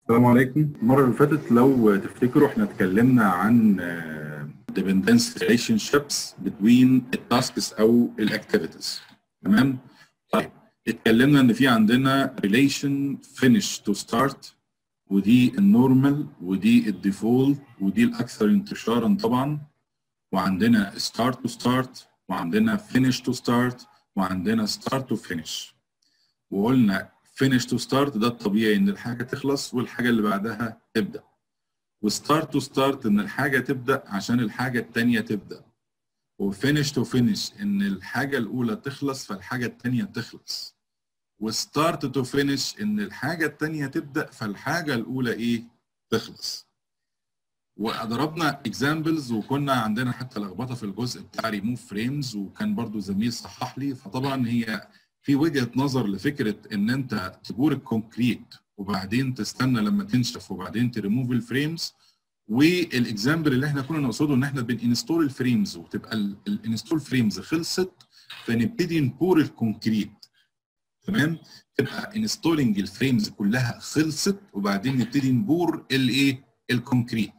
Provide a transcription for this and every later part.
السلام عليكم المرة اللي فاتت لو تفتكروا احنا اتكلمنا عن آه، dependence relationships between التاسكس او الاكتيفيتيز تمام طيب اتكلمنا ان في عندنا relation finish to start ودي النورمال ودي الديفولت ودي الاكثر انتشارا طبعا وعندنا start to start وعندنا finish to start وعندنا start to finish وقلنا finish to start ده الطبيعي ان الحاجه تخلص والحاجه اللي بعدها تبدا وستارت تو ستارت ان الحاجه تبدا عشان الحاجه الثانيه تبدا وفينش تو فينش ان الحاجه الاولى تخلص فالحاجه الثانيه تخلص وستارت تو فينش ان الحاجه الثانيه تبدا فالحاجه الاولى ايه تخلص وضربنا اكزامبلز وكنا عندنا حتى لخبطه في الجزء بتاع ريموف فريمز وكان برضو زميل صحح لي فطبعا هي في وجهه نظر لفكره ان انت تبور الكونكريت وبعدين تستنى لما تنشف وبعدين تريموف الفريمز والاكزامبل اللي احنا كنا نقصده ان احنا بننستول الفريمز وتبقى الانستول فريمز خلصت فنبتدي نبور الكونكريت تمام تبقى انستولنج الفريمز كلها خلصت وبعدين نبتدي نبور الايه الكونكريت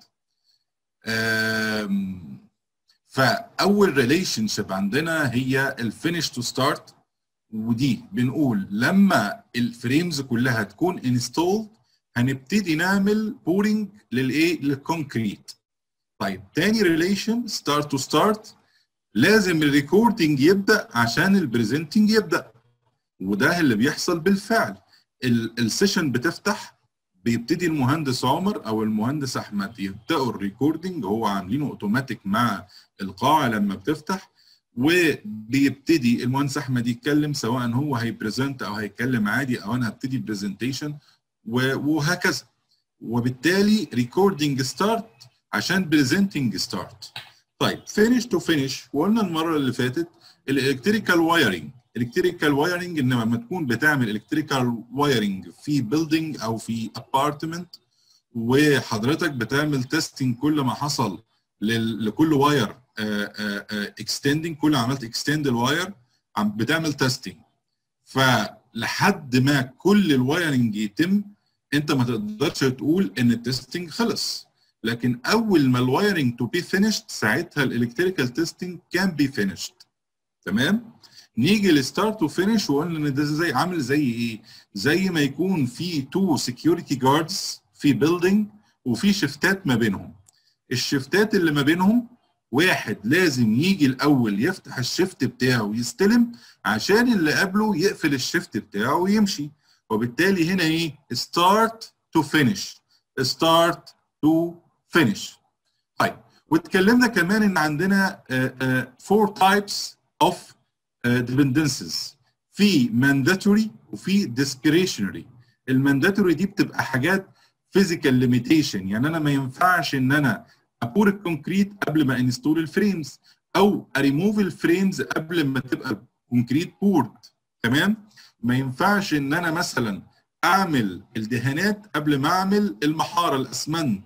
آم، فاول ريليشن شيب عندنا هي الفينش تو ستارت ودي بنقول لما الفريمز كلها تكون انستولد هنبتدي نعمل بورنج للايه للكونكريت طيب تاني ريليشن ستارت تو ستارت لازم الريكوردنج يبدا عشان البريزنتنج يبدا وده اللي بيحصل بالفعل ال- السيشن بتفتح بيبتدي المهندس عمر او المهندس احمد يبداوا الريكوردنج هو عاملينه اوتوماتيك مع القاعه لما بتفتح وبيبتدي المهندس احمد يتكلم سواء هو هيبريزنت او هيتكلم عادي او انا هبتدي برزنتيشن وهكذا وبالتالي ريكوردنج ستارت عشان بريزنتنج ستارت طيب فينش تو فينش وقلنا المره اللي فاتت الالكتريكال وايرنج الكتريكال وايرنج ان لما تكون بتعمل الكتريكال وايرنج في بيلدينج او في ابارتمنت وحضرتك بتعمل تيستنج كل ما حصل لل- لكل واير اكستندنج كل ما عملت اكستند الواير عم بتعمل تيستنج فلحد ما كل الوايرنج يتم انت ما تقدرش تقول ان التستنج خلص لكن اول ما الوايرنج تو بي فينيشد ساعتها الالكتريكال تيستنج كان بي فينيشد تمام نيجي لستارت وفينش وقلنا ان ده زي عامل زي ايه زي ما يكون في تو سكيورتي جاردز في بيلدينج وفي شفتات ما بينهم الشفتات اللي ما بينهم واحد لازم يجي الاول يفتح الشفت بتاعه ويستلم عشان اللي قبله يقفل الشفت بتاعه ويمشي وبالتالي هنا ايه start to finish start to finish طيب واتكلمنا كمان ان عندنا uh, uh, four types of uh, dependencies في mandatory وفي discretionary المانداتوري دي بتبقى حاجات physical limitation يعني انا ما ينفعش ان انا ابور الكونكريت قبل ما انستول الفريمز او اريموف الفريمز قبل ما تبقى كونكريت بورد تمام ما ينفعش ان انا مثلا اعمل الدهانات قبل ما اعمل المحاره الاسمنت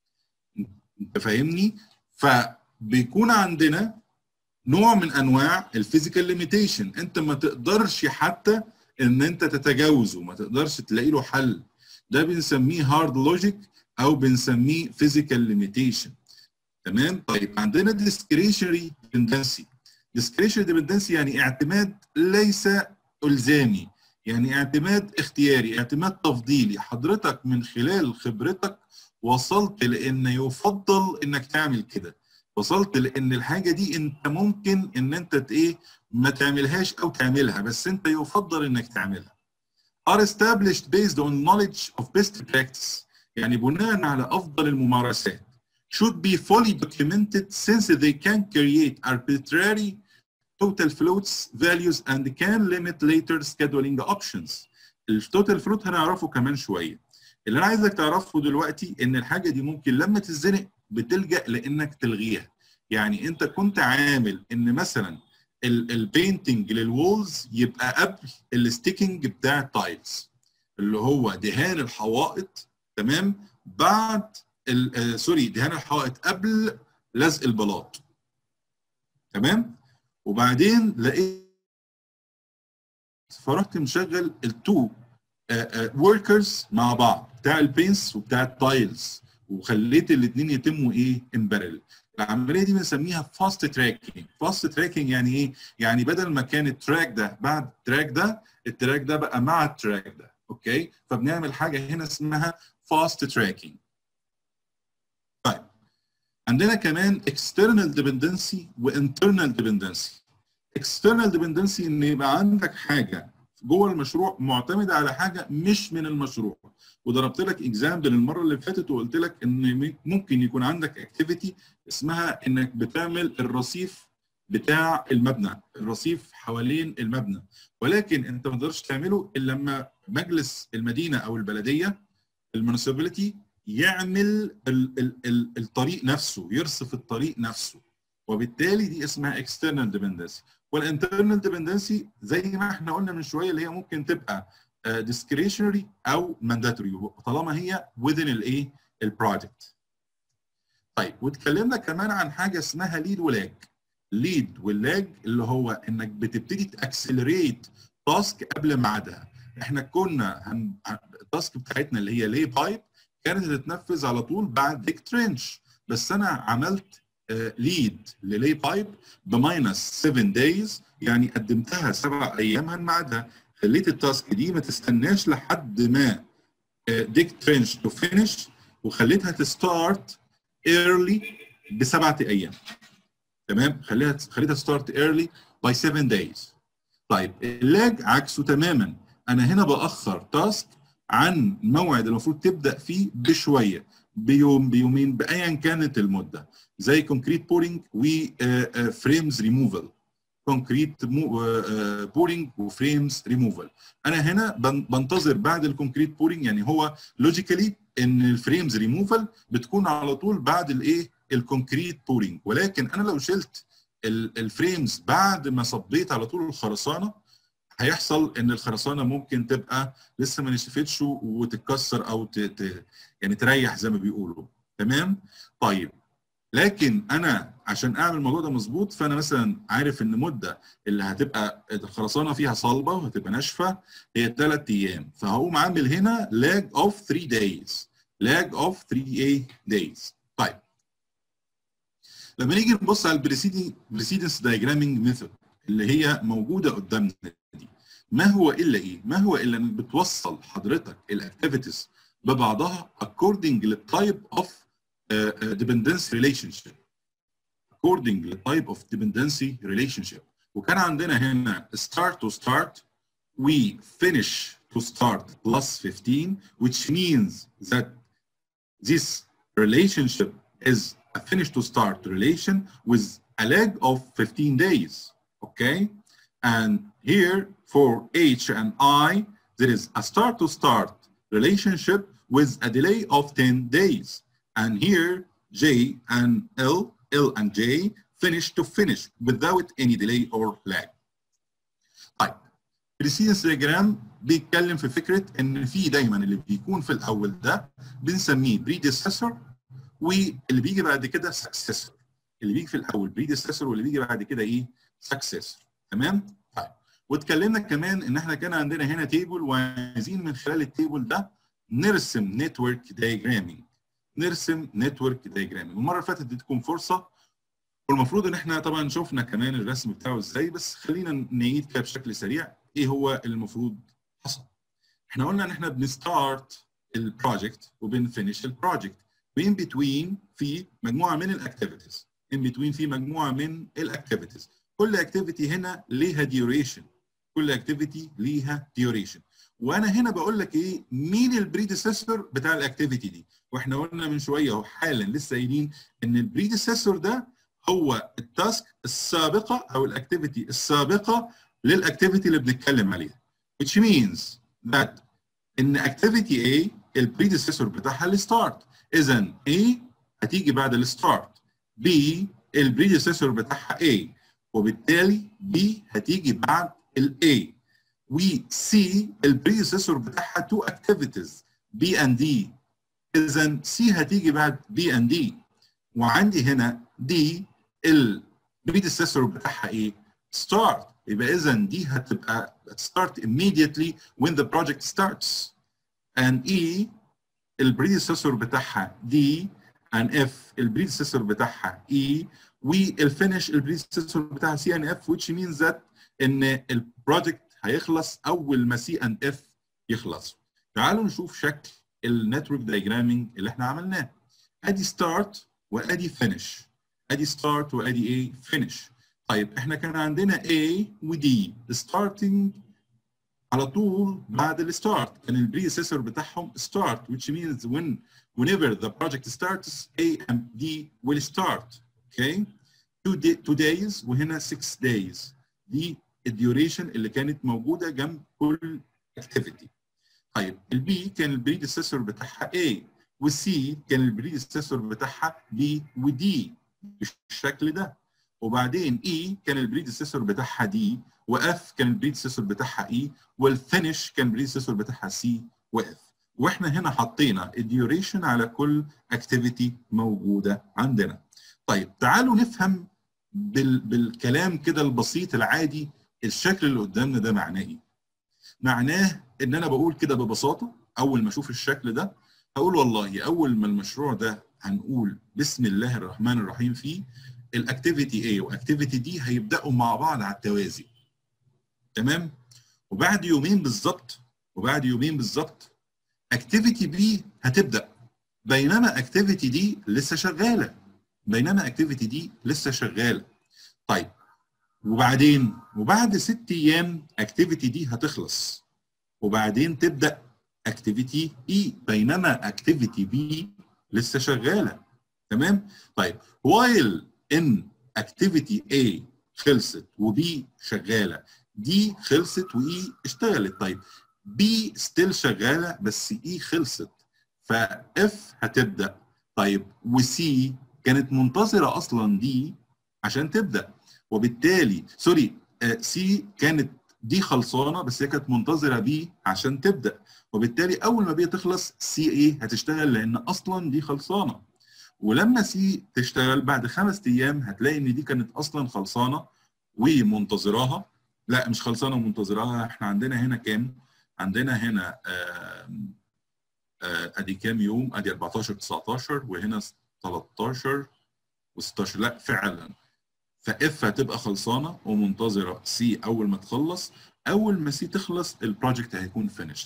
انت فاهمني فبيكون عندنا نوع من انواع الفيزيكال ليميتيشن انت ما تقدرش حتى ان انت تتجاوزه ما تقدرش تلاقي له حل ده بنسميه هارد لوجيك او بنسميه فيزيكال ليميتيشن تمام طيب عندنا discretionary dependency discretionary dependency يعني اعتماد ليس الزامي يعني اعتماد اختياري اعتماد تفضيلي حضرتك من خلال خبرتك وصلت لان يفضل انك تعمل كده وصلت لان الحاجه دي انت ممكن ان انت ت- ايه ما تعملهاش او تعملها بس انت يفضل انك تعملها are established based on knowledge of best practice يعني بناء على افضل الممارسات should be fully documented since they can create arbitrary total floats values and can limit later scheduling options. التوتال فلوت هنعرفه كمان شويه. اللي انا عايزك تعرفه دلوقتي ان الحاجه دي ممكن لما تتزنق بتلجا لانك تلغيها. يعني انت كنت عامل ان مثلا البينتنج للوولز يبقى قبل الستيكنج بتاع التايلز اللي هو دهان الحوائط تمام بعد ال- آه، سوري دهان الحائط قبل لزق البلاط تمام وبعدين لقيت فرحت مشغل التو وركرز مع بعض بتاع البينس وبتاع التايلز وخليت الاثنين يتموا ايه امبارل العمليه دي بنسميها فاست تراكنج فاست تراكنج يعني ايه يعني بدل ما كان التراك ده بعد التراك ده التراك ده بقى مع التراك ده اوكي فبنعمل حاجه هنا اسمها فاست تراكنج طيب عندنا كمان external dependency وinternal dependency external dependency ان يبقى عندك حاجه جوه المشروع معتمده على حاجه مش من المشروع وضربت لك اكزامبل المره اللي فاتت وقلت لك ان ممكن يكون عندك اكتيفيتي اسمها انك بتعمل الرصيف بتاع المبنى الرصيف حوالين المبنى ولكن انت ما تقدرش تعمله الا لما مجلس المدينه او البلديه المونسيبيليتي يعمل ال ال ال الطريق نفسه يرصف الطريق نفسه وبالتالي دي اسمها external dependency والانترنال ديبندنسي زي ما احنا قلنا من شويه اللي هي ممكن تبقى discretionary او mandatory طالما هي within الايه البروجكت طيب واتكلمنا كمان عن حاجه اسمها ليد ولاج ليد واللاج اللي هو انك بتبتدي تاكسلريت تاسك قبل ميعادها احنا كنا هن... التاسك بتاعتنا اللي هي لي بايب كانت هتتنفذ على طول بعد ديك ترنش بس انا عملت ليد للي بايب بماينس 7 دايز يعني قدمتها سبع ايام عن ميعادها خليت التاسك دي ما تستناش لحد ما ديك ترنش تو فينش وخليتها تستارت ايرلي بسبعه ايام تمام خليها خليتها ستارت ايرلي باي 7 دايز طيب اللاج عكسه تماما انا هنا باخر تاسك عن موعد المفروض تبدا فيه بشويه بيوم بيومين بايا كانت المده زي كونكريت بورينج وفريمز ريموفال كونكريت بورينج وفريمز ريموفال انا هنا بنتظر بعد الكونكريت بورينج يعني هو لوجيكالي ان الفريمز ريموفال بتكون على طول بعد الايه الكونكريت بورينج ولكن انا لو شلت الفريمز بعد ما صبيت على طول الخرسانه هيحصل ان الخرسانه ممكن تبقى لسه ما نشفتش وتتكسر او ت... ت... يعني تريح زي ما بيقولوا تمام طيب لكن انا عشان اعمل الموضوع ده مظبوط فانا مثلا عارف ان مده اللي هتبقى الخرسانه فيها صلبه وهتبقى ناشفه هي ثلاث ايام فهقوم عامل هنا لاج اوف 3 دايز لاج اوف 3 دايز طيب لما نيجي نبص على البريسيدنج بريسيدنس دايجرامينج ميثود اللي هي موجوده قدامنا دي ما هو الا ايه؟ ما هو الا انك بتوصل حضرتك الاكتيفيتيز ببعضها according للتايب اوف dependency relationship according للتايب اوف dependency relationship وكان عندنا هنا start to start we finish to start plus 15 which means that this relationship is a finish to start relation with a lag of 15 days okay and here for H and I there is a start to start relationship with a delay of 10 days and here J and L, L and J finish to finish without any delay or lag. طيب precedence diagram بيتكلم في فكره ان في دايما اللي بيكون في الاول ده بنسميه predecessor واللي بيجي بعد كده successor. اللي بيجي في الاول predecessor واللي بيجي بعد كده ايه successor. تمام؟ طيب واتكلمنا كمان ان احنا كان عندنا هنا تيبل وعايزين من خلال التيبل ده نرسم نتورك دايجرامينج نرسم نتورك دايجرامينج المره اللي فاتت اديتكم فرصه والمفروض ان احنا طبعا شفنا كمان الرسم بتاعه ازاي بس خلينا نعيد كده بشكل سريع ايه هو اللي المفروض حصل احنا قلنا ان احنا بنستارت البروجكت وبنفينش البروجكت وين بتوين في مجموعه من الاكتيفيتيز ان بتوين في مجموعه من الاكتيفيتيز كل اكتيفيتي هنا ليها ديوريشن كل اكتيفيتي ليها ديوريشن وانا هنا بقول لك ايه مين البريديسيسور بتاع الاكتيفيتي دي واحنا قلنا من شويه اهو حالا لسه قايلين ان البريديسيسور ده هو التاسك السابقه او الاكتيفيتي السابقه للاكتيفيتي اللي بنتكلم عليها which means that ان اكتيفيتي A البريديسيسور بتاعها الستارت اذا A هتيجي بعد الستارت B البريديسيسور بتاعها A وبالتالي B هتيجي بعد ال A و C البريديسيسور بتاعها تو اكتيفيتيز B and D اذا C هتيجي بعد B and D وعندي هنا D البريديسيسور بتاعها ايه؟ ستارت يبقى اذا دي هتبقى start immediately when the project starts and E البريديسيسور بتاعها D and F البريديسيسور بتاعها E والفينش البريديسيسور بتاعها C and F which means that ان البروجكت هيخلص اول ما C and F يخلص تعالوا نشوف شكل النتورك دايجرامينج اللي احنا عملناه ادي ستارت وادي فينش ادي ستارت وادي ايه فينش طيب احنا كان عندنا A و D starting على طول بعد الستارت كان البريسيسور بتاعهم start which means when whenever the project starts A and D will start okay two, day, two days وهنا six days دي الديوريشن اللي كانت موجوده جنب كل activity طيب البي كان البريديسيسور بتاعها A والسي كان البريديسيسور بتاعها B ودي بالشكل ده وبعدين E كان البريديسيسور بتاعها D واف كان البريديسيسور بتاعها E والفينش كان البريديسيسور بتاعها C واف واحنا هنا حطينا الديوريشن على كل اكتيفيتي موجوده عندنا طيب تعالوا نفهم بال... بالكلام كده البسيط العادي الشكل اللي قدامنا ده معناه ايه معناه ان انا بقول كده ببساطه اول ما اشوف الشكل ده هقول والله اول ما المشروع ده هنقول بسم الله الرحمن الرحيم فيه الاكتيفيتي A واكتيفيتي دي هيبداوا مع بعض على التوازي تمام وبعد يومين بالظبط وبعد يومين بالظبط اكتيفيتي بي هتبدا بينما اكتيفيتي دي لسه شغاله بينما اكتيفيتي دي لسه شغاله طيب وبعدين وبعد ست ايام اكتيفيتي دي هتخلص وبعدين تبدا اكتيفيتي اي بينما اكتيفيتي بي لسه شغاله تمام طيب وايل ان اكتيفيتي A خلصت وبي شغاله دي خلصت واي اشتغلت طيب بي ستيل شغاله بس اي خلصت فاف هتبدا طيب وسي كانت منتظره اصلا دي عشان تبدا وبالتالي سوري سي كانت دي خلصانه بس هي كانت منتظره بي عشان تبدا وبالتالي اول ما بي تخلص سي ايه هتشتغل لان اصلا دي خلصانه ولما سي تشتغل بعد خمس ايام هتلاقي ان دي كانت اصلا خلصانه ومنتظراها لا مش خلصانه ومنتظراها احنا عندنا هنا كام؟ عندنا هنا آم آه ادي كام يوم؟ ادي 14 19 وهنا 13 و16 لا فعلا فاف هتبقى خلصانه ومنتظره سي اول ما تخلص اول ما سي تخلص البروجكت هيكون فينيشد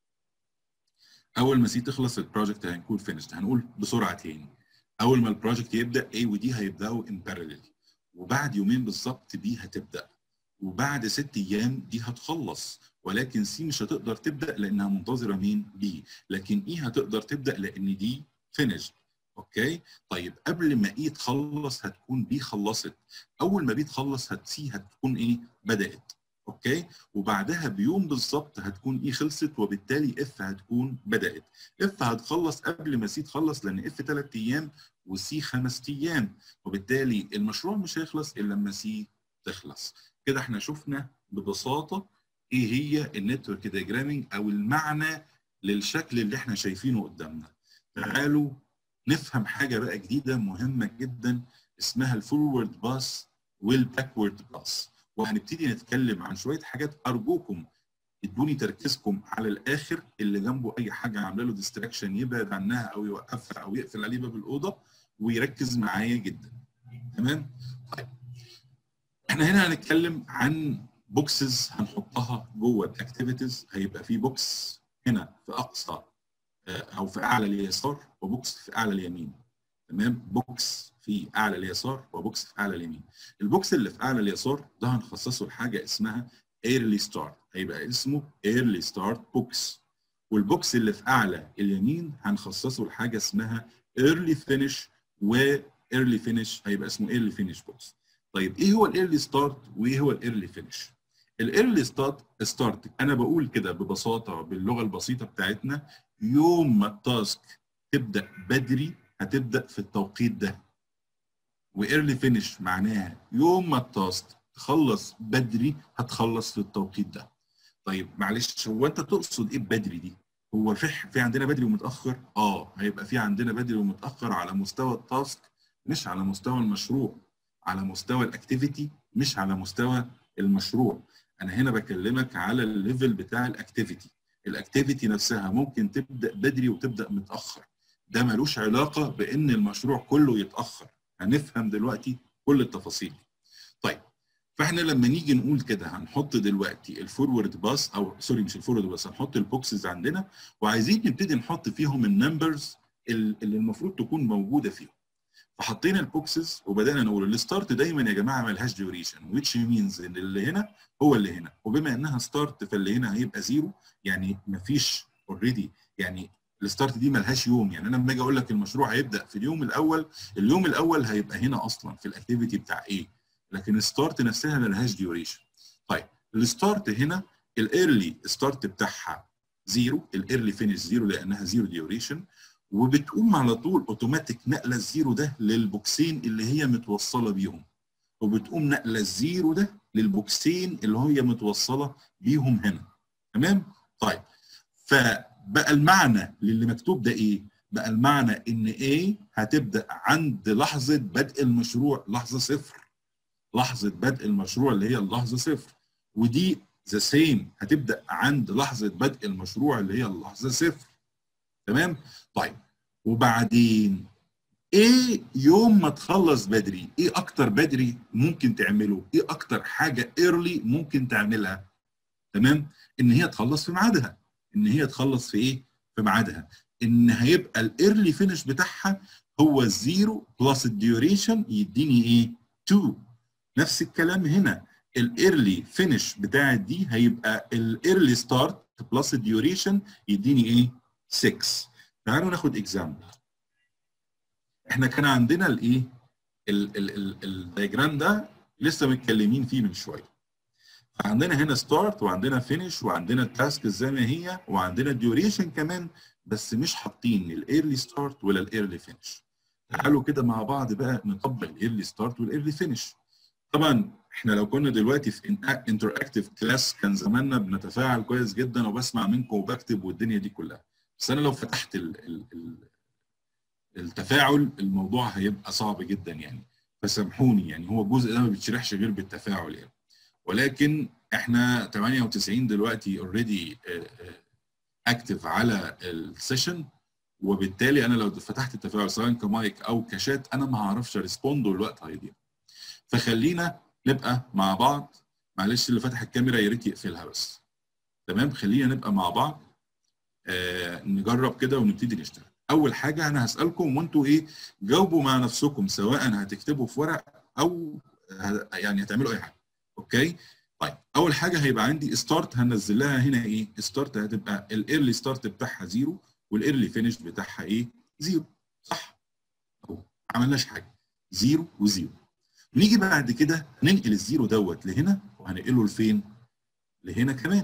اول ما سي تخلص البروجكت هيكون فينيشد هنقول بسرعه تاني اول ما البروجكت يبدا A ودي هيبداوا ان بارallel وبعد يومين بالظبط بي هتبدا وبعد ست ايام دي هتخلص ولكن سي مش هتقدر تبدا لانها منتظره مين بي لكن اي هتقدر تبدا لان دي فينيشد اوكي طيب قبل ما اي تخلص هتكون بي خلصت اول ما بي تخلص هتسي هتكون ايه بدات اوكي وبعدها بيوم بالظبط هتكون اي خلصت وبالتالي اف هتكون بدات اف هتخلص قبل ما سي تخلص لان اف ثلاث ايام وسي خمس ايام وبالتالي المشروع مش هيخلص الا لما سي تخلص كده احنا شفنا ببساطه ايه هي النتورك دياجرامينج او المعنى للشكل اللي احنا شايفينه قدامنا تعالوا نفهم حاجه بقى جديده مهمه جدا اسمها الفورورد باس والباكورد باس وهنبتدي نتكلم عن شويه حاجات ارجوكم ادوني تركيزكم على الاخر اللي جنبه اي حاجه عامله له ديستراكشن يبعد عنها او يوقفها او يقفل عليه باب الاوضه ويركز معايا جدا تمام طيب احنا هنا هنتكلم عن بوكسز هنحطها جوه الاكتيفيتيز هيبقى في بوكس هنا في اقصى او في اعلى اليسار وبوكس في اعلى اليمين تمام بوكس في اعلى اليسار وبوكس في اعلى اليمين البوكس اللي في اعلى اليسار ده هنخصصه لحاجه اسمها ايرلي ستارت هيبقى اسمه ايرلي ستارت بوكس والبوكس اللي في اعلى اليمين هنخصصه لحاجه اسمها ايرلي فينش وايرلي فينش هيبقى اسمه ايرلي فينش بوكس طيب ايه هو الايرلي ستارت وايه هو الايرلي فينش الايرلي ستارت ستارت انا بقول كده ببساطه باللغه البسيطه بتاعتنا يوم ما التاسك تبدا بدري هتبدا في التوقيت ده وايرلي فينش معناها يوم ما التاسك تخلص بدري هتخلص في التوقيت ده طيب معلش هو انت تقصد ايه بدري دي هو في في عندنا بدري ومتاخر اه هيبقى في عندنا بدري ومتاخر على مستوى التاسك مش على مستوى المشروع على مستوى الاكتيفيتي مش على مستوى المشروع انا هنا بكلمك على الليفل بتاع الاكتيفيتي الاكتيفيتي نفسها ممكن تبدا بدري وتبدا متاخر ده ملوش علاقه بان المشروع كله يتاخر هنفهم دلوقتي كل التفاصيل طيب فاحنا لما نيجي نقول كده هنحط دلوقتي الفورورد باس او سوري مش الفورورد باس هنحط البوكسز عندنا وعايزين نبتدي نحط فيهم النمبرز اللي المفروض تكون موجوده فيهم فحطينا البوكسز وبدانا نقول الستارت دايما يا جماعه ملهاش ديوريشن which means ان اللي هنا هو اللي هنا وبما انها ستارت فاللي هنا هيبقى زيرو يعني مفيش اوريدي يعني الستارت دي ملهاش يوم يعني انا لما اجي اقول لك المشروع هيبدا في اليوم الاول اليوم الاول هيبقى هنا اصلا في الاكتيفيتي بتاع ايه لكن الستارت نفسها ملهاش ديوريشن طيب الستارت هنا الايرلي ستارت بتاعها زيرو الايرلي فينش زيرو لانها زيرو ديوريشن وبتقوم على طول اوتوماتيك نقله الزيرو ده للبوكسين اللي هي متوصله بيهم وبتقوم نقله الزيرو ده للبوكسين اللي هي متوصله بيهم هنا تمام طيب فبقى المعنى للي مكتوب ده ايه بقى المعنى ان A هتبدا عند لحظه بدء المشروع لحظه صفر لحظه بدء المشروع اللي هي اللحظه صفر ودي ذا سيم هتبدا عند لحظه بدء المشروع اللي هي اللحظه صفر تمام طيب وبعدين ايه يوم ما تخلص بدري ايه اكتر بدري ممكن تعمله ايه اكتر حاجه ايرلي ممكن تعملها تمام ان هي تخلص في ميعادها ان هي تخلص في ايه في ميعادها ان هيبقى الايرلي فينش بتاعها هو الزيرو بلس الديوريشن يديني ايه 2 نفس الكلام هنا الايرلي فينش بتاعت دي هيبقى الايرلي ستارت بلس الديوريشن يديني ايه 6 تعالوا ناخد اكزامبل احنا كان عندنا الايه الدياجرام ده لسه متكلمين فيه من شويه عندنا هنا ستارت وعندنا فينش وعندنا التاسك زي ما هي وعندنا الديوريشن كمان بس مش حاطين الايرلي ستارت ولا الايرلي فينش تعالوا كده مع بعض بقى نطبق الايرلي ستارت والايرلي فينش طبعا احنا لو كنا دلوقتي في انتراكتيف كلاس كان زماننا بنتفاعل كويس جدا وبسمع منكم وبكتب والدنيا دي كلها بس انا لو فتحت ال ال ال التفاعل الموضوع هيبقى صعب جدا يعني فسامحوني يعني هو الجزء ده ما بيتشرحش غير بالتفاعل يعني ولكن احنا 98 دلوقتي اوريدي اكتف على السيشن وبالتالي انا لو فتحت التفاعل سواء كمايك او كشات انا ما هعرفش اريسبوند والوقت هيضيع فخلينا نبقى مع بعض معلش اللي فتح الكاميرا يا ريت يقفلها بس تمام خلينا نبقى مع بعض آه نجرب كده ونبتدي نشتغل اول حاجه انا هسالكم وانتوا ايه جاوبوا مع نفسكم سواء هتكتبوا في ورق او يعني هتعملوا اي حاجه اوكي طيب اول حاجه هيبقى عندي ستارت هنزل لها هنا ايه ستارت هتبقى الايرلي ستارت بتاعها زيرو والايرلي فينش بتاعها ايه زيرو صح اهو ما عملناش حاجه زيرو وزيرو نيجي بعد كده ننقل الزيرو دوت لهنا وهنقله لفين لهنا كمان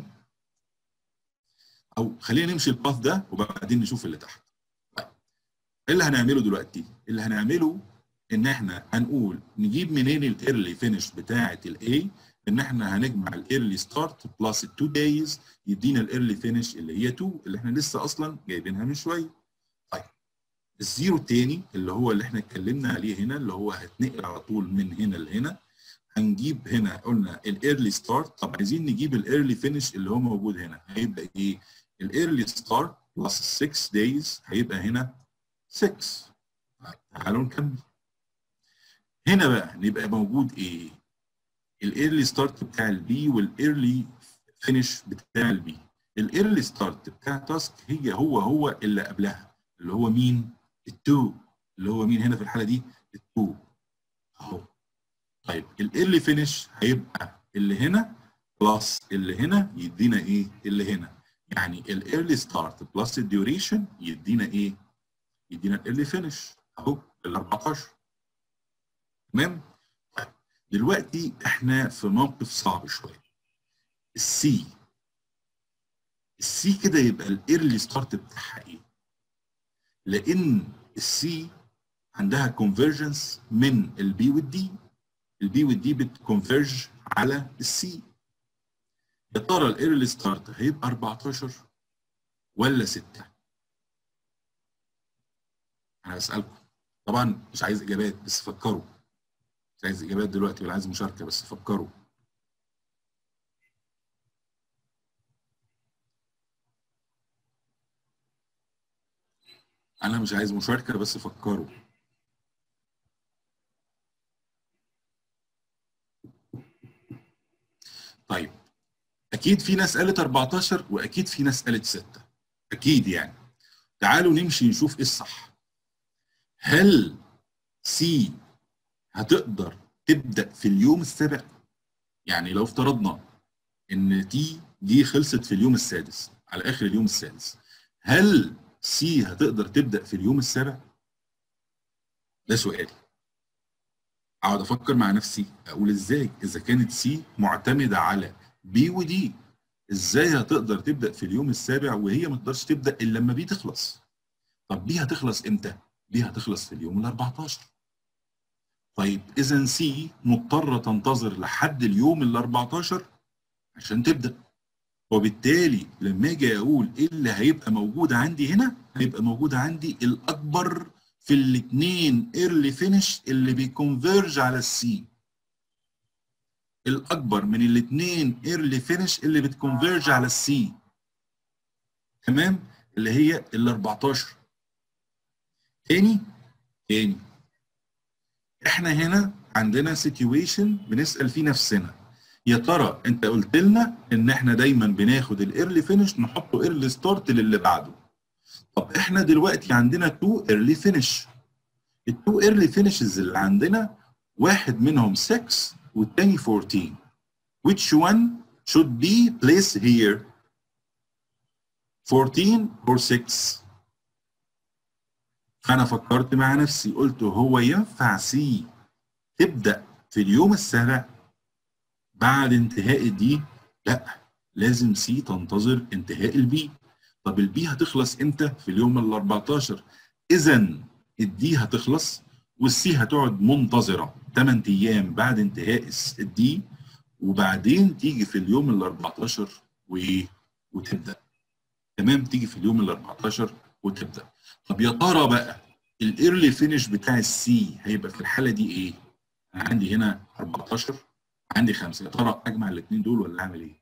او خلينا نمشي الباث ده وبعدين نشوف اللي تحت طيب ايه اللي هنعمله دلوقتي اللي هنعمله ان احنا هنقول نجيب منين الايرلي فينش بتاعه الاي ان احنا هنجمع الايرلي ستارت بلس ال 2 دايز يدينا الايرلي فينش اللي هي 2 اللي احنا لسه اصلا جايبينها من شويه طيب الزيرو الثاني اللي هو اللي احنا اتكلمنا عليه هنا اللي هو هتنقل على طول من هنا لهنا هنجيب هنا قلنا الايرلي ستارت طب عايزين نجيب الايرلي فينش اللي هو موجود هنا هيبقى ايه الايرلي ستارت بلس 6 دايز هيبقى هنا 6 تعالوا نكمل هنا بقى نبقى موجود ايه الايرلي ستارت بتاع البي والايرلي فينش بتاع البي الايرلي ستارت بتاع تاسك هي هو هو اللي قبلها اللي هو مين التو اللي هو مين هنا في الحاله دي التو اهو طيب الايرلي فينش هيبقى اللي هنا بلس اللي هنا يدينا ايه اللي هنا يعني الايرلي ستارت بلس الديوريشن يدينا ايه يدينا الايرلي فينش اهو ال 14 تمام طيب دلوقتي احنا في موقف صعب شويه السي السي كده يبقى الايرلي ستارت بتاعها ايه لان السي عندها كونفرجنس من البي والدي البي والدي بتكونفرج على السي يا ترى الايرلي ستارت هيبقى 14 ولا 6 انا هسالكم طبعا مش عايز اجابات بس فكروا مش عايز اجابات دلوقتي ولا عايز مشاركه بس فكروا انا مش عايز مشاركه بس فكروا طيب اكيد في ناس قالت 14 واكيد في ناس قالت 6 اكيد يعني تعالوا نمشي نشوف ايه الصح هل سي هتقدر تبدا في اليوم السابع يعني لو افترضنا ان تي دي خلصت في اليوم السادس على اخر اليوم السادس هل سي هتقدر تبدا في اليوم السابع ده سؤالي اقعد افكر مع نفسي اقول ازاي اذا كانت سي معتمده على بي ودي ازاي هتقدر تبدا في اليوم السابع وهي ما تقدرش تبدا الا لما بي تخلص طب بي هتخلص امتى بي هتخلص في اليوم ال 14 طيب اذا سي مضطره تنتظر لحد اليوم ال 14 عشان تبدا وبالتالي لما اجي اقول ايه اللي هيبقى موجود عندي هنا هيبقى موجود عندي الاكبر في الاثنين ايرلي فينش اللي بيكونفيرج على السي الاكبر من الاثنين ايرلي فينش اللي بتكونفيرج على السي تمام اللي هي ال 14 تاني تاني احنا هنا عندنا سيتويشن بنسال فيه نفسنا يا ترى انت قلت لنا ان احنا دايما بناخد الايرلي فينش نحطه ايرلي ستارت للي بعده طب احنا دلوقتي عندنا تو ايرلي فينش التو ايرلي فينشز اللي عندنا واحد منهم 6 والتاني 14 which one should be placed here 14 or 6 فانا فكرت مع نفسي قلت هو ينفع سي تبدا في اليوم السابع بعد انتهاء الدي لا لازم سي تنتظر انتهاء البي طب البي هتخلص امتى في اليوم ال 14 اذا الدي هتخلص والسي هتقعد منتظره 8 ايام بعد انتهاء الدي وبعدين تيجي في اليوم ال 14 وايه وتبدا تمام تيجي في اليوم ال 14 وتبدا طب يا ترى بقى الايرلي فينش بتاع السي هيبقى في الحاله دي ايه؟ انا عندي هنا 14 عندي 5 يا ترى اجمع الاثنين دول ولا اعمل ايه؟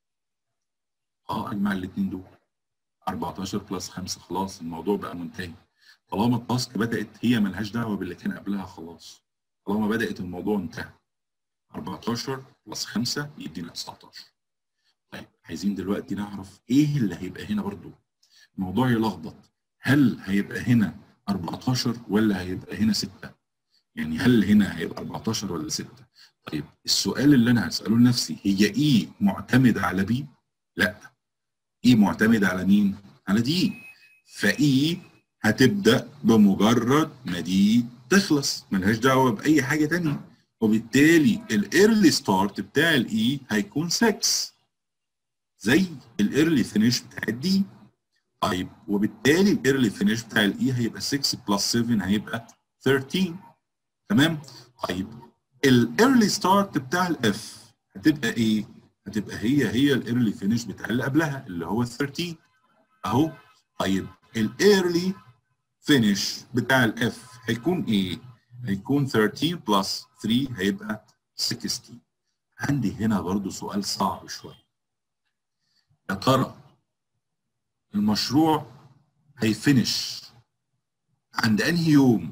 اه اجمع الاثنين دول 14 بلس 5 خلاص الموضوع بقى منتهي طالما التاسك بدات هي ملهاش دعوه باللي كان قبلها خلاص طالما بدات الموضوع انتهى 14 بلس 5 يدينا 19 طيب عايزين دلوقتي نعرف ايه اللي هيبقى هنا برضو الموضوع يلخبط هل هيبقى هنا 14 ولا هيبقى هنا 6 يعني هل هنا هيبقى 14 ولا 6 طيب السؤال اللي انا هساله لنفسي هي ايه معتمده على بي لا ايه معتمده على مين على دي فاي هتبدا بمجرد ما دي تخلص ملهاش دعوه باي حاجه تانية وبالتالي الايرلي ستارت بتاع الاي هيكون 6 زي الايرلي فينيش بتاع الدي طيب وبالتالي الايرلي فينيش بتاع الاي هيبقى 6 بلس 7 هيبقى 13 تمام طيب الايرلي ستارت بتاع الاف هتبقى ايه هتبقى هي هي الايرلي فينيش بتاع اللي قبلها اللي هو 13 اهو طيب الايرلي فينيش بتاع الاف هيكون ايه هيكون 13 بلس 3 هيبقى 16 عندي هنا برضو سؤال صعب شويه يا ترى المشروع هيفنش عند انهي يوم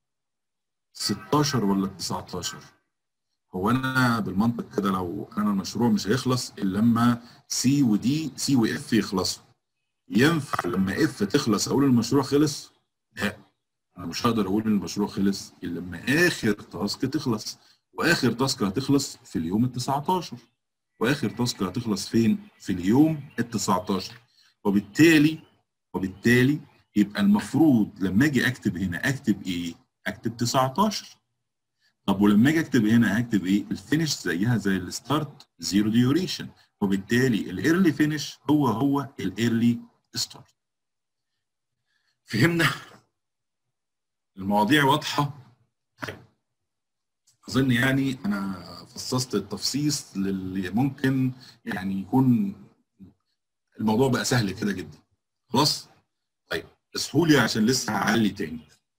16 ولا 19 هو انا بالمنطق كده لو انا المشروع مش هيخلص الا لما سي ودي سي واف يخلصوا ينفع لما اف تخلص اقول المشروع خلص لا انا مش هقدر اقول ان المشروع خلص الا لما اخر تاسك تخلص واخر تاسك هتخلص في اليوم ال 19 واخر تاسك هتخلص فين في اليوم ال 19 وبالتالي وبالتالي يبقى المفروض لما اجي اكتب هنا اكتب ايه اكتب 19 طب ولما اجي اكتب هنا هكتب ايه الفينش زيها زي الستارت زيرو ديوريشن وبالتالي الايرلي فينش هو هو الايرلي ستارت فهمنا المواضيع واضحه اظن يعني انا فصصت التفصيص للي ممكن يعني يكون الموضوع بقى سهل كده جدا خلاص طيب اسهولي عشان لسه هعلي تاني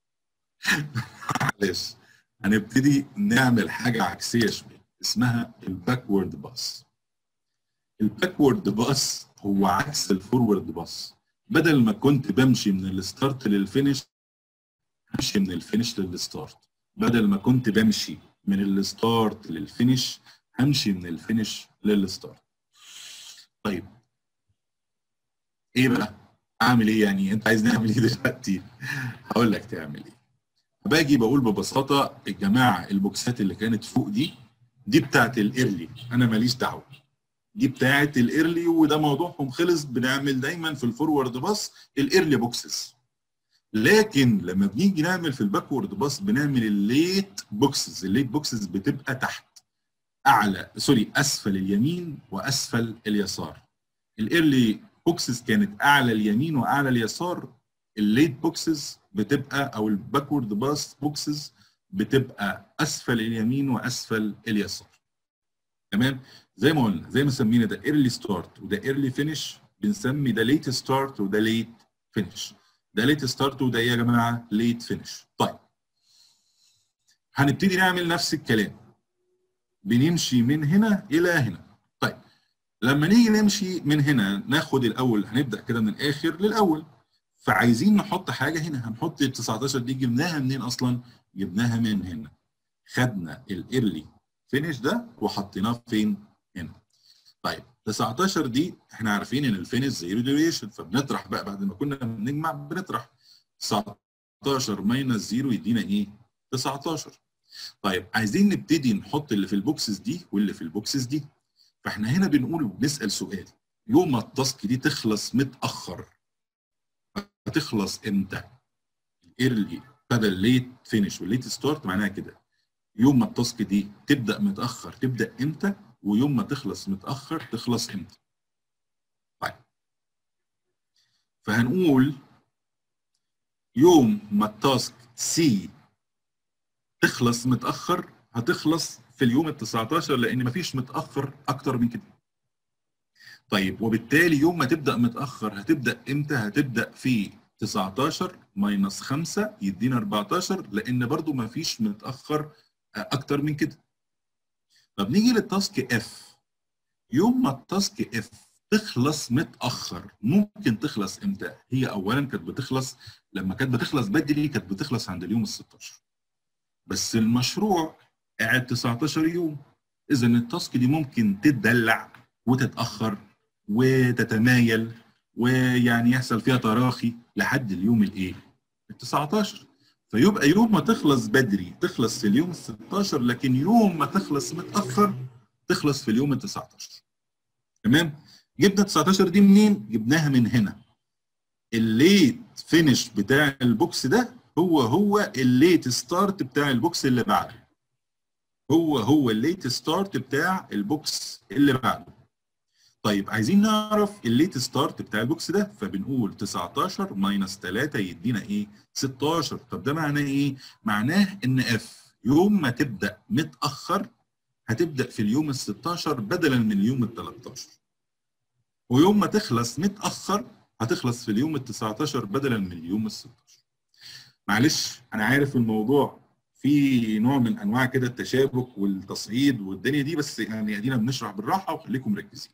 معلش هنبتدي نعمل حاجه عكسيه شويه اسمها الباكورد باس الباكورد باس هو عكس الفورورد باس بدل ما كنت بمشي من الستارت للفينش همشي من الفينش للستارت بدل ما كنت بمشي من الستارت للفينش همشي من الفينش للستارت طيب ايه بقى اعمل ايه يعني انت عايز نعمل ايه دلوقتي هقول لك تعمل ايه باجي بقول ببساطه الجماعه البوكسات اللي كانت فوق دي دي بتاعت الايرلي انا ماليش دعوه دي بتاعت الايرلي وده موضوعهم خلص بنعمل دايما في الفورورد باص الايرلي بوكسز لكن لما بنيجي نعمل في الباكورد باص بنعمل الليت بوكسز الليت بوكسز بتبقى تحت اعلى سوري اسفل اليمين واسفل اليسار الايرلي بوكسز كانت اعلى اليمين واعلى اليسار الليت بوكسز بتبقى او الباكورد باس بوكسز بتبقى اسفل اليمين واسفل اليسار تمام زي ما قلنا زي ما سمينا ده ايرلي ستارت وده ايرلي فينش بنسمي ده ليت ستارت وده ليت فينش ده ليت ستارت وده ايه يا جماعه ليت فينش طيب هنبتدي نعمل نفس الكلام بنمشي من هنا الى هنا طيب لما نيجي نمشي من هنا ناخد الاول هنبدا كده من الاخر للاول فعايزين نحط حاجه هنا هنحط ال 19 دي جبناها منين اصلا جبناها من هنا خدنا الايرلي فينش ده وحطيناه فين هنا طيب 19 دي احنا عارفين ان الفينش زيرو ديريشن فبنطرح بقى بعد ما كنا بنجمع بنطرح 19 ماينس 0 يدينا ايه 19 طيب عايزين نبتدي نحط اللي في البوكسز دي واللي في البوكسز دي فاحنا هنا بنقول بنسال سؤال يوم ما التاسك دي تخلص متاخر هتخلص امتى؟ الايرلي بدل ليت فينش والليت ستارت معناها كده يوم ما التاسك دي تبدا متاخر تبدا امتى؟ ويوم ما تخلص متاخر تخلص امتى؟ طيب فهنقول يوم ما التاسك سي تخلص متاخر هتخلص في اليوم ال 19 لان مفيش متاخر اكتر من كده. طيب وبالتالي يوم ما تبدا متاخر هتبدا امتى؟ هتبدا في 19 ماينس 5 يدينا 14 لان برضو مفيش متاخر اكتر من كده. طب نيجي للتاسك اف يوم ما التاسك اف تخلص متاخر ممكن تخلص امتى؟ هي اولا كانت بتخلص لما كانت بتخلص بدري كانت بتخلص عند اليوم ال 16 بس المشروع قاعد 19 يوم اذا التاسك دي ممكن تتدلع وتتاخر وتتمايل ويعني يحصل فيها تراخي لحد اليوم الايه؟ ال 19 فيبقى يوم ما تخلص بدري تخلص في اليوم ال 16 لكن يوم ما تخلص متاخر تخلص في اليوم ال 19 تمام؟ جبنا 19 دي منين؟ جبناها من هنا الليت فينش بتاع البوكس ده هو هو الليت ستارت بتاع البوكس اللي بعده هو هو الليت ستارت بتاع البوكس اللي بعده طيب عايزين نعرف الليت ستارت بتاع البوكس ده فبنقول 19 ماينس 3 يدينا ايه 16 طب ده معناه ايه معناه ان اف يوم ما تبدا متاخر هتبدا في اليوم ال 16 بدلا من اليوم ال 13 ويوم ما تخلص متاخر هتخلص في اليوم ال 19 بدلا من اليوم ال 16 معلش انا عارف الموضوع في نوع من انواع كده التشابك والتصعيد والدنيا دي بس يعني ادينا بنشرح بالراحه وخليكم مركزين.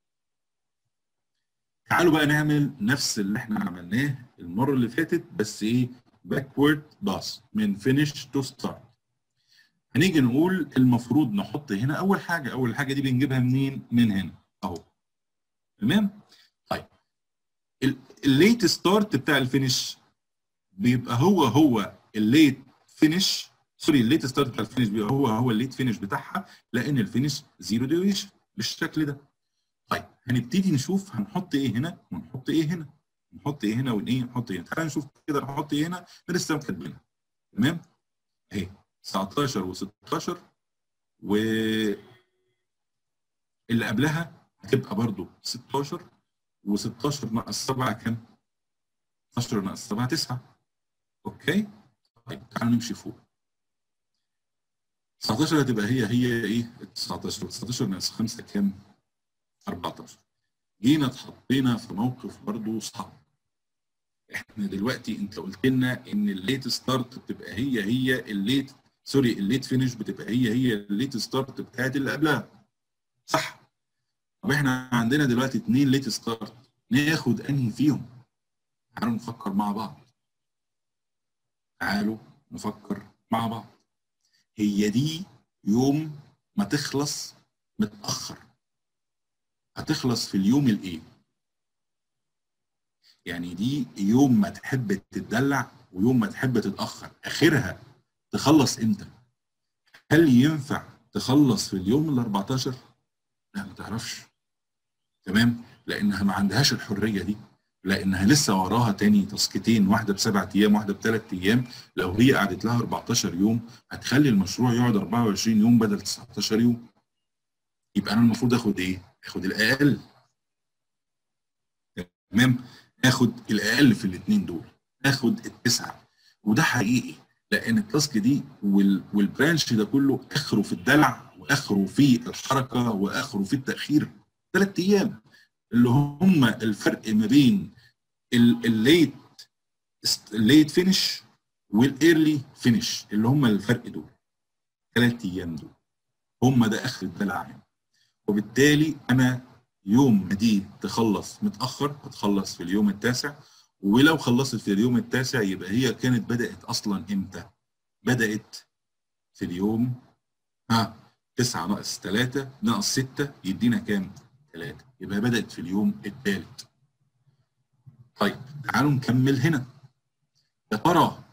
تعالوا بقى نعمل نفس اللي احنا عملناه المره اللي فاتت بس ايه باكورد باس من فينيش تو ستارت. هنيجي نقول المفروض نحط هنا اول حاجه اول حاجه دي بنجيبها منين؟ من هنا اهو. تمام؟ طيب الليت ستارت بتاع الفينيش بيبقى هو هو الليت فينيش سوري الليت ستارت بتاع الفينش بيبقى هو هو الليت فينش بتاعها لان الفينش زيرو ديوريشن بالشكل ده. طيب هنبتدي نشوف هنحط ايه هنا ونحط ايه هنا. نحط ايه هنا وايه نحط ايه هنا. تعالى نشوف كده نحط ايه هنا لسه كاتبينها. تمام؟ اهي 19 و16 و اللي قبلها هتبقى برضو 16 و16 ناقص 7 كام؟ 16 ناقص 7 9 اوكي؟ طيب تعالوا نمشي فوق 19 هتبقى هي هي ايه 19 19 ناقص 5 كام 14 جينا اتحطينا في موقف برضه صعب احنا دلوقتي انت قلت لنا ان الليت ستارت بتبقى هي هي الليت سوري الليت فينش بتبقى هي هي الليت ستارت بتاعت اللي قبلها صح طب احنا عندنا دلوقتي اثنين ليت ستارت ناخد انهي فيهم تعالوا نفكر مع بعض تعالوا نفكر مع بعض هي دي يوم ما تخلص متأخر هتخلص في اليوم الايه يعني دي يوم ما تحب تتدلع ويوم ما تحب تتأخر آخرها تخلص امتى هل ينفع تخلص في اليوم ال 14 لا ما تعرفش تمام لانها ما عندهاش الحريه دي لانها لسه وراها تاني تاسكتين واحده بسبع ايام واحده بثلاث ايام لو هي قعدت لها 14 يوم هتخلي المشروع يقعد 24 يوم بدل 19 يوم يبقى انا المفروض اخد ايه؟ اخد الاقل تمام؟ اخد الاقل في الاثنين دول اخد التسعه وده حقيقي لان التاسك دي وال... والبرانش ده كله اخره في الدلع واخره في الحركه واخره في التاخير ثلاث ايام اللي هم الفرق ما بين الليت الليت فينش والايرلي فينش اللي هم الفرق دول ثلاث ايام دول هم ده اخر الدلع يعني. وبالتالي انا يوم ما دي تخلص متاخر هتخلص في اليوم التاسع ولو خلصت في اليوم التاسع يبقى هي كانت بدات اصلا امتى؟ بدات في اليوم ها 9 ناقص 3 ناقص 6 يدينا كام؟ 3 يبقى بدات في اليوم الثالث. طيب تعالوا نكمل هنا. يا ترى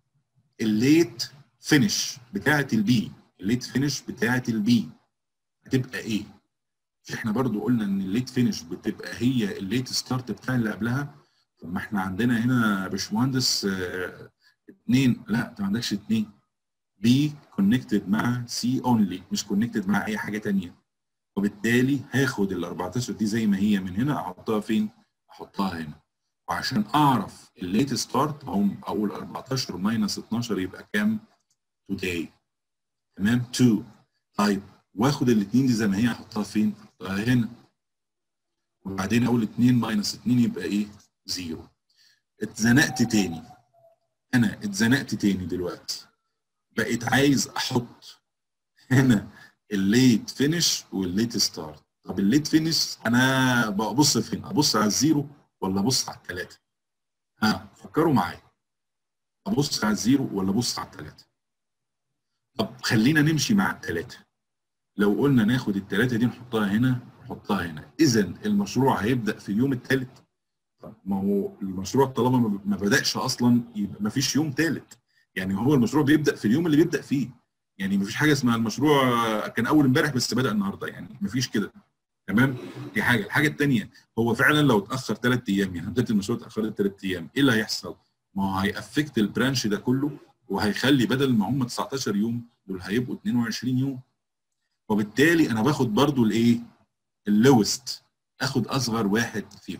الليت فينش بتاعه البي الليت فينش بتاعه البي هتبقى ايه؟ احنا برضو قلنا ان الليت فينش بتبقى هي الليت ستارت بتاع اللي قبلها طب ما احنا عندنا هنا يا باشمهندس اه اثنين لا انت ما عندكش اثنين بي كونكتد مع سي اونلي مش كونكتد مع اي حاجه ثانيه وبالتالي هاخد ال 14 دي زي ما هي من هنا احطها فين؟ احطها هنا وعشان اعرف الليت ستارت اقوم اقول 14 ماينس 12 يبقى كام؟ today تمام 2 طيب واخد الاثنين دي زي ما هي احطها فين؟ احطها هنا وبعدين اقول 2 ماينس 2 يبقى ايه؟ زيرو اتزنقت تاني انا اتزنقت تاني دلوقتي بقيت عايز احط هنا الليت فينش والليت ستارت طب الليت فينش انا ببص فين ابص على الزيرو ولا ابص على الثلاثه ها فكروا معايا ابص على الزيرو ولا ابص على الثلاثه طب خلينا نمشي مع الثلاثه لو قلنا ناخد الثلاثه دي نحطها هنا نحطها هنا اذا المشروع هيبدا في اليوم الثالث ما هو المشروع طالما ما بداش اصلا يبقى ما فيش يوم ثالث يعني هو المشروع بيبدا في اليوم اللي بيبدا فيه يعني ما فيش حاجه اسمها المشروع كان اول امبارح بس بدا النهارده يعني ما فيش كده تمام دي حاجه الحاجه الثانيه هو فعلا لو اتاخر ثلاث ايام يعني بدايه المشروع اتاخرت ثلاث ايام ايه اللي هيحصل؟ ما هو هيأفكت البرانش ده كله وهيخلي بدل ما هم 19 يوم دول هيبقوا 22 يوم وبالتالي انا باخد برضو الايه؟ اللوست اخد اصغر واحد فيهم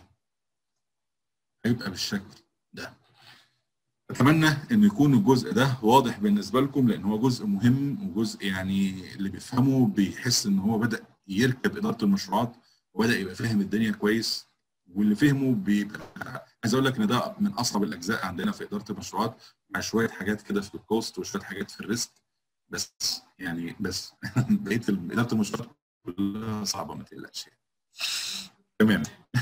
هيبقى بالشكل ده اتمنى ان يكون الجزء ده واضح بالنسبه لكم لان هو جزء مهم وجزء يعني اللي بيفهمه بيحس ان هو بدا يركب اداره المشروعات وبدا يبقى فاهم الدنيا كويس واللي فهمه بيبقى عايز اقول لك ان ده من اصعب الاجزاء عندنا في اداره المشروعات مع شويه حاجات كده في الكوست وشويه حاجات في الريسك بس يعني بس بقيه اداره المشروعات كلها صعبه ما تقلقش يعني. تمام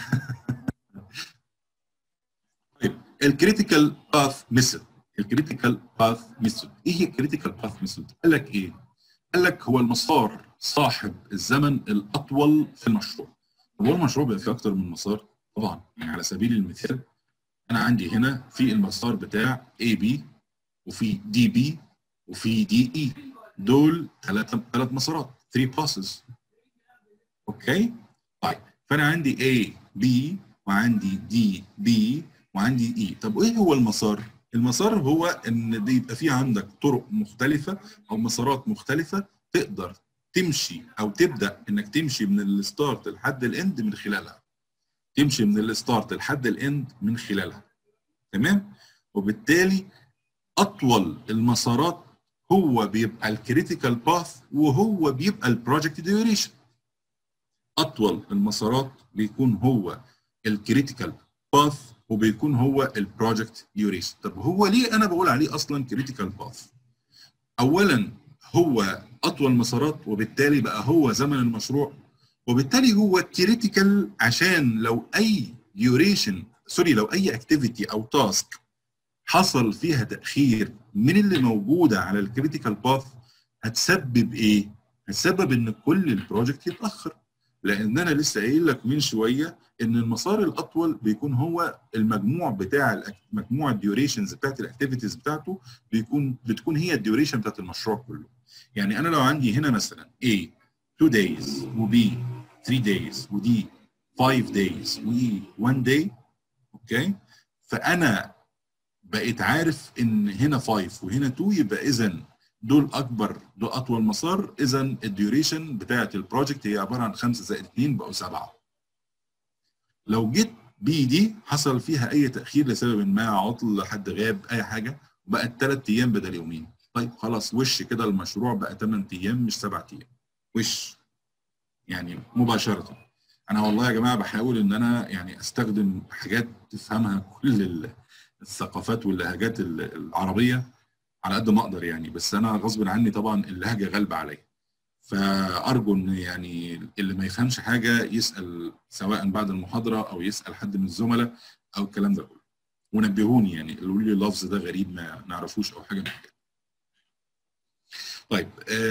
طيب الكريتيكال باث ميثود الكريتيكال باث ميثود ايه هي الكريتيكال باث ميثود؟ قال لك ايه؟ قال لك هو المسار صاحب الزمن الاطول في المشروع. طب هو المشروع بيبقى فيه اكتر من مسار؟ طبعا يعني على سبيل المثال انا عندي هنا في المسار بتاع اي بي وفي دي بي وفي دي اي دول ثلاث ثلاث مسارات 3 باسز اوكي طيب فانا عندي A B وعندي D B وعندي E طب ايه هو المسار المسار هو ان يبقى في عندك طرق مختلفه او مسارات مختلفه تقدر تمشي او تبدا انك تمشي من الستارت لحد الاند من خلالها تمشي من الستارت لحد الاند من خلالها تمام وبالتالي اطول المسارات هو بيبقى الكريتيكال باث وهو بيبقى البروجكت ديوريشن اطول المسارات بيكون هو الكريتيكال باث وبيكون هو البروجكت ديوريشن طب هو ليه انا بقول عليه اصلا كريتيكال باث اولا هو اطول مسارات وبالتالي بقى هو زمن المشروع وبالتالي هو كريتيكال عشان لو اي ديوريشن سوري لو اي اكتيفيتي او تاسك حصل فيها تاخير من اللي موجوده على الكريتيكال باث هتسبب ايه؟ هتسبب ان كل البروجكت يتاخر لان انا لسه قايل لك من شويه ان المسار الاطول بيكون هو المجموع بتاع مجموع الديوريشنز بتاعت الاكتيفيتيز بتاعته بيكون بتكون هي الديوريشن بتاعت المشروع كله يعني انا لو عندي هنا مثلا A 2 days و B 3 days و D 5 days و E 1 day اوكي فانا بقيت عارف ان هنا 5 وهنا 2 يبقى اذا دول اكبر دول اطول مسار اذا الديوريشن بتاعت البروجكت هي عباره عن 5 زائد 2 بقوا 7 لو جيت بي دي حصل فيها اي تاخير لسبب ما عطل حد غاب اي حاجه بقت 3 ايام بدل يومين طيب خلاص وش كده المشروع بقى 8 ايام مش 7 ايام وش يعني مباشره انا والله يا جماعه بحاول ان انا يعني استخدم حاجات تفهمها كل الثقافات واللهجات العربيه على قد ما اقدر يعني بس انا غصب عني طبعا اللهجه غالبه عليا فارجو ان يعني اللي ما يفهمش حاجه يسال سواء بعد المحاضره او يسال حد من الزملاء او الكلام ده كله ونبهوني يعني قالوا لي اللفظ ده غريب ما نعرفوش او حاجه من كده طيب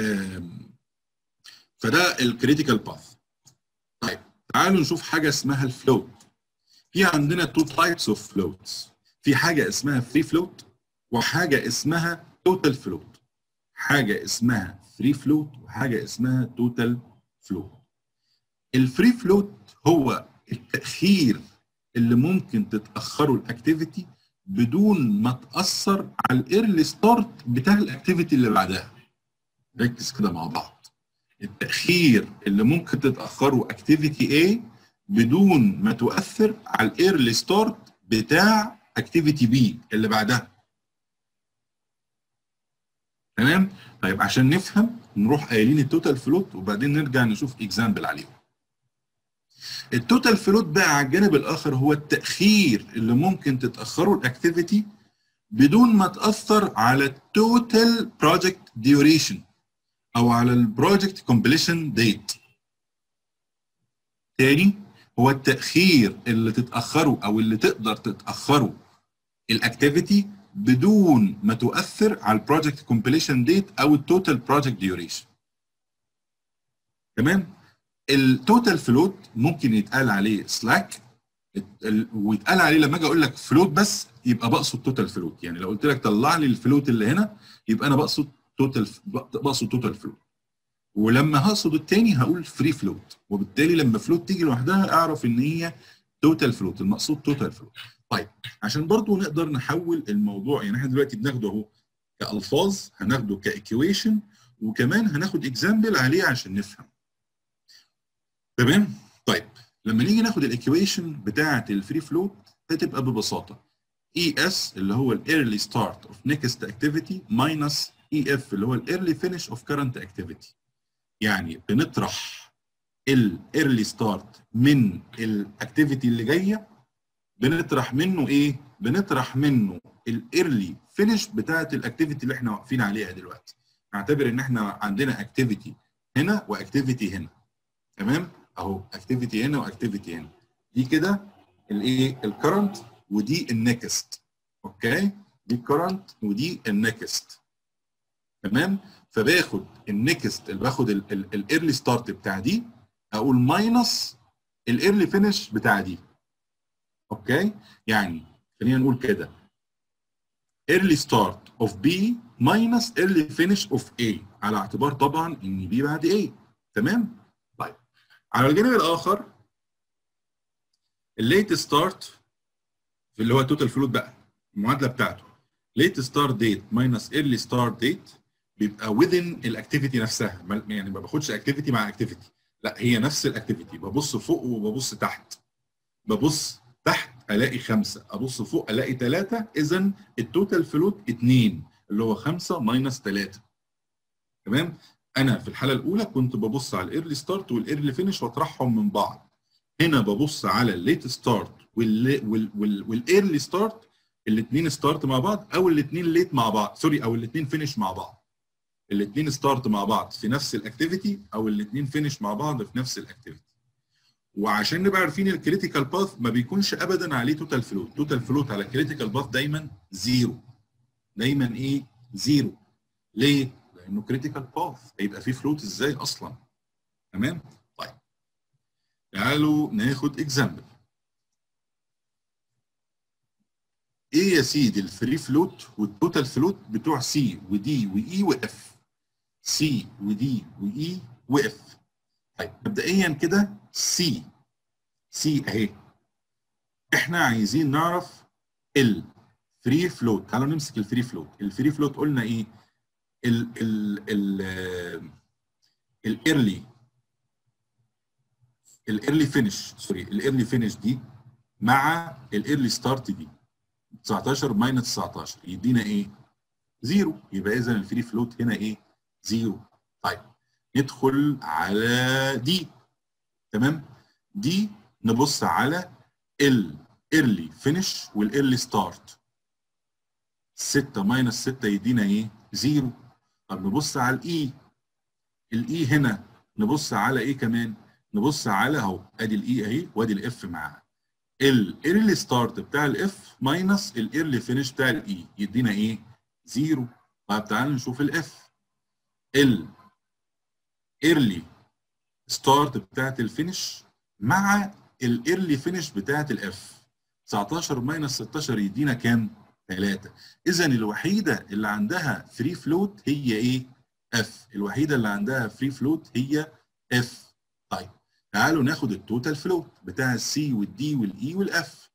فده الكريتيكال باث طيب تعالوا نشوف حاجه اسمها الفلوت في عندنا تو تايبس اوف فلوتس في حاجه اسمها فري فلوت وحاجه اسمها توتال فلوت حاجه اسمها فري فلوت وحاجه اسمها توتال فلوت الفري فلوت هو التاخير اللي ممكن تتاخره الاكتيفيتي بدون ما تاثر على الايرلي ستارت بتاع الاكتيفيتي اللي بعدها ركز كده مع بعض التاخير اللي ممكن تتاخره اكتيفيتي A بدون ما تؤثر على الايرلي ستارت بتاع اكتيفيتي بي اللي بعدها تمام طيب عشان نفهم نروح قايلين التوتال فلوت وبعدين نرجع نشوف اكزامبل عليهم التوتال فلوت بقى على الجانب الاخر هو التاخير اللي ممكن تتاخره الاكتيفيتي بدون ما تاثر على التوتال بروجكت ديوريشن او على البروجكت كومبليشن ديت تاني هو التاخير اللي تتاخره او اللي تقدر تتاخره الاكتيفيتي بدون ما تؤثر على البروجكت كومبليشن ديت او التوتال بروجكت ديوريشن تمام التوتال فلوت ممكن يتقال عليه سلاك ويتقال عليه لما اجي اقول لك فلوت بس يبقى بقصد توتال فلوت يعني لو قلت لك طلع لي الفلوت اللي هنا يبقى انا بقصد توتال بقصد توتال فلوت ولما هقصد الثاني هقول فري فلوت وبالتالي لما فلوت تيجي لوحدها اعرف ان هي توتال فلوت المقصود توتال فلوت طيب عشان برضو نقدر نحول الموضوع يعني احنا دلوقتي بناخده اهو كالفاظ هناخده كايكويشن وكمان هناخد اكزامبل عليه عشان نفهم تمام طيب لما نيجي ناخد الايكويشن بتاعه الفري فلوت هتبقى ببساطه اي اس اللي هو الايرلي ستارت اوف نيكست اكتيفيتي ماينس اي اف اللي هو الايرلي فينش اوف كرنت اكتيفيتي يعني بنطرح الايرلي ستارت من الاكتيفيتي اللي جايه بنطرح منه ايه؟ بنطرح منه الايرلي فينش بتاعت الاكتيفيتي اللي احنا واقفين عليها دلوقتي. نعتبر ان احنا عندنا اكتيفيتي هنا واكتيفيتي هنا. تمام؟ اهو اكتيفيتي هنا واكتيفيتي هنا. دي كده الايه؟ الكرنت ودي النكست. اوكي؟ دي الكرنت ودي النكست. تمام؟ فباخد النكست اللي باخد الايرلي ستارت بتاع دي اقول ماينس الايرلي فينش بتاع دي. اوكي يعني خلينا نقول كده early start of B minus early finish of A على اعتبار طبعا ان B بعد A تمام طيب على الجانب الاخر الليت ستارت اللي هو التوتال فلوت بقى المعادله بتاعته late start date minus early start date بيبقى within الاكتيفيتي نفسها يعني ما باخدش اكتيفيتي مع اكتيفيتي لا هي نفس الاكتيفيتي ببص فوق وببص تحت ببص تحت الاقي خمسه ابص فوق الاقي ثلاثه اذا التوتال فلوت اثنين اللي هو خمسه ماينس ثلاثه تمام انا في الحاله الاولى كنت ببص على الايرلي ستارت والايرلي فينش واطرحهم من بعض هنا ببص على الليت ستارت والايرلي ستارت الاثنين ستارت مع بعض او الاثنين ليت مع بعض سوري او الاثنين فينش مع بعض الاثنين ستارت مع بعض في نفس الاكتيفيتي او الاثنين فينش مع بعض في نفس الاكتيفيتي وعشان نبقى عارفين الكريتيكال باث ما بيكونش ابدا عليه توتال فلوت توتال فلوت على الكريتيكال باث دايما زيرو دايما ايه زيرو ليه لانه كريتيكال باث هيبقى فيه فلوت ازاي اصلا تمام طيب تعالوا ناخد اكزامبل ايه يا سيدي الفري فلوت والتوتال فلوت بتوع سي ودي واي واف سي ودي واي واف طيب مبدئيا كده سي سي اهي احنا عايزين نعرف الفري فلوت تعالوا نمسك الفري فلوت الفري فلوت قلنا ايه ال ال ال الايرلي الايرلي فينش سوري الايرلي فينش دي مع الايرلي ستارت دي 19 ماينس 19 يدينا ايه؟ زيرو يبقى اذا الفري فلوت هنا ايه؟ زيرو طيب ندخل على دي تمام؟ دي نبص على الايرلي فينش والايرلي ستارت 6 ماينس 6 يدينا ايه؟ زيرو طب نبص على الاي الاي هنا نبص على ايه كمان؟ نبص على اهو ادي الاي اهي وادي الاف معاها الايرلي ستارت بتاع الاف ماينس الايرلي فينش بتاع الاي يدينا ايه؟ زيرو طب تعالوا نشوف الاف الايرلي ستارت بتاعت الفينش مع الايرلي فينش بتاعت الاف 19 ماينس 16 يدينا كام؟ 3 اذا الوحيده اللي عندها فري فلوت هي ايه؟ اف الوحيده اللي عندها فري فلوت هي اف طيب تعالوا ناخد التوتال فلوت بتاع السي والدي والاي والاف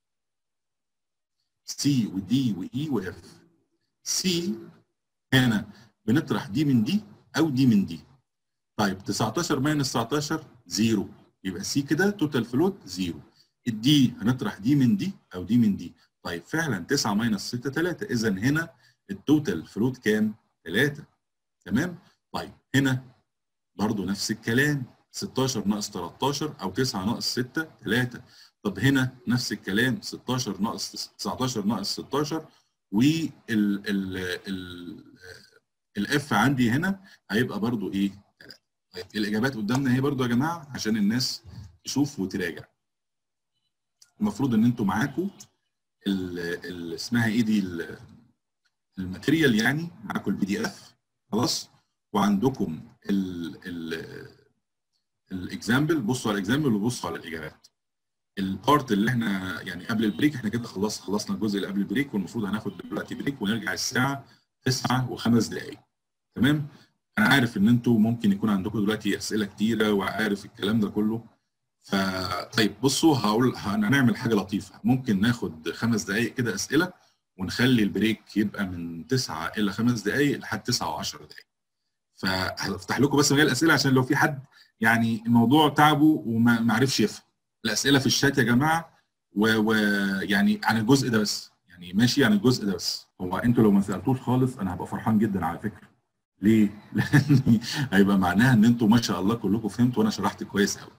سي ودي واي واف سي هنا بنطرح دي من دي او دي من دي طيب 19 ماينس 19 زيرو يبقى سي كده توتال فلوت زيرو الدي هنطرح دي من دي او دي من دي طيب فعلا 9 ماينس 6 3 اذا هنا التوتال فلوت كام 3 تمام طيب هنا برضو نفس الكلام 16 ناقص 13 او 9 ناقص 6 3 طب هنا نفس الكلام 16 ناقص 19 ناقص 16 وال ال ال الاف عندي هنا هيبقى برضو ايه 3 طيب الاجابات قدامنا اهي برضو يا جماعه عشان الناس تشوف وتراجع المفروض ان انتوا معاكم اسمها ايه دي الماتيريال يعني معاكم البي دي اف خلاص وعندكم ال ال الاكزامبل بصوا على الاكزامبل وبصوا على الاجابات البارت اللي احنا يعني قبل البريك احنا كده خلاص خلصنا الجزء اللي قبل البريك والمفروض هناخد دلوقتي بريك ونرجع الساعه 9 وخمس دقائق تمام انا عارف ان انتوا ممكن يكون عندكم دلوقتي اسئله كتيره وعارف الكلام ده كله فطيب بصوا هقول هنعمل حاجه لطيفه ممكن ناخد خمس دقائق كده اسئله ونخلي البريك يبقى من 9 الى خمس دقائق لحد 9 و10 دقائق فهفتح لكم بس مجال الاسئله عشان لو في حد يعني الموضوع تعبه وما عرفش يفهم الاسئله في الشات يا جماعه ويعني و... عن الجزء ده بس يعني ماشي عن الجزء ده بس هو انتوا لو ما سالتوش خالص انا هبقى فرحان جدا على فكره ليه؟ لان هيبقى معناها ان انتوا ما شاء الله كلكم فهمتوا وانا شرحت كويس قوي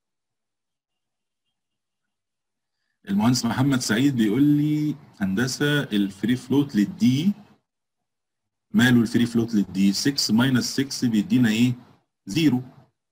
المهندس محمد سعيد بيقول لي هندسه الفري فلوت للدي ماله الفري فلوت للدي 6 ماينس 6 بيدينا ايه؟ زيرو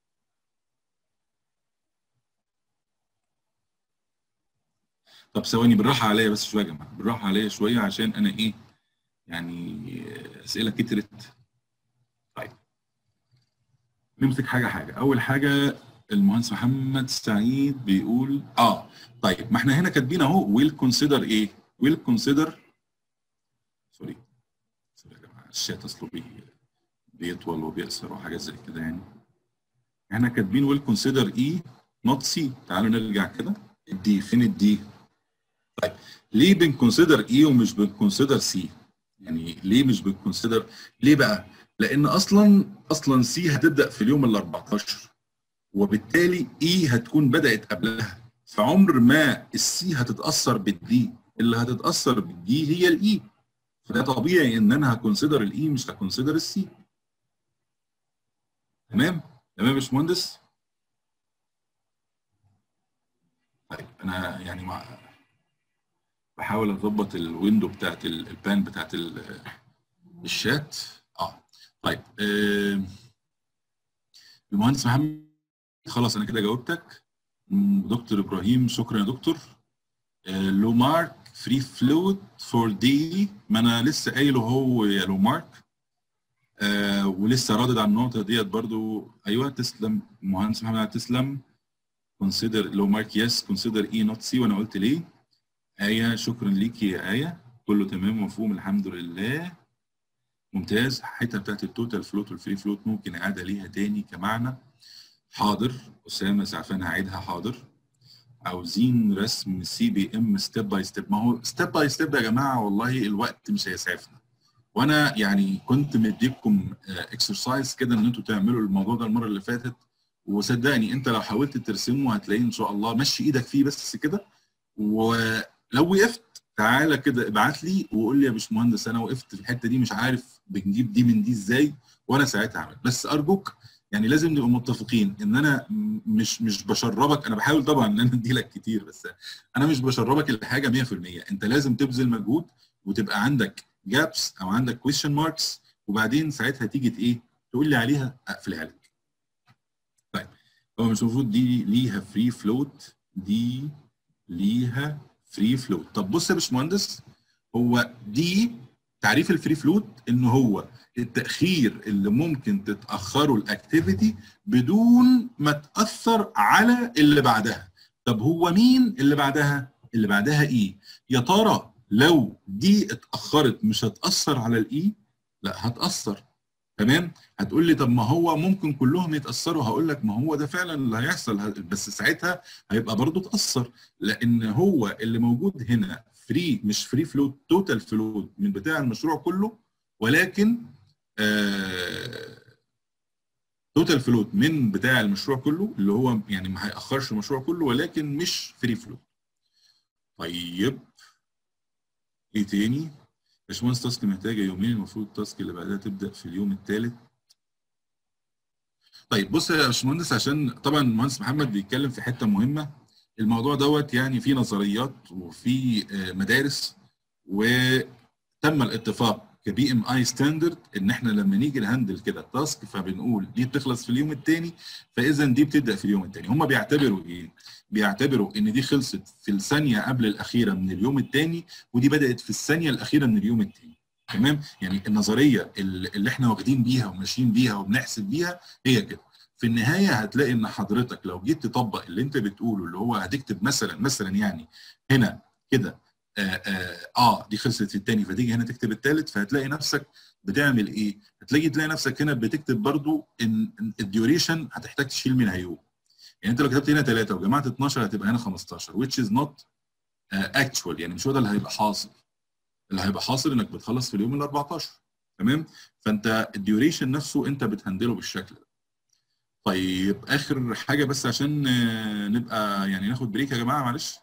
طب ثواني بالراحه عليا بس شويه يا جماعه بالراحه عليا شويه عشان انا ايه يعني اسئله كترت طيب نمسك حاجه حاجه اول حاجه المهندس محمد سعيد بيقول اه طيب ما احنا هنا كاتبين اهو ويل كونسيدر ايه ويل كونسيدر سوري سوري يا جماعه الشات اصله بي بيطول وبيقصر وحاجات زي كده يعني احنا كاتبين ويل كونسيدر اي نوت سي تعالوا نرجع كده الدي فين الدي طيب ليه بنكونسيدر اي ومش بنكونسيدر سي يعني ليه مش بنكونسيدر ليه بقى لان اصلا اصلا سي هتبدا في اليوم ال 14 وبالتالي اي هتكون بدات قبلها فعمر ما السي هتتاثر بالدي اللي هتتاثر بالدي هي الاي فده طبيعي ان انا هكونسيدر الاي مش هكونسيدر السي تمام تمام يا باشمهندس طيب انا يعني مع بحاول اظبط الويندو بتاعت البان بتاعت الشات اه طيب آه المهندس محمد خلاص انا كده جاوبتك دكتور ابراهيم شكرا يا دكتور لو مارك فري فلوت فور دي ما انا لسه قايله هو يا لو مارك آه ولسه رادد على النقطه ديت برضو ايوه تسلم مهندس محمد تسلم consider لو مارك يس consider اي نوت سي وانا قلت ليه ايه شكرا ليكي يا ايه كله تمام مفهوم الحمد لله ممتاز الحته بتاعت التوتال فلوت والفري فلوت ممكن اعاده ليها تاني كمعنى حاضر اسامه سعفان هعيدها حاضر عاوزين رسم سي بي ام ستيب باي ستيب ما هو ستيب باي ستيب يا جماعه والله الوقت مش هيسعفنا وانا يعني كنت مديكم اكسرسايز كده ان انتوا تعملوا الموضوع ده المره اللي فاتت وصدقني انت لو حاولت ترسمه هتلاقيه ان شاء الله مشي ايدك فيه بس كده ولو وقفت تعالى كده ابعت لي وقول لي يا باشمهندس انا وقفت في الحته دي مش عارف بنجيب دي من دي ازاي وانا ساعتها اعمل بس ارجوك يعني لازم نبقى متفقين ان انا مش مش بشربك انا بحاول طبعا ان انا ادي لك كتير بس انا مش بشربك الحاجه 100% انت لازم تبذل مجهود وتبقى عندك جابس او عندك كويشن ماركس وبعدين ساعتها تيجي ايه تقول لي عليها اقفلها لك. طيب هو مش المفروض دي ليها فري فلوت دي ليها فري فلوت طب بص يا باشمهندس هو دي تعريف الفري فلوت ان هو التاخير اللي ممكن تتاخره الاكتيفيتي بدون ما تاثر على اللي بعدها طب هو مين اللي بعدها اللي بعدها ايه يا ترى لو دي اتاخرت مش هتاثر على الاي لا هتاثر تمام هتقول لي طب ما هو ممكن كلهم يتاثروا هقول لك ما هو ده فعلا اللي هيحصل بس ساعتها هيبقى برضه اتاثر لان هو اللي موجود هنا فري مش فري فلوت توتال فلوت من بتاع المشروع كله ولكن توتال فلوت من بتاع المشروع كله اللي هو يعني ما هيأخرش المشروع كله ولكن مش فري فلوت طيب ايه تاني باشمهندس تاسك محتاجه يومين المفروض التاسك اللي بعدها تبدا في اليوم الثالث طيب بص يا باشمهندس عشان طبعا المهندس محمد بيتكلم في حته مهمه الموضوع دوت يعني في نظريات وفي مدارس وتم الاتفاق كبي ام اي ستاندرد ان احنا لما نيجي نهندل كده تاسك فبنقول دي بتخلص في اليوم الثاني فاذا دي بتبدا في اليوم الثاني هم بيعتبروا ايه بيعتبروا ان دي خلصت في الثانيه قبل الاخيره من اليوم الثاني ودي بدات في الثانيه الاخيره من اليوم الثاني تمام يعني النظريه اللي احنا واخدين بيها وماشيين بيها وبنحسب بيها هي كده في النهايه هتلاقي ان حضرتك لو جيت تطبق اللي انت بتقوله اللي هو هتكتب مثلا مثلا يعني هنا كده آه, آه, اه دي خلصت في الثاني فتيجي هنا تكتب الثالث فهتلاقي نفسك بتعمل ايه؟ هتلاقي تلاقي نفسك هنا بتكتب برضو ان الديوريشن هتحتاج تشيل منها يوم. يعني انت لو كتبت هنا 3 وجمعت 12 هتبقى هنا 15 which is not uh, actual يعني مش هو ده اللي هيبقى حاصل. اللي هيبقى حاصل انك بتخلص في اليوم ال 14 تمام؟ فانت الديوريشن نفسه انت بتهندله بالشكل ده. طيب اخر حاجه بس عشان نبقى يعني ناخد بريك يا جماعه معلش.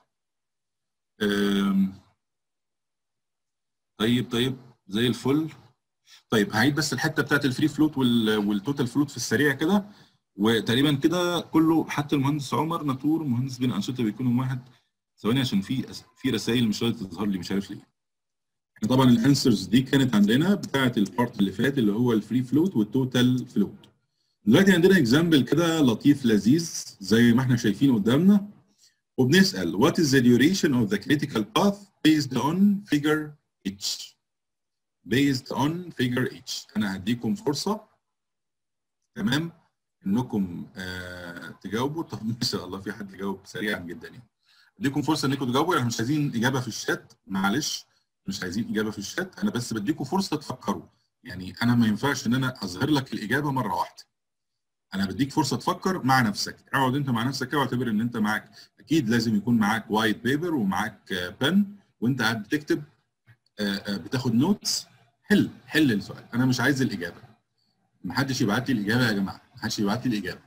طيب طيب زي الفل طيب هعيد بس الحته بتاعت الفري فلوت والتوتال فلوت في السريع كده وتقريبا كده كله حتى المهندس عمر ناتور المهندس بين انشطه بيكونوا واحد ثواني عشان في في رسائل مش راضيه تظهر لي مش عارف ليه احنا طبعا الانسرز دي كانت عندنا بتاعت البارت اللي فات اللي هو الفري فلوت والتوتال فلوت دلوقتي عندنا اكزامبل كده لطيف لذيذ زي ما احنا شايفين قدامنا وبنسال what is the duration of the critical path based on figure H based on figure H انا هديكم فرصه تمام انكم آه تجاوبوا طب ما شاء الله في حد جاوب سريعا جدا يعني اديكم فرصه انكم تجاوبوا احنا مش عايزين اجابه في الشات معلش مش عايزين اجابه في الشات انا بس بديكم فرصه تفكروا يعني انا ما ينفعش ان انا اظهر لك الاجابه مره واحده انا بديك فرصه تفكر مع نفسك اقعد انت مع نفسك كده واعتبر ان انت معاك اكيد لازم يكون معاك وايت بيبر ومعاك بن وانت قاعد بتكتب بتاخد نوتس حل حل السؤال انا مش عايز الاجابه ما حدش يبعت لي الاجابه يا جماعه ما حدش يبعت لي الاجابه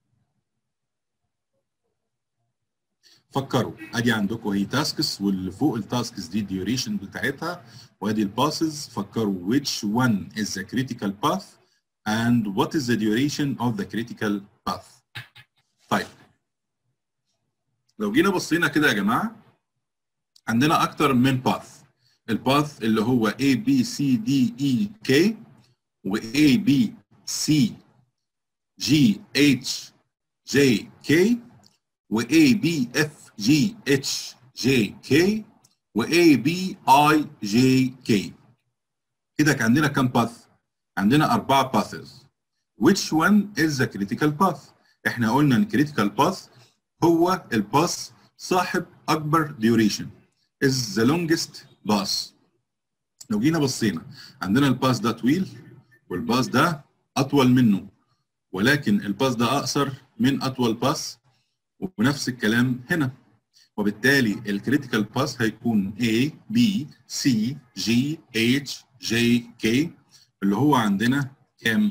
فكروا ادي عندكم هي تاسكس واللي فوق التاسكس دي الديوريشن بتاعتها وادي الباسز فكروا which one is the critical path and what is the duration of the critical path طيب لو جينا بصينا كده يا جماعه عندنا اكتر من باث الباث اللي هو A B C D E K و A B C G H J K و A B F G H J K و A B I J K كده كان عندنا كام باث؟ عندنا أربعة باثز which one is the critical path؟ احنا قلنا ان critical path هو الباث صاحب أكبر duration is the longest path لو جينا بصينا عندنا الباث ده طويل والباث ده أطول منه ولكن الباث ده أقصر من أطول باث ونفس الكلام هنا وبالتالي الكريتيكال باث هيكون A B C G H J K اللي هو عندنا كام؟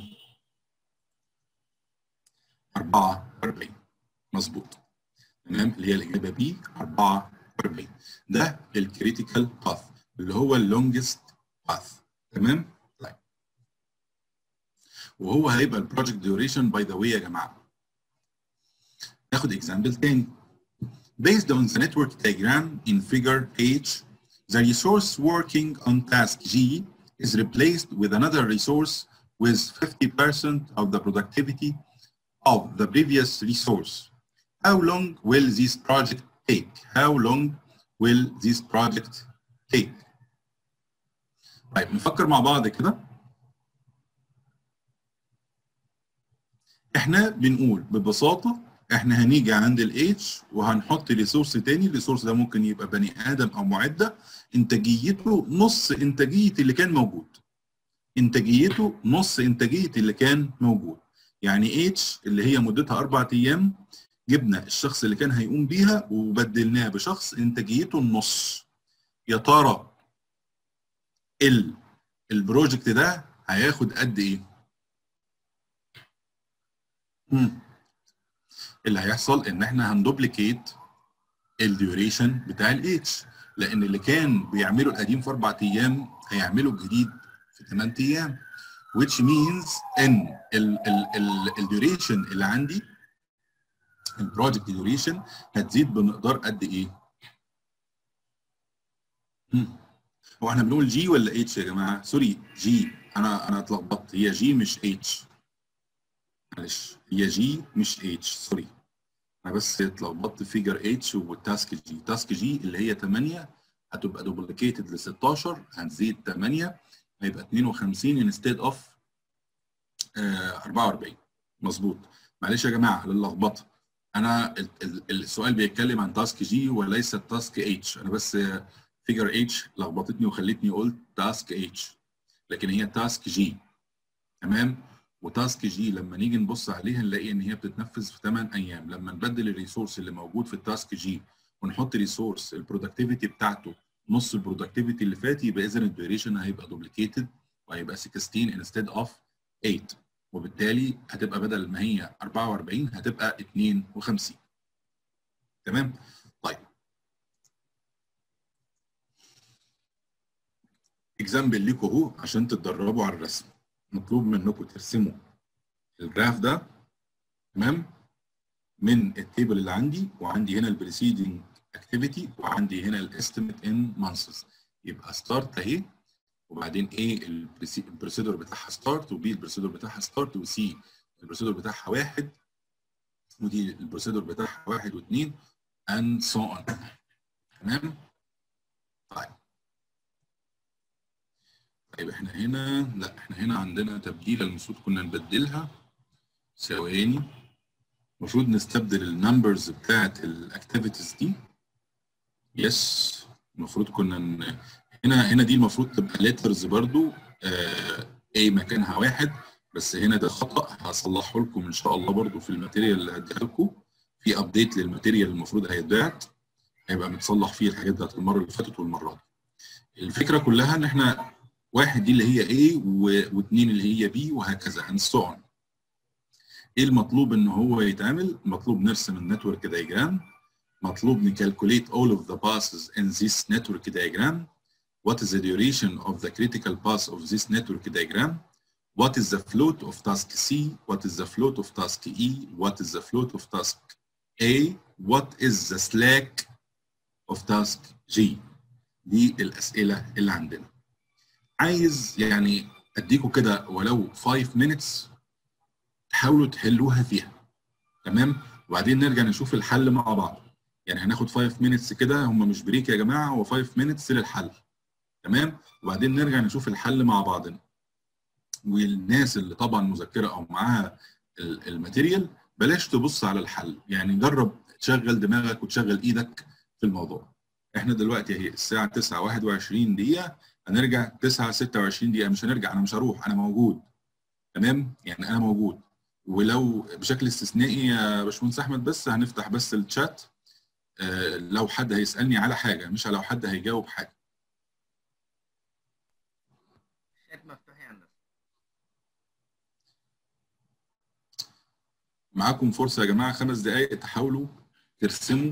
44 مظبوط تمام اللي هي الإجابة B 44 ده الكريتيكال باث اللي هو اللونجست باث تمام؟ طيب وهو هيبقى البروجكت ديوريشن باي ذا واي يا جماعه ناخد اكزامبل تاني Based on the network diagram in figure H, the resource working on task G is replaced with another resource with 50% of the productivity of the previous resource. How long will this project take? How long will this project take? طيب نفكر مع بعض كده احنا بنقول ببساطه احنا هنيجي عند الاتش وهنحط ريسورس تاني الريسورس ده ممكن يبقى بني ادم او معده انتاجيته نص انتاجيه اللي كان موجود انتاجيته نص انتاجيه اللي كان موجود يعني اتش اللي هي مدتها اربع ايام جبنا الشخص اللي كان هيقوم بيها وبدلناه بشخص انتاجيته النص يا ترى ال البروجكت ده هياخد قد ايه؟ مم. اللي هيحصل ان احنا هندوبليكيت الديوريشن بتاع الاتش لان اللي كان بيعمله القديم في اربع ايام هيعمله الجديد في 8 ايام which means ان الديوريشن اللي عندي البروجكت ديوريشن هتزيد بمقدار قد ايه؟ مم. هو احنا بنقول جي ولا اتش يا جماعه؟ سوري جي انا انا اتلخبطت هي جي مش اتش معلش هي جي مش اتش سوري انا بس اتلخبطت فيجر اتش والتاسك جي تاسك جي اللي هي 8 هتبقى دوبليكيتد ل 16 هتزيد 8 هيبقى 52 انستيد اوف 44 مظبوط معلش يا جماعه للخبطه انا ال ال السؤال بيتكلم عن تاسك جي وليس تاسك اتش انا بس فيجر اتش لخبطتني وخلتني قلت تاسك اتش لكن هي تاسك جي تمام وتاسك جي لما نيجي نبص عليها نلاقي ان هي بتتنفذ في 8 ايام لما نبدل الريسورس اللي موجود في التاسك جي ونحط ريسورس البرودكتيفيتي بتاعته نص البرودكتيفيتي اللي فات يبقى اذا الديوريشن هيبقى دوبليكيتد وهيبقى 16 انستيد اوف 8 وبالتالي هتبقى بدل ما هي 44 هتبقى 52 تمام طيب اكزامبل ليكوا اهو عشان تتدربوا على الرسم مطلوب منكم ترسموا الجراف ده تمام من التيبل اللي عندي وعندي هنا البريسيدنج اكتيفيتي وعندي هنا الاستيميت ان مانثس يبقى ستارت اهي وبعدين ايه البروسيدور بتاعها ستارت وبي البروسيدور بتاعها ستارت وسي البروسيدور بتاعها واحد ودي البروسيدور بتاعها واحد واثنين and so on تمام طيب طيب احنا هنا لا احنا هنا عندنا تبديله المفروض كنا نبدلها ثواني المفروض نستبدل النمبرز بتاعت الاكتيفيتيز دي يس المفروض كنا ن... هنا هنا دي المفروض تبقى ليترز برضو آه ايه مكانها واحد بس هنا ده خطا هصلحه لكم ان شاء الله برضو في الماتيريال اللي هديها لكم في ابديت للماتيريال المفروض هيتبعت هيبقى متصلح فيه الحاجات بتاعت المره اللي فاتت والمره دي الفكره كلها ان احنا واحد دي اللي هي A واثنين اللي هي B وهكذا and so on. ايه المطلوب ان هو يتعمل؟ مطلوب نرسم النتورك دايجرام مطلوب نكالكوليت all of the passes in this network diagram what is the duration of the critical path of this network diagram what is the float of task C what is the float of task E what is the float of task A what is the slack of task G دي الاسئله اللي عندنا عايز يعني اديكم كده ولو 5 minutes تحاولوا تحلوها فيها تمام وبعدين نرجع نشوف الحل مع بعض يعني هناخد 5 مينتس كده هم مش بريك يا جماعه هو 5 مينتس للحل تمام وبعدين نرجع نشوف الحل مع بعضنا والناس اللي طبعا مذكره او معاها الماتيريال بلاش تبص على الحل يعني جرب تشغل دماغك وتشغل ايدك في الموضوع احنا دلوقتي اهي الساعه 9 21 دقيقه هنرجع 9 26 دقيقه مش هنرجع انا مش هروح انا موجود تمام يعني انا موجود ولو بشكل استثنائي يا باشمهندس احمد بس هنفتح بس الشات آه لو حد هيسالني على حاجه مش لو حد هيجاوب حاجه الشات مفتوح يا هندسه معاكم فرصه يا جماعه خمس دقائق تحاولوا ترسموا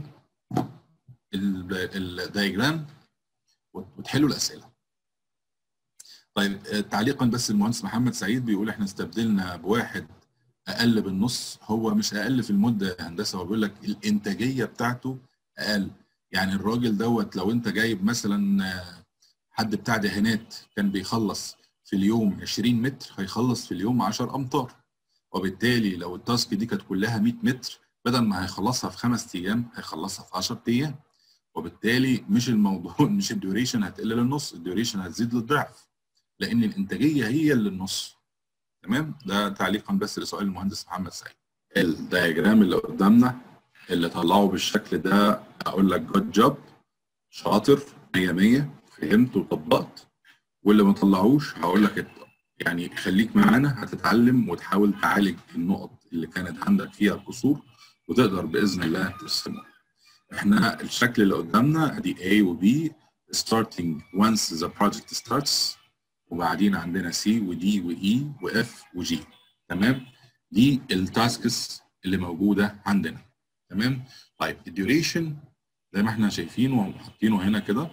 الدايجرام وتحلوا الاسئله. طيب تعليقا بس المهندس محمد سعيد بيقول احنا استبدلنا بواحد اقل بالنص هو مش اقل في المده يا هندسه هو بيقول لك الانتاجيه بتاعته اقل يعني الراجل دوت لو انت جايب مثلا حد بتاع دهانات كان بيخلص في اليوم 20 متر هيخلص في اليوم 10 امتار وبالتالي لو التاسك دي كانت كلها 100 متر بدل ما هيخلصها في خمس ايام هيخلصها في 10 ايام وبالتالي مش الموضوع مش الديوريشن هتقل للنص الديوريشن هتزيد للضعف لان الانتاجيه هي اللي النص تمام ده تعليقا بس لسؤال المهندس محمد سعيد الدياجرام اللي قدامنا اللي طلعه بالشكل ده اقول لك جود جوب شاطر 100 100 فهمت وطبقت واللي ما طلعوش هقول لك يعني خليك معانا هتتعلم وتحاول تعالج النقط اللي كانت عندك فيها القصور وتقدر باذن الله ترسمها. احنا الشكل اللي قدامنا ادي A و B starting once the project starts وبعدين عندنا C و D و E و F و G تمام؟ دي التاسكس اللي موجوده عندنا تمام؟ طيب الديوريشن زي ما احنا شايفينه وحاطينه هنا كده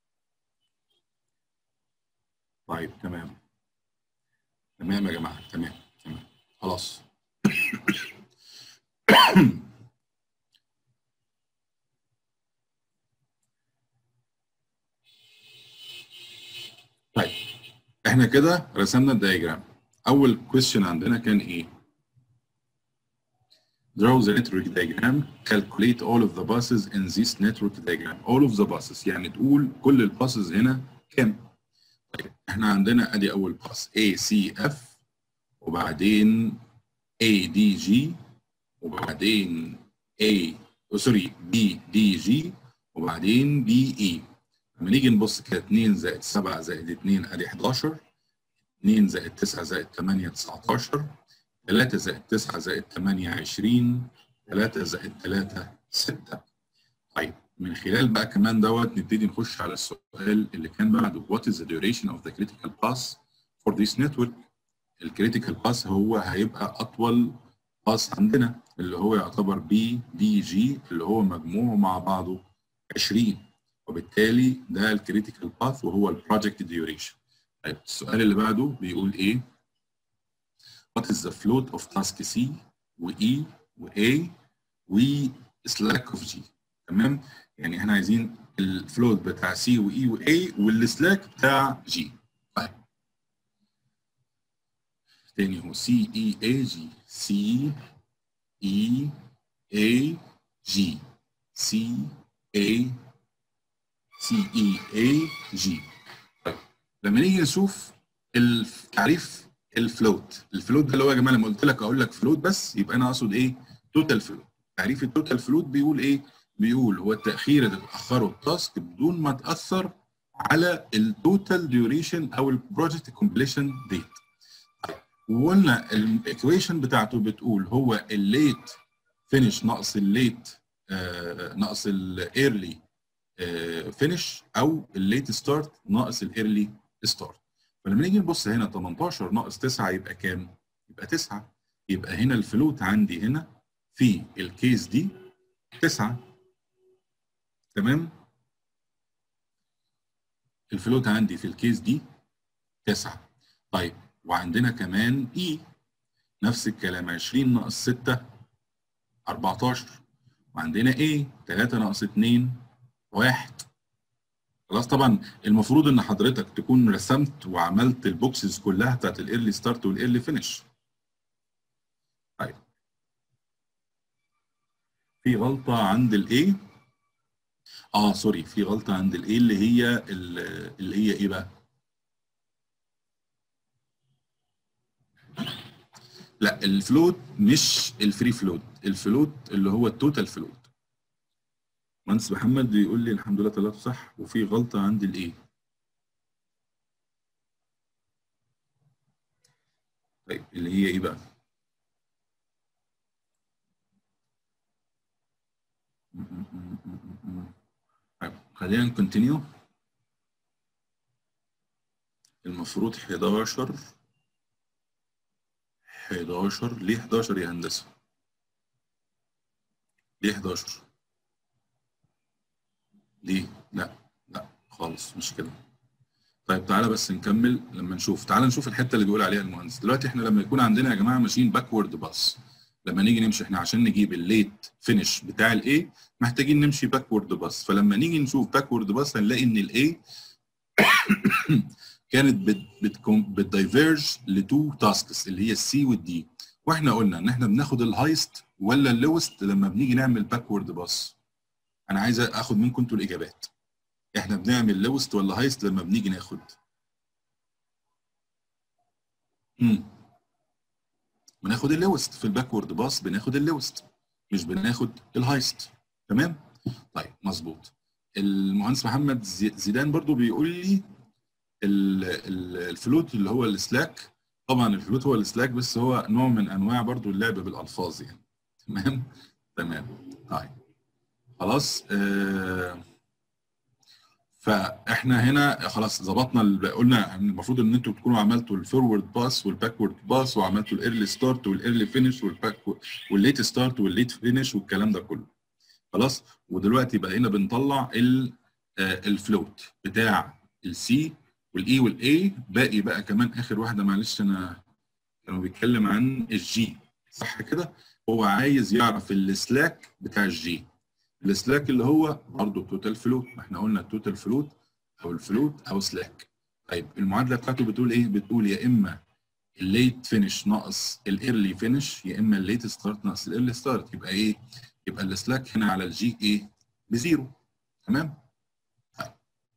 طيب تمام تمام يا جماعه تمام تمام خلاص طيب احنا كده رسمنا الدايجرام اول كويستشن عندنا كان ايه draw the network diagram calculate all of the buses in this network diagram all of the buses يعني تقول كل الباسز هنا كام طيب احنا عندنا ادي اول باس A C F وبعدين A D G وبعدين A سوري B D G وبعدين B E لما نيجي نبص كده 2 زائد 7 زائد 2 ادي 11 2 زائد 9 زائد 8 19 3 زائد 9 زائد 8 20 3 زائد 3 6 طيب من خلال بقى كمان دوت نبتدي نخش على السؤال اللي كان بعده what is the duration of the critical path for this network الكريتيكال باس هو هيبقى اطول باس عندنا اللي هو يعتبر بي دي جي اللي هو مجموعه مع بعضه 20 وبالتالي ده الكريتيكال باث وهو البروجكت ديوريشن طيب السؤال اللي بعده بيقول ايه what is the float of task C و E و A و slack of G تمام يعني احنا عايزين الفلوت بتاع C و E و A والسلاك بتاع G طيب تاني هو C E A G C E A G C A C E A G طيب لما نيجي نشوف التعريف الفلوت الفلوت ده اللي هو يا جماعه لما قلت لك اقول لك فلوت بس يبقى انا اقصد ايه توتال فلوت تعريف التوتال فلوت بيقول ايه بيقول هو التاخير اللي اتاخره التاسك بدون ما تاثر على التوتال ديوريشن او البروجكت كومبليشن ديت وقلنا الايكويشن بتاعته بتقول هو الليت فينش ناقص الليت آه ناقص الايرلي فينش او الليت ستارت ناقص الايرلي ستارت فلما نيجي نبص هنا 18 ناقص 9 يبقى كام؟ يبقى 9 يبقى هنا الفلوت عندي هنا في الكيس دي 9 تمام؟ الفلوت عندي في الكيس دي 9 طيب وعندنا كمان اي نفس الكلام 20 ناقص 6 14 وعندنا ايه 3 ناقص 2 1 خلاص طبعا المفروض ان حضرتك تكون رسمت وعملت البوكسز كلها بتاعت الايرلي ستارت والايرلي فينش طيب في غلطه عند الايه اه سوري في غلطه عند الايه اللي هي اللي هي ايه بقى لا الفلوت مش الفري فلوت الفلوت اللي هو التوتال فلوت مهندس محمد بيقول لي الحمد لله طلعته صح وفي غلطه عند الايه طيب اللي هي ايه بقى طيب خلينا نكونتينيو المفروض 11 11 ليه 11 يا هندسه ليه 11 ليه لا لا خالص مش كده طيب تعالى بس نكمل لما نشوف تعالى نشوف الحته اللي بيقول عليها المهندس دلوقتي احنا لما يكون عندنا يا جماعه ماشيين باكورد باس لما نيجي نمشي احنا عشان نجيب الليت فينش بتاع الاي محتاجين نمشي باكورد باس فلما نيجي نشوف باكورد باس هنلاقي ان الاي كانت بتدايفيرج لتو تاسكس اللي هي السي والدي واحنا قلنا ان احنا بناخد الهايست ولا اللوست لما بنيجي نعمل باكورد باس انا عايز اخد منكم انتوا الاجابات احنا بنعمل لوست ولا هايست لما بنيجي ناخد امم بناخد اللوست في الباكورد باس بناخد اللوست مش بناخد الهايست تمام طيب مظبوط المهندس محمد زيدان برضو بيقول لي الفلوت اللي هو السلاك طبعا الفلوت هو السلاك بس هو نوع من انواع برضو اللعب بالالفاظ يعني تمام تمام طيب خلاص آه فاحنا هنا خلاص ظبطنا قلنا المفروض ان انتوا تكونوا عملتوا الفورورد باس والباكورد باس وعملتوا الايرلي ستارت والايرلي فينش والباك والليت ستارت والليت فينش والكلام ده كله خلاص ودلوقتي بقينا بنطلع الفلوت بتاع السي والاي والاي باقي بقى كمان اخر واحده معلش انا كانوا بيتكلم عن الجي صح كده هو عايز يعرف السلاك بتاع الجي السلاك اللي هو برضه توتال فلوت ما احنا قلنا التوتال فلوت او الفلوت او سلاك طيب المعادله بتاعته بتقول ايه بتقول يا اما الليت فينش ناقص الايرلي فينش يا اما الليت ستارت ناقص الايرلي ستارت يبقى ايه يبقى السلاك هنا على الجي ايه بزيرو تمام طيب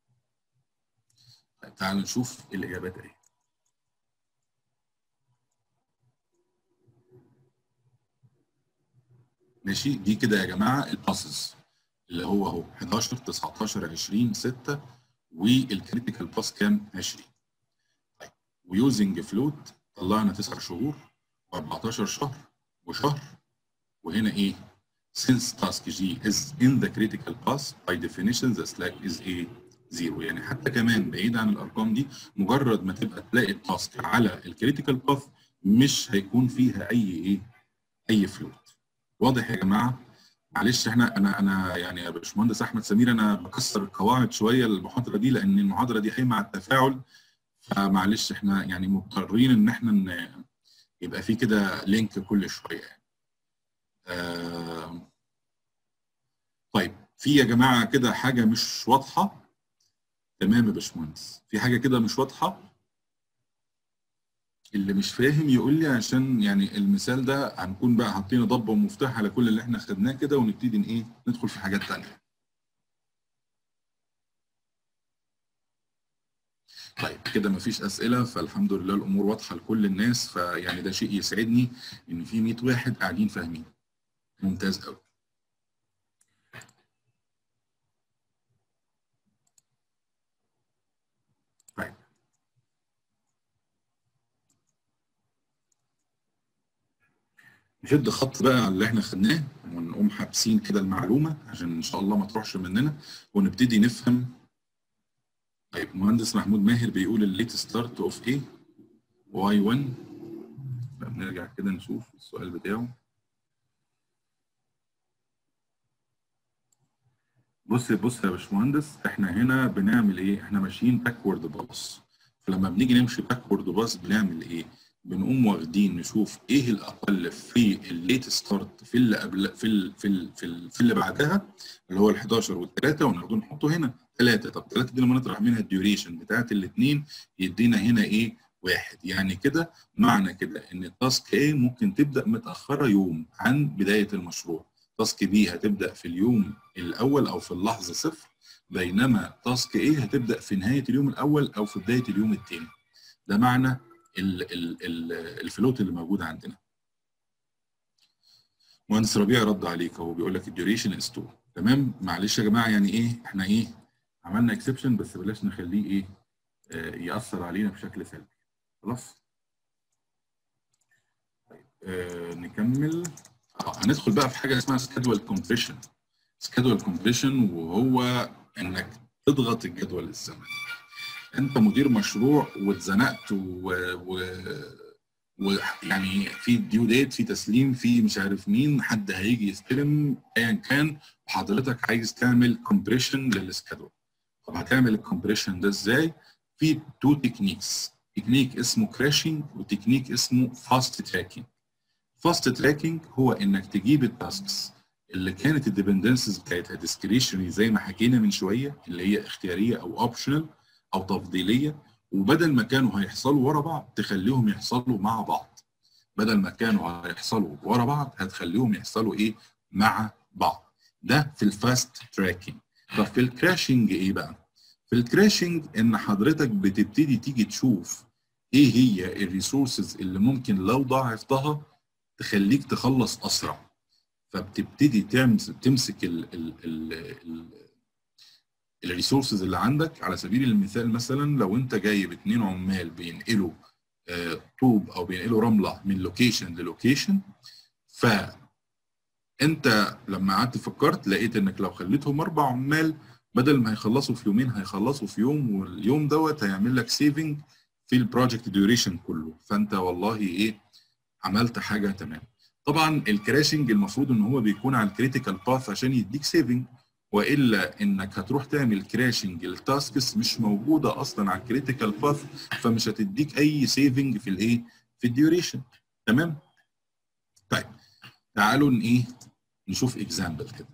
طيب تعالوا نشوف الاجابات ايه ماشي دي كده يا جماعه الباسز اللي هو اهو 11 19 20 6 والكريتيكال باس كام 20 طيب ويوزنج فلوت طلعنا 9 شهور و14 شهر وشهر وهنا ايه since task G is in the critical pass by definition the slack is a zero يعني حتى كمان بعيد عن الارقام دي مجرد ما تبقى تلاقي التاسك على الكريتيكال باث مش هيكون فيها اي ايه اي فلوت واضح يا جماعه معلش احنا انا انا يعني يا باشمهندس احمد سمير انا بكسر القواعد شويه المحاضره دي لان المحاضره دي قايمه على التفاعل فمعلش احنا يعني مضطرين ان احنا ن... يبقى في كده لينك كل شويه يعني. آه... طيب في يا جماعه كده حاجه مش واضحه تمام يا باشمهندس في حاجه كده مش واضحه اللي مش فاهم يقول لي عشان يعني المثال ده هنكون بقى حاطين ضبه ومفتاح على كل اللي احنا خدناه كده ونبتدي ايه ندخل في حاجات ثانيه. طيب كده مفيش اسئله فالحمد لله الامور واضحه لكل الناس فيعني ده شيء يسعدني ان في 100 واحد قاعدين فاهمين. ممتاز قوي. طيب نشد خط بقى على اللي احنا خدناه ونقوم حابسين كده المعلومه عشان ان شاء الله ما تروحش مننا ونبتدي نفهم طيب مهندس محمود ماهر بيقول الليت ستارت اوف ايه واي 1 نرجع كده نشوف السؤال بتاعه بص بص يا باشمهندس احنا هنا بنعمل ايه احنا ماشيين باكورد باص فلما بنيجي نمشي باكورد باص بنعمل ايه بنقوم واخدين نشوف ايه الاقل في الليت ستارت في اللي قبل في ال في ال في, ال في اللي بعدها اللي هو ال 11 وال3 وناخده نحطه هنا 3 طب 3 دي لما نطرح منها الديوريشن بتاعت الاثنين يدينا هنا ايه واحد يعني كده معنى كده ان التاسك ايه ممكن تبدا متاخره يوم عن بدايه المشروع تاسك بي هتبدا في اليوم الاول او في اللحظه صفر بينما تاسك ايه هتبدا في نهايه اليوم الاول او في بدايه اليوم الثاني ده معنى ال ال ال الفلوت اللي موجود عندنا مهندس ربيع رد عليك هو بيقول لك الديوريشن از 2 تمام معلش يا جماعه يعني ايه احنا ايه عملنا اكسبشن بس بلاش نخليه ايه آه ياثر علينا بشكل سلبي خلاص طيب آه نكمل اه هندخل بقى في حاجه اسمها سكادول كومبريشن سكادول كومبريشن وهو انك تضغط الجدول الزمني انت مدير مشروع واتزنقت و... و... ويعني في ديو ديت في تسليم في مش عارف مين حد هيجي يستلم ايا كان وحضرتك عايز تعمل كومبريشن للسكادول طب هتعمل الكومبريشن ده ازاي؟ في تو تكنيكس تكنيك اسمه كراشنج وتكنيك اسمه فاست تراكنج فاست تراكنج هو انك تجيب التاسكس اللي كانت الديبندنسز بتاعتها ديسكريشنري زي ما حكينا من شويه اللي هي اختياريه او اوبشنال او تفضيليه وبدل ما كانوا هيحصلوا ورا بعض تخليهم يحصلوا مع بعض بدل ما كانوا هيحصلوا ورا بعض هتخليهم يحصلوا ايه مع بعض ده في الفاست تراكنج طب في الكراشنج ايه بقى في الكراشنج ان حضرتك بتبتدي تيجي تشوف ايه هي الريسورسز اللي ممكن لو ضاعفتها تخليك تخلص اسرع فبتبتدي تمسك تمسك ال ال ال ال الريسورسز اللي عندك على سبيل المثال مثلا لو انت جايب اتنين عمال بينقلوا آه طوب او بينقلوا رمله من لوكيشن للوكيشن ف انت لما قعدت فكرت لقيت انك لو خليتهم اربع عمال بدل ما هيخلصوا في يومين هيخلصوا في يوم واليوم دوت هيعمل لك سيفنج في البروجكت ديوريشن كله فانت والله ايه عملت حاجه تمام طبعا الكراشنج المفروض ان هو بيكون على الكريتيكال باث عشان يديك سيفنج والا انك هتروح تعمل كراشنج التاسكس مش موجوده اصلا على الكريتيكال باث فمش هتديك اي سيفنج في الايه في الديوريشن تمام طيب تعالوا ايه نشوف اكزامبل كده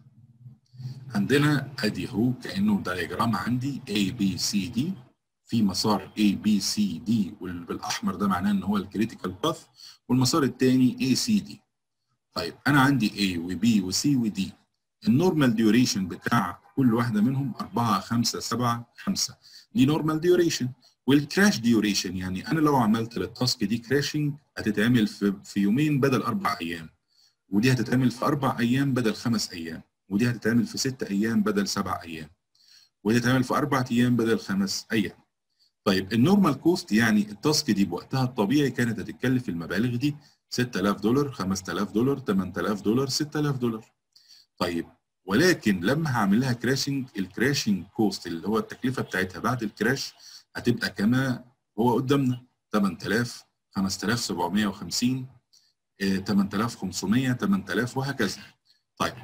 عندنا ادي هو كانه دايجرام عندي A B C D في مسار A B C D وبالاحمر ده معناه ان هو الكريتيكال باث والمسار الثاني A C D طيب انا عندي A و B و C و D النورمال ديوريشن بتاع كل واحده منهم 4 5 7 5 دي نورمال ديوريشن والكراش ديوريشن يعني انا لو عملت للتاسك دي كراشنج هتتعمل في في يومين بدل اربع ايام ودي هتتعمل في اربع ايام بدل خمس ايام ودي هتتعمل في ست ايام بدل سبع ايام ودي هتتعمل في اربع ايام بدل خمس ايام طيب النورمال كوست يعني التاسك دي بوقتها الطبيعي كانت هتتكلف المبالغ دي 6000 دولار 5000 دولار 8000 دولار 6000 دولار طيب ولكن لما هعمل لها كراشنج الكراشنج كوست اللي هو التكلفه بتاعتها بعد الكراش هتبقى كما هو قدامنا 8000 5750 8500 8000 وهكذا طيب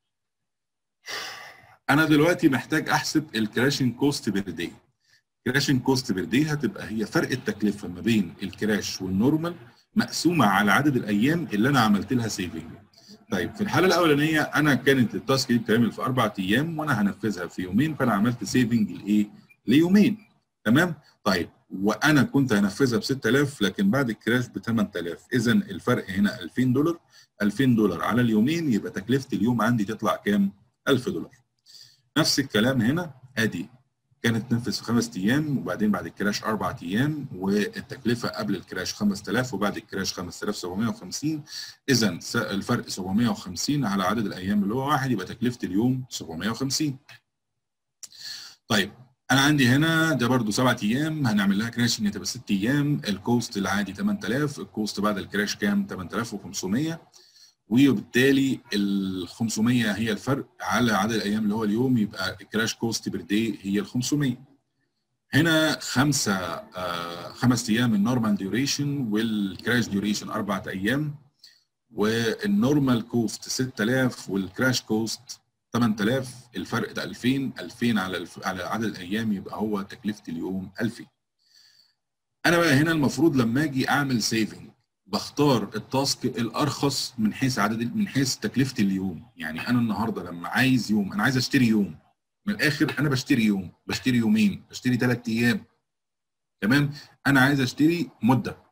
انا دلوقتي محتاج احسب الكراشنج كوست بير داي الكراشنج كوست بير داي هتبقى هي فرق التكلفه ما بين الكراش والنورمال مقسومه على عدد الايام اللي انا عملت لها سيفنج طيب في الحاله الاولانيه انا كانت التاسك دي بتتعمل في اربع ايام وانا هنفذها في يومين فانا عملت سيفنج لايه؟ ليومين تمام؟ طيب وانا كنت هنفذها ب 6000 لكن بعد الكراش ب 8000 اذا الفرق هنا 2000 دولار 2000 دولار على اليومين يبقى تكلفه اليوم عندي تطلع كام؟ 1000 دولار نفس الكلام هنا ادي كانت تنفذ في خمس ايام وبعدين بعد الكراش اربع ايام والتكلفه قبل الكراش 5000 وبعد الكراش 5750 اذا الفرق 750 على عدد الايام اللي هو واحد يبقى تكلفه اليوم 750 طيب انا عندي هنا ده برده سبعة ايام هنعمل لها كراشنج هتبقى ست ايام الكوست العادي 8000 الكوست بعد الكراش كام 8500 وبالتالي ال 500 هي الفرق على عدد الايام اللي هو اليوم يبقى الكراش كوست بير داي هي ال 500 هنا خمسه آه خمس ايام النورمال ديوريشن والكراش ديوريشن اربع ايام والنورمال كوست 6000 والكراش كوست 8000 الفرق ده 2000 2000 على الف... على عدد الايام يبقى هو تكلفه اليوم 2000 انا بقى هنا المفروض لما اجي اعمل سيفنج بختار التاسك الارخص من حيث عدد من حيث تكلفه اليوم يعني انا النهارده لما عايز يوم انا عايز اشتري يوم من الاخر انا بشتري يوم بشتري يومين بشتري ثلاث ايام تمام انا عايز اشتري مده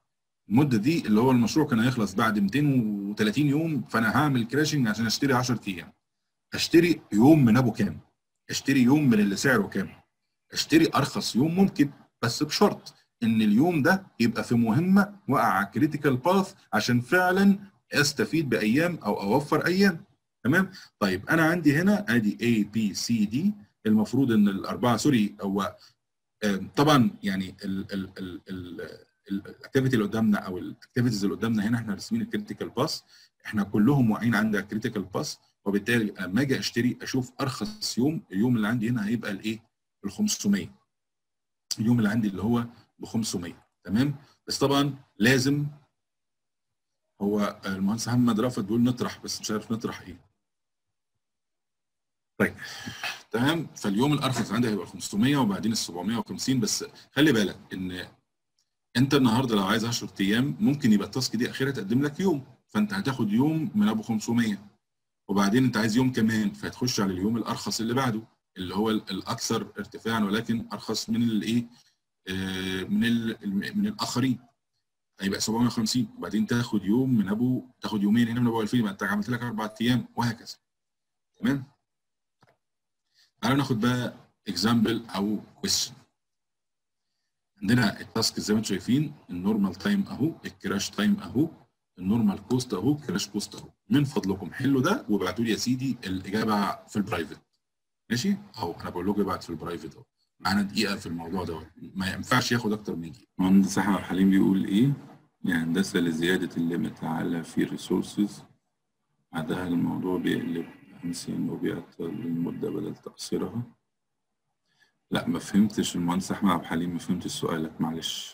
المده دي اللي هو المشروع كان هيخلص بعد 230 يوم فانا هعمل كراشنج عشان اشتري 10 ايام اشتري يوم من ابو كام اشتري يوم من اللي سعره كام اشتري ارخص يوم ممكن بس بشرط ان اليوم ده يبقى في مهمه وقع على كريتيكال باث عشان فعلا استفيد بايام او اوفر ايام تمام طيب انا عندي هنا ادي A B C D المفروض ان الاربعه سوري هو طبعا يعني الاكتيفيتي اللي قدامنا او الاكتيفيتيز اللي قدامنا هنا احنا راسمين الكريتيكال باس احنا كلهم واقعين عند الكريتيكال باس وبالتالي لما اجي اشتري اشوف ارخص يوم اليوم اللي عندي هنا هيبقى الايه؟ ال 500 اليوم اللي عندي اللي هو ب 500 تمام بس طبعا لازم هو المهندس محمد رافت بيقول نطرح بس مش عارف نطرح ايه طيب تمام فاليوم الارخص عندي هيبقى 500 وبعدين ال 750 بس خلي بالك ان انت النهارده لو عايز 10 ايام ممكن يبقى التاسك دي اخيرا تقدم لك يوم فانت هتاخد يوم من ابو 500 وبعدين انت عايز يوم كمان فهتخش على اليوم الارخص اللي بعده اللي هو الاكثر ارتفاعا ولكن ارخص من الايه من ال من الاخرين هيبقى 750 وبعدين تاخد يوم من ابو تاخد يومين هنا من ابو 2000 يبقى انت عملت لك اربع ايام وهكذا تمام تعالوا ناخد بقى اكزامبل او كويستشن عندنا التاسك زي ما انتم شايفين النورمال تايم اهو الكراش تايم اهو النورمال كوست اهو الكراش كوست اهو من فضلكم حلوا ده وابعتوا لي يا سيدي الاجابه في البرايفت ماشي اهو انا بقول لكم ابعت في البرايفت اهو معانا دقيقه في الموضوع دوت ما ينفعش ياخد اكتر من دقيقه مهندس احمد حليم بيقول ايه؟ هندسه لزياده الليمت على في ريسورسز بعدها الموضوع بيقلب انسين وبيعطل المده بدل تقصيرها لا ما فهمتش المهندس احمد عبد الحليم ما فهمتش سؤالك معلش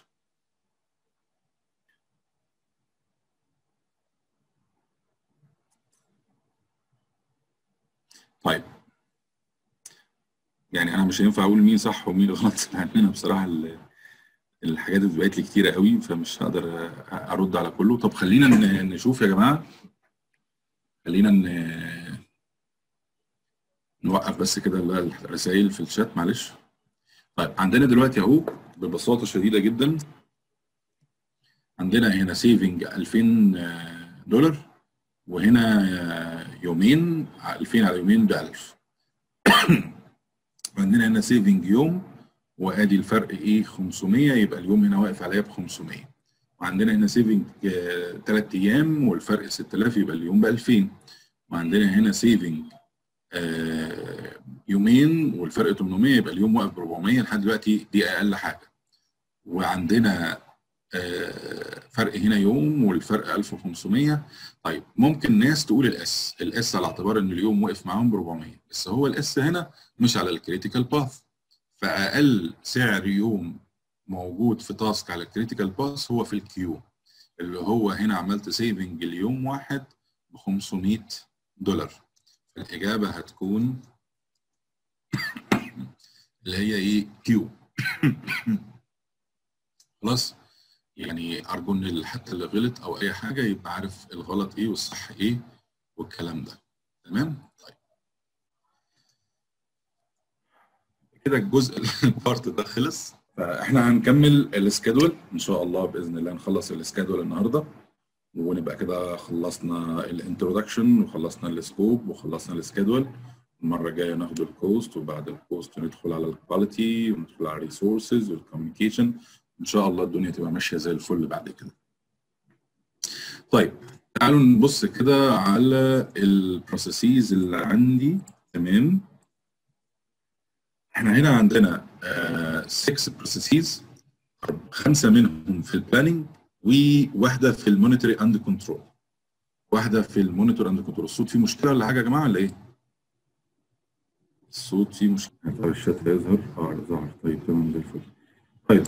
طيب يعني انا مش هينفع اقول مين صح ومين غلط لان انا بصراحه الحاجات دي بقت لي كتيره قوي فمش هقدر ارد على كله طب خلينا نشوف يا جماعه خلينا نوقف بس كده الرسائل في الشات معلش طيب عندنا دلوقتي اهو ببساطه شديده جدا عندنا هنا سيفنج 2000 دولار وهنا يومين 2000 على يومين ب 1000 وعندنا هنا سيفنج يوم وادي الفرق ايه 500 يبقى اليوم هنا واقف عليا ب 500 وعندنا هنا سيفنج 3 ايام والفرق 6000 يبقى اليوم ب 2000 وعندنا هنا سيفنج آه يومين والفرق 800 يبقى اليوم واقف ب 400 لحد دلوقتي دي اقل حاجه وعندنا آه فرق هنا يوم والفرق 1500 طيب ممكن ناس تقول الاس الاس على اعتبار ان اليوم وقف معاهم ب 400 بس هو الاس هنا مش على الكريتيكال باث فاقل سعر يوم موجود في تاسك على الكريتيكال باث هو في الكيو اللي هو هنا عملت سيفنج اليوم واحد ب 500 دولار الإجابة هتكون اللي هي إيه كيو خلاص يعني أرجو إن حتى اللي غلط أو أي حاجة يبقى عارف الغلط إيه والصح إيه والكلام ده تمام طيب كده الجزء البارت ده خلص فاحنا هنكمل السكادول ان شاء الله باذن الله نخلص السكادول النهارده ونبقى كده خلصنا الانترودكشن وخلصنا السكوب وخلصنا السكيدول المره الجايه ناخد الكوست وبعد الكوست ندخل على الكواليتي وندخل على الريسورسز والكوميونيكيشن ان شاء الله الدنيا تبقى ماشيه زي الفل بعد كده طيب تعالوا نبص كده على البروسيسز اللي عندي تمام احنا هنا عندنا 6 بروسيسز خمسه منهم في البلاننج وواحده في المونيتوري اند كنترول واحده في المونيتور اند كنترول الصوت فيه مشكله ولا حاجه يا جماعه ولا ايه الصوت فيه مشكله طب الشات هيظهر اه ظهر طيب تمام زي الفل طيب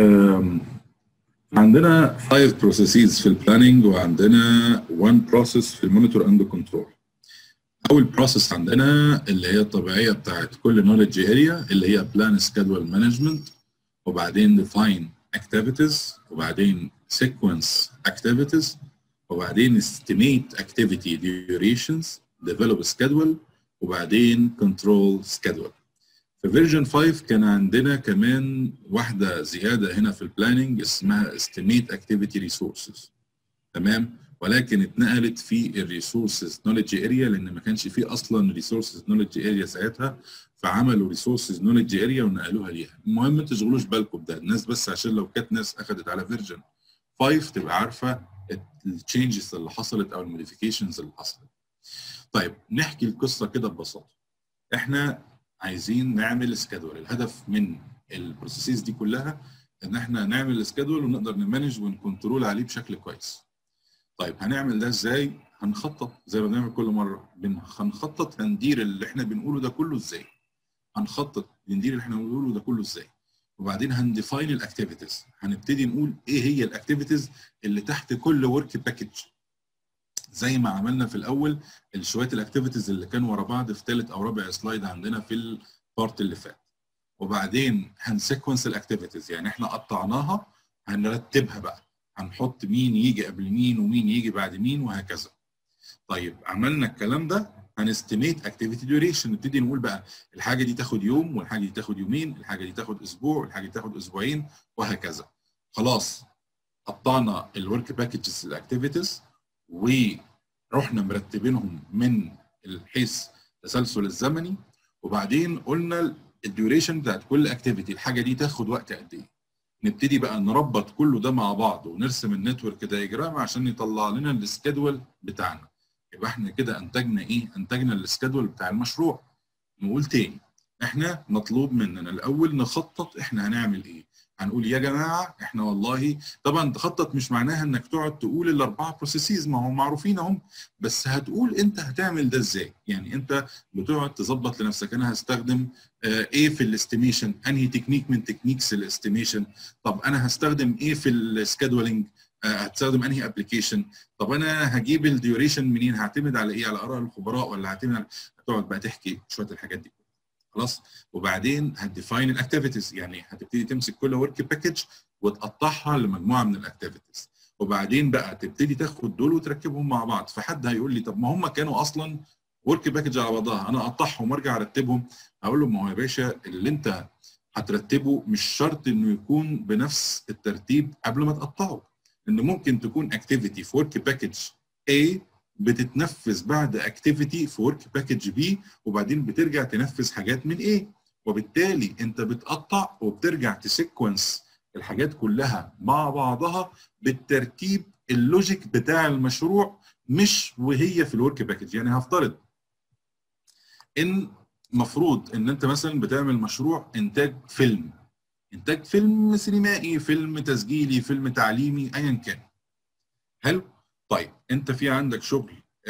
عندنا 5 بروسيسز في البلاننج وعندنا 1 بروسيس في المونيتور اند كنترول اول بروسيس عندنا اللي هي الطبيعيه بتاعت كل نولج اريا اللي هي بلان سكادول مانجمنت وبعدين ديفاين activities وبعدين sequence activities وبعدين estimate activity durations develop schedule وبعدين control schedule في في فيرجن 5 كان عندنا كمان واحده زياده هنا في البلاننج اسمها استيميت اكتيفيتي ريسورسز تمام ولكن اتنقلت في الريسورسز نوليدج اريا لان ما كانش فيه اصلا ريسورسز نوليدج اريا ساعتها فعملوا ريسورسز نوليدج اريا ونقلوها ليها المهم ما تشغلوش بالكم بده الناس بس عشان لو كانت ناس اخذت على فيرجن 5 تبقى عارفه التشينجز اللي حصلت او الموديفيكيشنز اللي حصلت طيب نحكي القصه كده ببساطه احنا عايزين نعمل سكادول الهدف من البروسيسز دي كلها ان احنا نعمل سكادول ونقدر نمانج ونكنترول عليه بشكل كويس طيب هنعمل ده ازاي هنخطط زي ما بنعمل كل مره بن- هنخطط هندير اللي احنا بنقوله ده كله ازاي هنخطط ندير اللي احنا بنقوله ده كله ازاي وبعدين هنديفاين الاكتيفيتيز هنبتدي نقول ايه هي الاكتيفيتيز اللي تحت كل ورك باكج زي ما عملنا في الاول شويه الاكتيفيتيز اللي كانوا ورا بعض في ثالث او رابع سلايد عندنا في البارت اللي فات وبعدين هنسيكونس الاكتيفيتيز يعني احنا قطعناها هنرتبها بقى هنحط مين يجي قبل مين ومين يجي بعد مين وهكذا طيب عملنا الكلام ده هنستيميت اكتيفيتي ديوريشن نبتدي نقول بقى الحاجه دي تاخد يوم والحاجه دي تاخد يومين الحاجه دي تاخد اسبوع والحاجه دي تاخد اسبوعين وهكذا خلاص قطعنا الورك باكجز الاكتيفيتيز ورحنا مرتبينهم من حيث التسلسل الزمني وبعدين قلنا الديوريشن بتاعت كل اكتيفيتي الحاجه دي تاخد وقت قد ايه نبتدي بقى نربط كله ده مع بعض ونرسم النتورك دايجرام عشان يطلع لنا السكادول بتاعنا يبقى احنا كده انتجنا ايه انتجنا السكادول بتاع المشروع نقول تاني احنا مطلوب مننا الاول نخطط احنا هنعمل ايه هنقول يا جماعه احنا والله طبعا تخطط مش معناها انك تقعد تقول الاربعه بروسيسز ما هم معروفين اهم بس هتقول انت هتعمل ده ازاي يعني انت بتقعد تظبط لنفسك انا هستخدم آه ايه في الاستيميشن انهي تكنيك من تكنيكس الاستيميشن طب انا هستخدم ايه في السكادولينج آه هتستخدم انهي ابلكيشن طب انا هجيب الديوريشن منين هعتمد على ايه على اراء الخبراء ولا هعتمد على هتقعد بقى تحكي شويه الحاجات دي خلاص وبعدين هتديفاين الاكتيفيتيز يعني هتبتدي تمسك كل ورك باكج وتقطعها لمجموعه من الاكتيفيتيز وبعدين بقى تبتدي تاخد دول وتركبهم مع بعض فحد هيقول لي طب ما هم كانوا اصلا ورك باكج على بعضها انا اقطعهم وارجع ارتبهم هقول له ما هو يا باشا اللي انت هترتبه مش شرط انه يكون بنفس الترتيب قبل ما تقطعه ان ممكن تكون اكتيفيتي في ورك باكج A بتتنفذ بعد اكتيفيتي في ورك باكج بي وبعدين بترجع تنفذ حاجات من ايه وبالتالي انت بتقطع وبترجع تسيكونس الحاجات كلها مع بعضها بالترتيب اللوجيك بتاع المشروع مش وهي في الورك باكج يعني هفترض ان مفروض ان انت مثلا بتعمل مشروع انتاج فيلم انتاج فيلم سينمائي فيلم تسجيلي فيلم تعليمي ايا كان حلو طيب انت في عندك شغل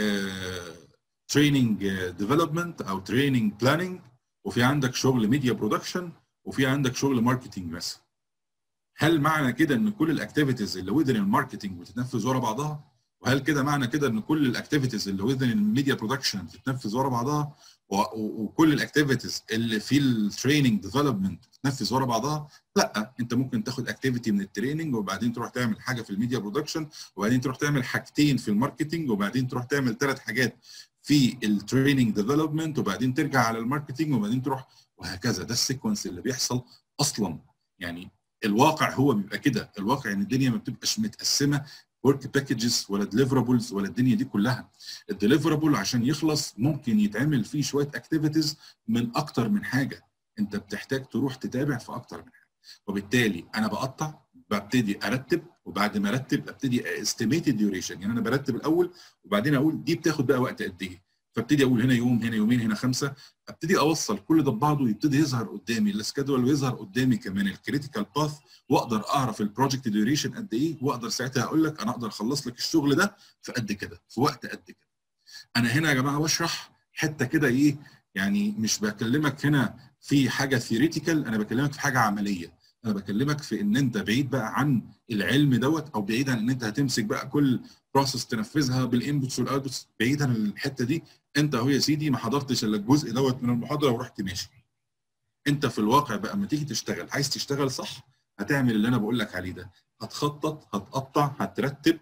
تريننج ديفلوبمنت او تريننج بلاننج وفي عندك شغل ميديا برودكشن وفي عندك شغل ماركتنج مثلا هل معنى كده ان كل الاكتيفيتيز اللي وذن الماركتنج بتتنفذ ورا بعضها وهل كده معنى كده ان كل الاكتيفيتيز اللي وذن الميديا برودكشن بتتنفذ ورا بعضها وكل الاكتيفيتيز اللي في التريننج ديفلوبمنت بتتنفذ ورا بعضها لا انت ممكن تاخد اكتيفيتي من التريننج وبعدين تروح تعمل حاجه في الميديا برودكشن وبعدين تروح تعمل حاجتين في الماركتنج وبعدين تروح تعمل ثلاث حاجات في التريننج ديفلوبمنت وبعدين ترجع على الماركتنج وبعدين تروح وهكذا ده السيكونس اللي بيحصل اصلا يعني الواقع هو بيبقى كده الواقع ان الدنيا ما بتبقاش متقسمه ورك باكجز ولا ديليفرابلز ولا الدنيا دي كلها الديليفرابل عشان يخلص ممكن يتعمل فيه شويه اكتيفيتيز من اكتر من حاجه انت بتحتاج تروح تتابع في اكتر من حاجه وبالتالي انا بقطع ببتدي ارتب وبعد ما ارتب ابتدي استيميت الديوريشن يعني انا برتب الاول وبعدين اقول دي بتاخد بقى وقت قد ايه فابتدي اقول هنا يوم هنا يومين هنا خمسه ابتدي اوصل كل ده ببعضه يبتدي يظهر قدامي السكادول ويظهر قدامي كمان الكريتيكال باث واقدر اعرف البروجكت ديوريشن قد ايه واقدر ساعتها اقول لك انا اقدر اخلص لك الشغل ده في قد كده في وقت قد كده انا هنا يا جماعه بشرح حته كده ايه يعني مش بكلمك هنا في حاجه ثيوريتيكال انا بكلمك في حاجه عمليه انا بكلمك في ان انت بعيد بقى عن العلم دوت او بعيد عن ان انت هتمسك بقى كل بروسس تنفذها بالانبوتس والاوتبوتس بعيد عن الحته دي انت اهو يا سيدي ما حضرتش الا الجزء دوت من المحاضره ورحت ماشي انت في الواقع بقى لما تيجي تشتغل عايز تشتغل صح هتعمل اللي انا بقول لك عليه ده هتخطط هتقطع هترتب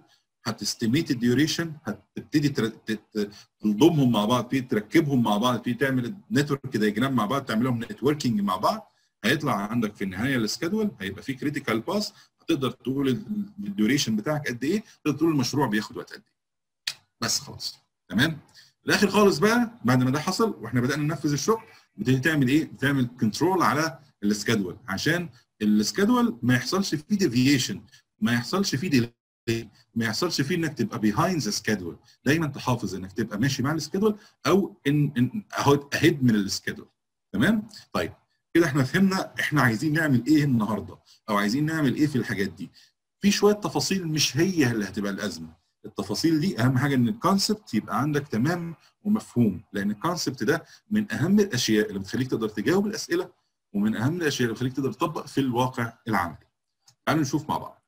هتستيميت الديوريشن هتبتدي تر- ت- ت- تلضمهم مع بعض تبتدي تركبهم مع بعض تبتدي تعمل نتورك دايجرام مع بعض تعمل لهم نتوركينج مع بعض هيطلع عندك في النهايه السكادول هيبقى فيه كريتيكال باس هتقدر تقول ال- الديوريشن بتاعك قد ايه تقدر تقول المشروع بياخد وقت قد ايه بس خلاص تمام الاخر خالص بقى بعد ما ده حصل واحنا بدانا ننفذ الشغل بتبتدي تعمل ايه بتعمل كنترول على السكادول عشان السكادول ما يحصلش فيه ديفيشن ما يحصلش فيه ديلي ما يحصلش فيه انك تبقى بيهايند ذا سكادول دايما تحافظ انك تبقى ماشي مع السكادول او ان ان اهيد من السكادول تمام طيب كده احنا فهمنا احنا عايزين نعمل ايه النهارده او عايزين نعمل ايه في الحاجات دي في شويه تفاصيل مش هي اللي هتبقى الازمه التفاصيل دي اهم حاجه ان الكونسبت يبقى عندك تمام ومفهوم لان الكونسبت ده من اهم الاشياء اللي بتخليك تقدر تجاوب الاسئله ومن اهم الاشياء اللي بتخليك تقدر تطبق في الواقع العملي تعالوا نشوف مع بعض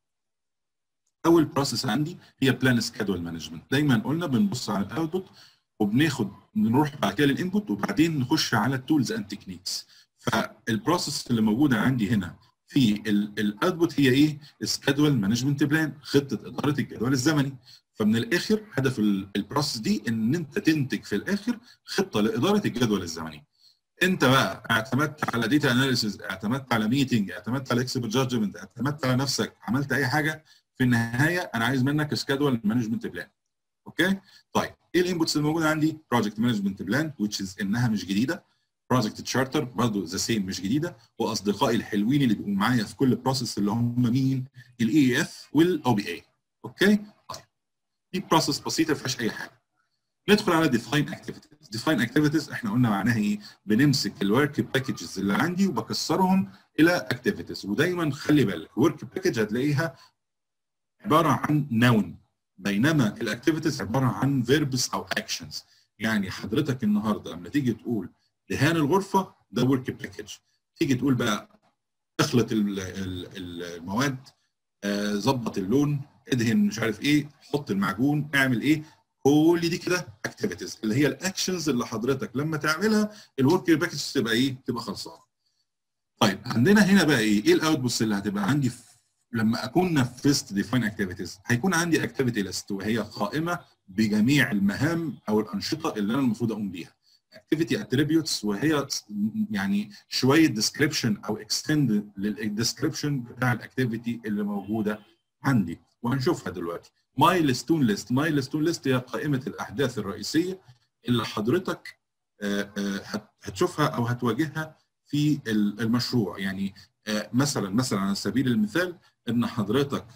اول بروسيس عندي هي بلان سكادول مانجمنت دايما قلنا بنبص على الاوتبوت وبناخد نروح بعد كده للانبوت وبعدين نخش على التولز اند تكنيكس فالبروسيس اللي موجوده عندي هنا في الاوتبوت هي ايه؟ سكادول مانجمنت بلان خطه اداره الجدول الزمني فمن الاخر هدف البروسيس دي ان انت تنتج في الاخر خطه لاداره الجدول الزمني انت بقى اعتمدت على ديتا اناليسيز اعتمدت على ميتنج اعتمدت على اكسبرت جادجمنت اعتمدت على نفسك عملت اي حاجه في النهايه انا عايز منك سكادول مانجمنت بلان اوكي طيب ايه الانبوتس اللي موجوده عندي بروجكت مانجمنت بلان which is انها مش جديده بروجكت تشارتر برضه ذا سيم مش جديده واصدقائي الحلوين اللي بيبقوا معايا في كل بروسيس اللي هم مين الاي اف والاو بي اي اوكي طيب دي بروسيس بسيطه ما فيهاش اي حاجه ندخل على ديفاين اكتيفيتيز ديفاين اكتيفيتيز احنا قلنا معناها ايه بنمسك الورك باكجز اللي عندي وبكسرهم الى اكتيفيتيز ودايما خلي بالك ورك باكج هتلاقيها عباره عن نون بينما الاكتيفيتيز عباره عن فيربس او اكشنز يعني حضرتك النهارده لما تيجي تقول دهان الغرفه ده ورك باكج تيجي تقول بقى اخلط المواد ظبط اللون ادهن مش عارف ايه حط المعجون اعمل ايه كل دي كده اكتيفيتيز اللي هي الاكشنز اللي حضرتك لما تعملها الورك باكج تبقى ايه تبقى خلصانه طيب عندنا هنا بقى ايه ايه الاوتبوتس اللي هتبقى عندي في لما اكون نفذت ديفاين اكتيفيتيز هيكون عندي اكتيفيتي ليست وهي قائمه بجميع المهام او الانشطه اللي انا المفروض اقوم بيها اكتيفيتي اتريبيوتس وهي يعني شويه ديسكريبشن او اكستند للديسكريبشن بتاع الاكتيفيتي اللي موجوده عندي وهنشوفها دلوقتي مايلستون ليست مايلستون ليست هي قائمه الاحداث الرئيسيه اللي حضرتك هتشوفها او هتواجهها في المشروع يعني مثلا مثلا على سبيل المثال ان حضرتك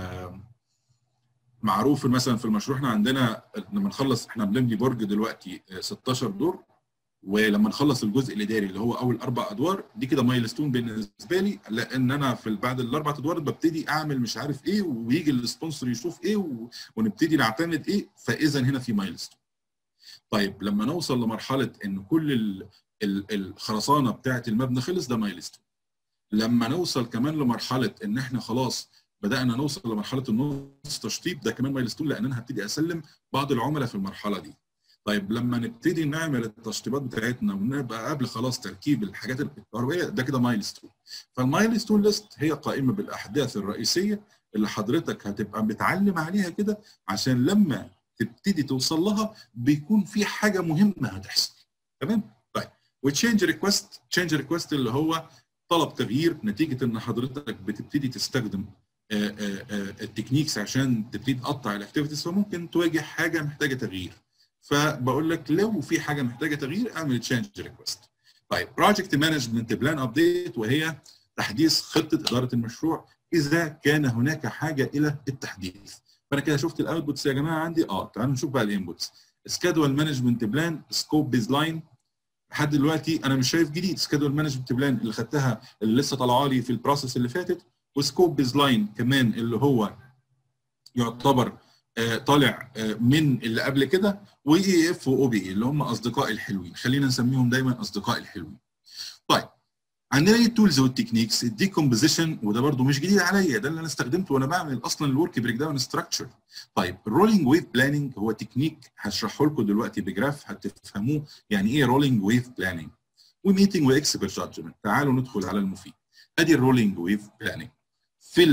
معروف مثلا في المشروع احنا عندنا لما نخلص احنا بنبني برج دلوقتي 16 دور ولما نخلص الجزء الاداري اللي هو اول اربع ادوار دي كده مايلستون بالنسبه لي لان انا في بعد الاربع ادوار ببتدي اعمل مش عارف ايه ويجي السبونسر يشوف ايه ونبتدي نعتمد ايه فاذا هنا في مايلستون. طيب لما نوصل لمرحله ان كل الخرسانه بتاعه المبنى خلص ده مايلستون. لما نوصل كمان لمرحله ان احنا خلاص بدانا نوصل لمرحله النص تشطيب ده كمان مايلستون لان انا هبتدي اسلم بعض العملاء في المرحله دي. طيب لما نبتدي نعمل التشطيبات بتاعتنا ونبقى قبل خلاص تركيب الحاجات الكهربائيه ده كده مايلستون. فالمايلستون ليست هي قائمه بالاحداث الرئيسيه اللي حضرتك هتبقى متعلم عليها كده عشان لما تبتدي توصل لها بيكون في حاجه مهمه هتحصل. تمام؟ طيب وتشينج ريكوست تشينج ريكوست اللي هو طلب تغيير نتيجه ان حضرتك بتبتدي تستخدم التكنيكس عشان تبتدي تقطع الاكتيفيتيز فممكن تواجه حاجه محتاجه تغيير. فبقول لك لو في حاجه محتاجه تغيير اعمل تشينج ريكوست. طيب بروجكت مانجمنت بلان ابديت وهي تحديث خطه اداره المشروع اذا كان هناك حاجه الى التحديث. فانا كده شفت الاوتبوتس يا جماعه عندي اه تعالوا نشوف بقى الانبوتس. سكادول مانجمنت بلان سكوب بيز لاين لحد دلوقتي انا مش شايف جديد سكادول مانجمنت بلان اللي خدتها اللي لسه طالعه لي في البروسيس اللي فاتت وسكوب بيز لاين كمان اللي هو يعتبر آه طالع آه من اللي قبل كده واي اف واو بي اللي هم اصدقائي الحلوين خلينا نسميهم دايما اصدقائي الحلوين طيب عندنا ايه التولز والتكنيكس الديكومبوزيشن وده برده مش جديد عليا ده اللي انا استخدمته وانا بعمل اصلا الورك بريك داون ستراكشر طيب الرولينج ويف بلاننج هو تكنيك هشرحه لكم دلوقتي بجراف هتفهموه يعني ايه رولينج ويف بلاننج وميتنج واكسبرت جادجمنت تعالوا ندخل على المفيد ادي الرولينج ويف بلاننج في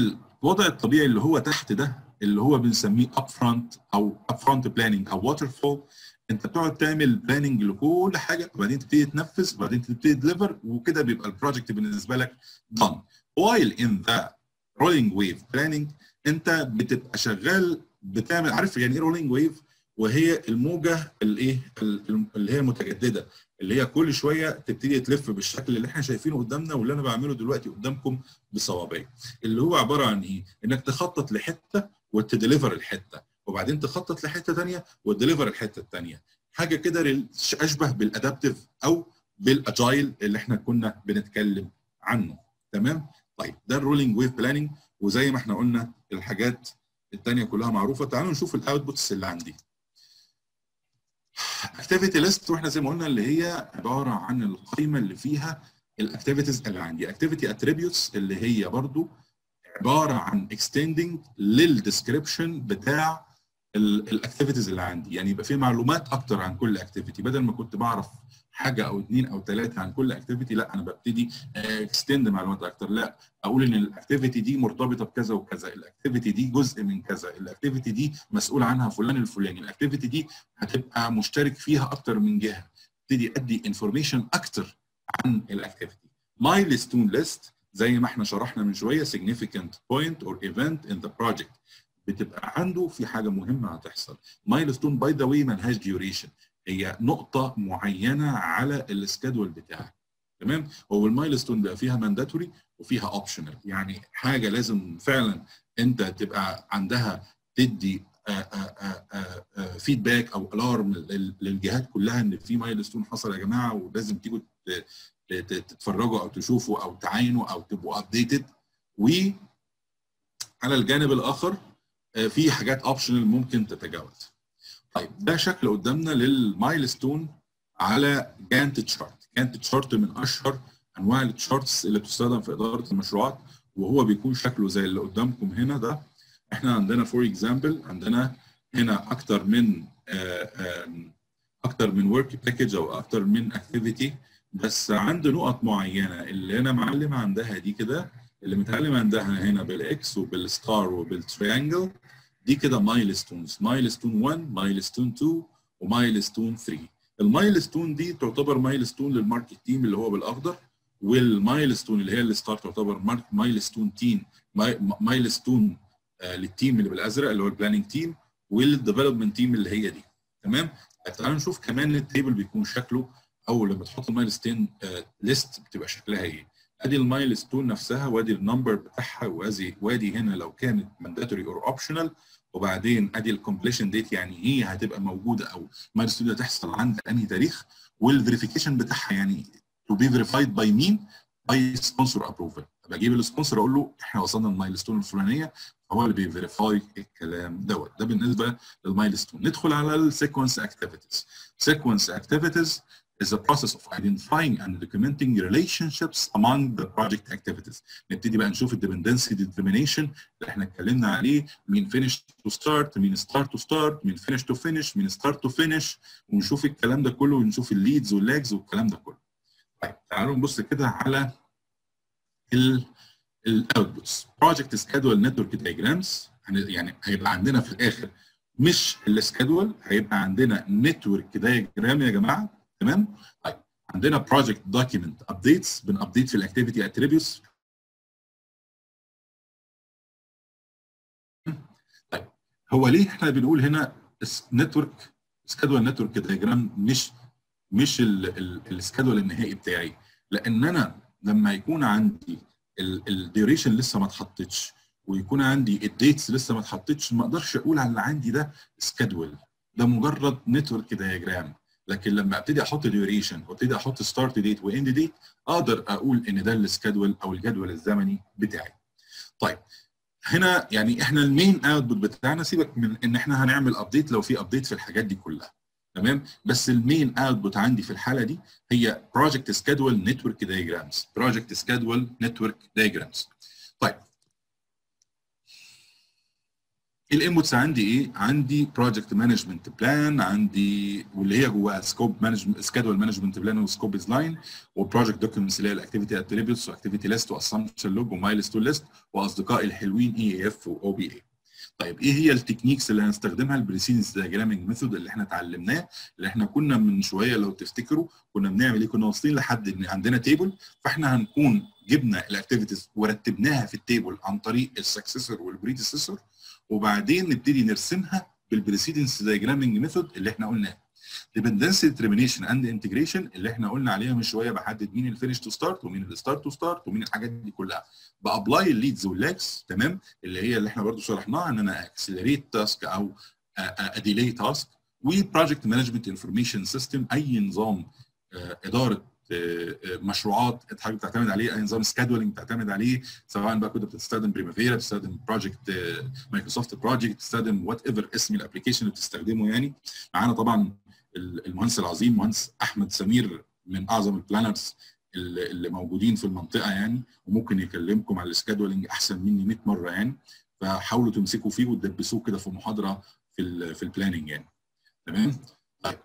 الوضع الطبيعي اللي هو تحت ده اللي هو بنسميه اب فرونت او اب فرونت بلاننج او ووتر فول انت بتقعد تعمل بلاننج لكل حاجه وبعدين تبتدي تنفذ وبعدين تبتدي تدليفر وكده بيبقى البروجكت بالنسبه لك done while in the rolling wave planning انت بتبقى شغال بتعمل عارف يعني ايه رولينج ويف وهي الموجه الايه اللي هي متجدده اللي هي كل شويه تبتدي تلف بالشكل اللي احنا شايفينه قدامنا واللي انا بعمله دلوقتي قدامكم بصوابعي اللي هو عباره عن ايه انك تخطط لحته وتدليفر الحته وبعدين تخطط لحته ثانيه وتدليفر الحته الثانيه حاجه كده اشبه بالادابتيف او بالاجايل اللي احنا كنا بنتكلم عنه تمام طيب ده الرولينج ويف بلاننج وزي ما احنا قلنا الحاجات الثانيه كلها معروفه تعالوا نشوف الاوتبوتس اللي عندي اكتيفيتي ليست واحنا زي ما قلنا اللي هي عباره عن القائمه اللي فيها الاكتيفيتيز اللي عندي اكتيفيتي اتريبيوتس اللي هي برضو عباره عن اكستندنج للديسكربشن بتاع الاكتيفيتيز اللي عندي يعني يبقى في معلومات اكتر عن كل اكتيفيتي بدل ما كنت بعرف حاجه او اثنين او ثلاثه عن كل اكتيفيتي لا انا ببتدي اكستند معلومات اكتر لا اقول ان الاكتيفيتي دي مرتبطه بكذا وكذا الاكتيفيتي دي جزء من كذا الاكتيفيتي دي مسؤول عنها فلان الفلاني الاكتيفيتي دي هتبقى مشترك فيها اكتر من جهه ابتدي ادي انفورميشن اكتر عن الاكتيفيتي مايلستون ليست زي ما احنا شرحنا من شويه significant point or event in the project بتبقى عنده في حاجه مهمه هتحصل مايلستون باي ذا واي ملهاش ديوريشن هي نقطه معينه على السكادول بتاعك تمام هو المايلستون بقى فيها مانداتوري وفيها اوبشنال يعني حاجه لازم فعلا انت تبقى عندها تدي فيدباك او الارم للجهات كلها ان في مايلستون حصل يا جماعه ولازم تيجوا تتفرجوا او تشوفوا او تعاينوا او تبقوا ابديتد وعلى الجانب الاخر في حاجات اوبشنال ممكن تتجاوز. طيب ده شكل قدامنا للمايلستون على جانت تشارت، جانت تشارت من اشهر انواع التشارتس اللي بتستخدم في اداره المشروعات وهو بيكون شكله زي اللي قدامكم هنا ده احنا عندنا فور اكزامبل عندنا هنا اكتر من اكتر من ورك باكج او اكتر من اكتيفيتي بس عند نقط معينه اللي انا معلم عندها دي كده اللي متعلم عندها هنا بالاكس وبالستار وبالتريانجل دي كده مايلستونز مايلستون 1 مايلستون 2 ومايلستون 3 المايلستون دي تعتبر مايلستون للماركت تيم اللي هو بالاخضر والمايلستون اللي هي الستار تعتبر مايلستون تيم مايلستون آه للتيم اللي بالازرق اللي هو البلاننج تيم والديفلوبمنت تيم اللي هي دي تمام تعالوا نشوف كمان التيبل بيكون شكله او لما تحط المايلستون آه ليست بتبقى شكلها ايه ادي المايلستون نفسها وادي النمبر بتاعها وادي وادي هنا لو كانت مانداتوري اور اوبشنال وبعدين ادي الكومبليشن ديت يعني هي هتبقى موجوده او مايلستون هتحصل عند انهي تاريخ والفيريفيكيشن بتاعها يعني تو بي فيريفايد باي مين؟ باي سبونسر ابروفل بجيب السبونسر اقول له احنا وصلنا للمايلستون الفلانيه هو اللي بيفيريفاي الكلام دوت ده بالنسبه للمايلستون ندخل على السيكونس اكتيفيتيز سيكونس اكتيفيتيز is the process of identifying and documenting relationships among the project activities. نبتدي بقى نشوف الديبندنسي determination اللي احنا اتكلمنا عليه مين finish to start مين start to start مين finish to finish مين start to finish ونشوف الكلام ده كله ونشوف الليدز واللاجز والكلام ده كله. طيب تعالوا نبص كده على ال الاوتبوتس project schedule network diagrams يعني هيبقى عندنا في الاخر مش السكادول هيبقى عندنا نتورك دايجرام يا جماعه تمام طيب عندنا بروجكت دوكيمنت ابديتس بنابديت في الاكتيفيتي اتريبيوتس طيب هو ليه احنا بنقول هنا نتورك سكادول نتورك دايجرام مش مش السكادول النهائي بتاعي لان انا لما يكون عندي الديوريشن لسه ما اتحطتش ويكون عندي الديتس لسه ما اتحطتش ما اقدرش اقول على اللي عندي ده سكادول ده مجرد نتورك دايجرام لكن لما ابتدي احط ديوريشن وابتدي احط ستارت ديت واند ديت اقدر اقول ان ده السكادول او الجدول الزمني بتاعي. طيب هنا يعني احنا المين اوتبوت بتاعنا سيبك من ان احنا هنعمل ابديت لو في ابديت في الحاجات دي كلها. تمام بس المين اوتبوت عندي في الحاله دي هي بروجكت سكادول نتورك دايجرامز بروجكت سكادول نتورك دايجرامز. طيب الانبوتس عندي ايه؟ عندي بروجكت مانجمنت بلان عندي واللي هي جواها سكوب مانجمنت سكادول مانجمنت بلان وسكوب ديزاين وبروجكت دوكيومنتس اللي هي الاكتيفيتي اتريبيوتس واكتيفيتي ليست واسامبشن لوج ومايلستون ليست واصدقائي الحلوين اي اي اف واو بي اي. طيب ايه هي التكنيكس اللي هنستخدمها البريسيدنس دياجرامينج ميثود اللي احنا اتعلمناه اللي احنا كنا من شويه لو تفتكروا كنا بنعمل ايه كنا واصلين لحد ان عندنا تيبل فاحنا هنكون جبنا الاكتيفيتيز ورتبناها في التيبل عن طريق السكسسور والبريديسيسور وبعدين نبتدي نرسمها بالبريسيدنس دياجرامينج ميثود اللي احنا قلناه ديبندنسي ديترمينيشن اند انتجريشن اللي احنا قلنا عليها من شويه بحدد مين الفينش تو ستارت ومين الستارت تو ستارت ومين الحاجات دي كلها بابلاي الليدز واللاكس تمام اللي هي اللي احنا برضو شرحناها ان انا اكسلريت تاسك او اديلي تاسك وبروجكت مانجمنت انفورميشن سيستم اي نظام اداره مشروعات حضرتك بتعتمد عليه اي نظام سكادولينج بتعتمد عليه سواء بقى كنت بتستخدم بريمافيرا بتستخدم بروجكت مايكروسوفت بروجكت بتستخدم وات ايفر اسم الابلكيشن اللي بتستخدمه يعني معانا طبعا المهندس العظيم مهندس احمد سمير من اعظم البلانرز اللي موجودين في المنطقه يعني وممكن يكلمكم على السكادولينج احسن مني 100 مره يعني فحاولوا تمسكوا فيه وتدبسوه كده في محاضره في ال في البلاننج يعني تمام طيب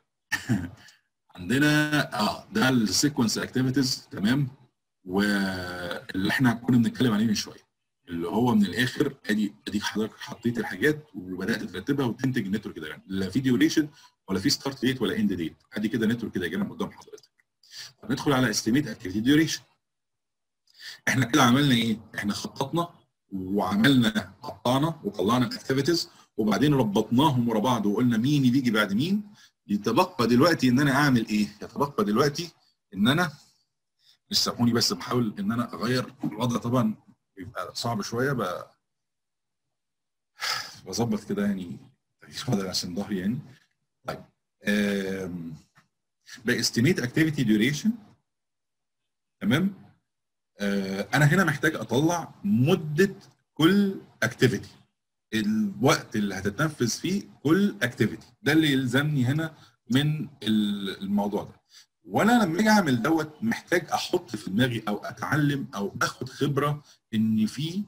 عندنا اه ده السيكونس اكتيفيتيز تمام واللي احنا كنا بنتكلم عليه من شويه اللي هو من الاخر ادي ادي حضرتك حطيت الحاجات وبدات ترتبها وتنتج النتورك ده يعني لا في ديوريشن ولا في ستارت ديت ولا اند ديت ادي كده نتورك كده جانا قدام حضرتك طب ندخل على استيميت اكتيفيتي ديوريشن احنا كده عملنا ايه؟ احنا خططنا وعملنا قطعنا وطلعنا الاكتيفيتيز وبعدين ربطناهم ورا بعض وقلنا مين بيجي بعد مين يتبقى دلوقتي ان انا اعمل ايه؟ يتبقى دلوقتي ان انا مش سامحوني بس بحاول ان انا اغير الوضع طبعا بيبقى صعب شويه بقى بظبط كده يعني الوضع عشان ظهري يعني طيب باستيميت اكتيفيتي ديوريشن تمام آه انا هنا محتاج اطلع مده كل اكتيفيتي الوقت اللي هتتنفذ فيه كل اكتيفيتي ده اللي يلزمني هنا من الموضوع ده وانا لما اجي اعمل دوت محتاج احط في دماغي او اتعلم او اخد خبره ان في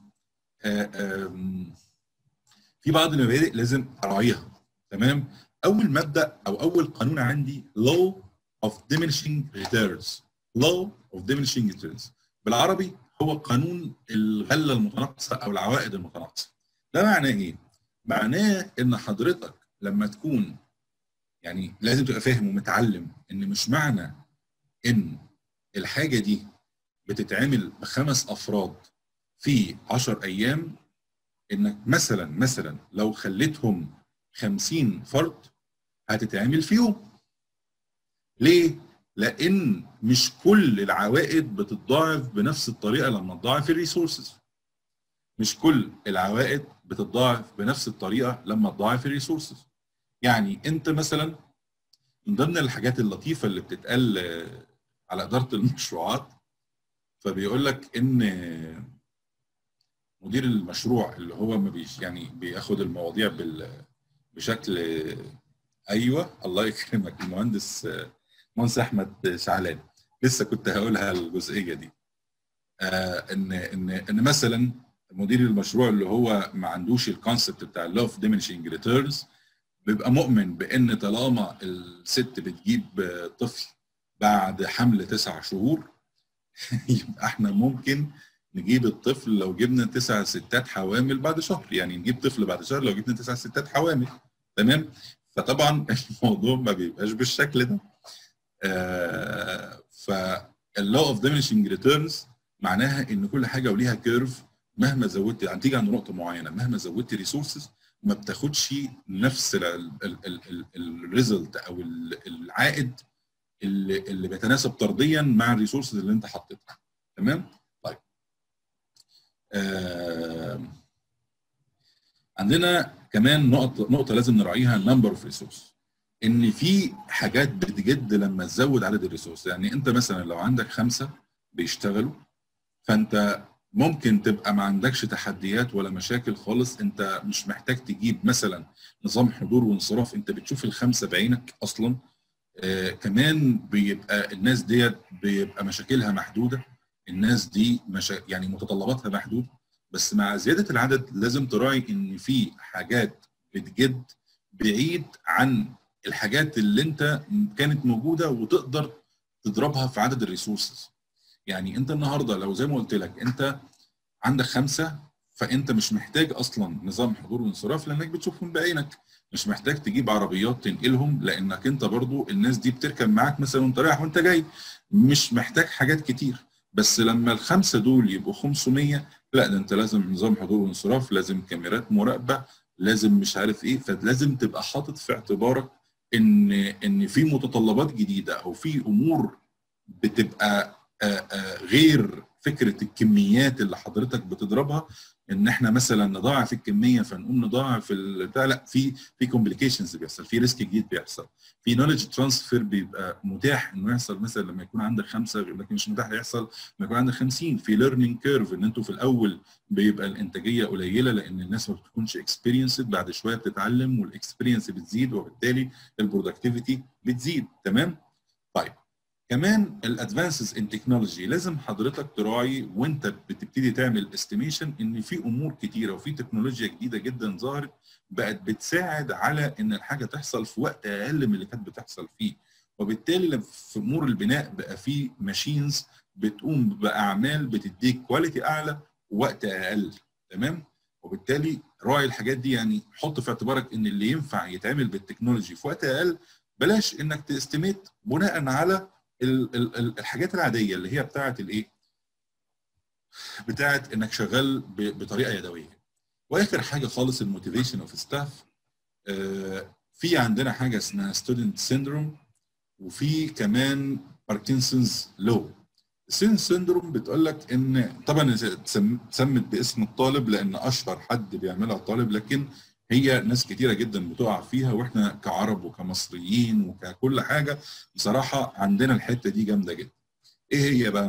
في بعض المبادئ لازم اراعيها تمام اول مبدا او اول قانون عندي law of diminishing returns law of diminishing returns بالعربي هو قانون الغله المتناقصه او العوائد المتناقصه ده معناه ايه معناه ان حضرتك لما تكون يعني لازم تبقى فاهم ومتعلم ان مش معنى ان الحاجه دي بتتعمل بخمس افراد في 10 ايام انك مثلا مثلا لو خليتهم 50 فرد هتتعمل في يوم ليه لان مش كل العوائد بتتضاعف بنفس الطريقه لما تضاعف الريسورسز مش كل العوائد بتتضاعف بنفس الطريقه لما تضاعف الريسورسز يعني انت مثلا من ضمن الحاجات اللطيفه اللي بتتقال على اداره المشروعات فبيقول لك ان مدير المشروع اللي هو ما بيش يعني بياخد المواضيع بال بشكل ايوه الله يكرمك المهندس مهندس احمد شعلان لسه كنت هقولها الجزئيه دي آه ان ان ان مثلا مدير المشروع اللي هو ما عندوش الكونسبت بتاع اللوف ديمينشنج ريتيرنز بيبقى مؤمن بان طالما الست بتجيب طفل بعد حمل تسع شهور يبقى احنا ممكن نجيب الطفل لو جبنا تسع ستات حوامل بعد شهر يعني نجيب طفل بعد شهر لو جبنا تسع ستات حوامل تمام فطبعا الموضوع ما بيبقاش بالشكل ده آه فاللو اوف ديمينشنج ريتيرنز معناها ان كل حاجه وليها كيرف مهما زودت هتيجي عند نقطه معينه مهما زودت ريسورسز ما بتاخدش نفس الريزلت او العائد اللي, اللي بيتناسب طرديا مع الريسورسز اللي انت حطيتها تمام طيب آه عندنا كمان نقطه نقطه لازم نراعيها النمبر اوف ريسورس ان في حاجات بتجد لما تزود عدد الريسورس يعني انت مثلا لو عندك خمسه بيشتغلوا فانت ممكن تبقى ما عندكش تحديات ولا مشاكل خالص انت مش محتاج تجيب مثلا نظام حضور وانصراف انت بتشوف الخمسه بعينك اصلا آه كمان بيبقى الناس ديت بيبقى مشاكلها محدوده الناس دي مشا... يعني متطلباتها محدوده بس مع زياده العدد لازم تراعي ان في حاجات بتجد بعيد عن الحاجات اللي انت كانت موجوده وتقدر تضربها في عدد الريسورسز يعني انت النهارده لو زي ما قلت لك انت عندك خمسه فانت مش محتاج اصلا نظام حضور وانصراف لانك بتشوفهم بعينك مش محتاج تجيب عربيات تنقلهم لانك انت برضو الناس دي بتركب معاك مثلا وانت رايح وانت جاي مش محتاج حاجات كتير بس لما الخمسه دول يبقوا 500 لا ده انت لازم نظام حضور وانصراف لازم كاميرات مراقبه لازم مش عارف ايه فلازم تبقى حاطط في اعتبارك ان ان في متطلبات جديده او في امور بتبقى آآ آآ غير فكره الكميات اللي حضرتك بتضربها ان احنا مثلا نضاعف الكميه فنقوم نضاعف البتاع لا في في كومبليكيشنز بيحصل في ريسك جديد بيحصل في نولج ترانسفير بيبقى متاح انه يحصل مثلا لما يكون عندك خمسه لكن مش متاح يحصل لما يكون عندك 50 في ليرنينج كيرف ان انتوا في الاول بيبقى الانتاجيه قليله لان الناس ما بتكونش اكسبيرينسد بعد شويه بتتعلم والاكسبيرينس بتزيد وبالتالي البرودكتيفيتي بتزيد تمام طيب كمان الادفانسز ان تكنولوجي لازم حضرتك تراعي وانت بتبتدي تعمل استيميشن ان في امور كتيره وفي تكنولوجيا جديده جدا ظهرت بقت بتساعد على ان الحاجه تحصل في وقت اقل من اللي كانت بتحصل فيه وبالتالي في امور البناء بقى في ماشينز بتقوم باعمال بتديك كواليتي اعلى ووقت اقل تمام وبالتالي راعي الحاجات دي يعني حط في اعتبارك ان اللي ينفع يتعمل بالتكنولوجي في وقت اقل بلاش انك تستميت بناء على الحاجات العاديه اللي هي بتاعه الايه؟ بتاعه انك شغال بطريقه يدويه. واخر حاجه خالص الموتيفيشن اوف ستاف في عندنا حاجه اسمها ستودنت سيندروم وفي كمان باركنسونز لو. السين سيندروم بتقول لك ان طبعا اتسمت باسم الطالب لان اشهر حد بيعملها الطالب لكن هي ناس كتيرة جدا بتقع فيها واحنا كعرب وكمصريين وككل حاجة بصراحة عندنا الحتة دي جامدة جدا. ايه هي بقى؟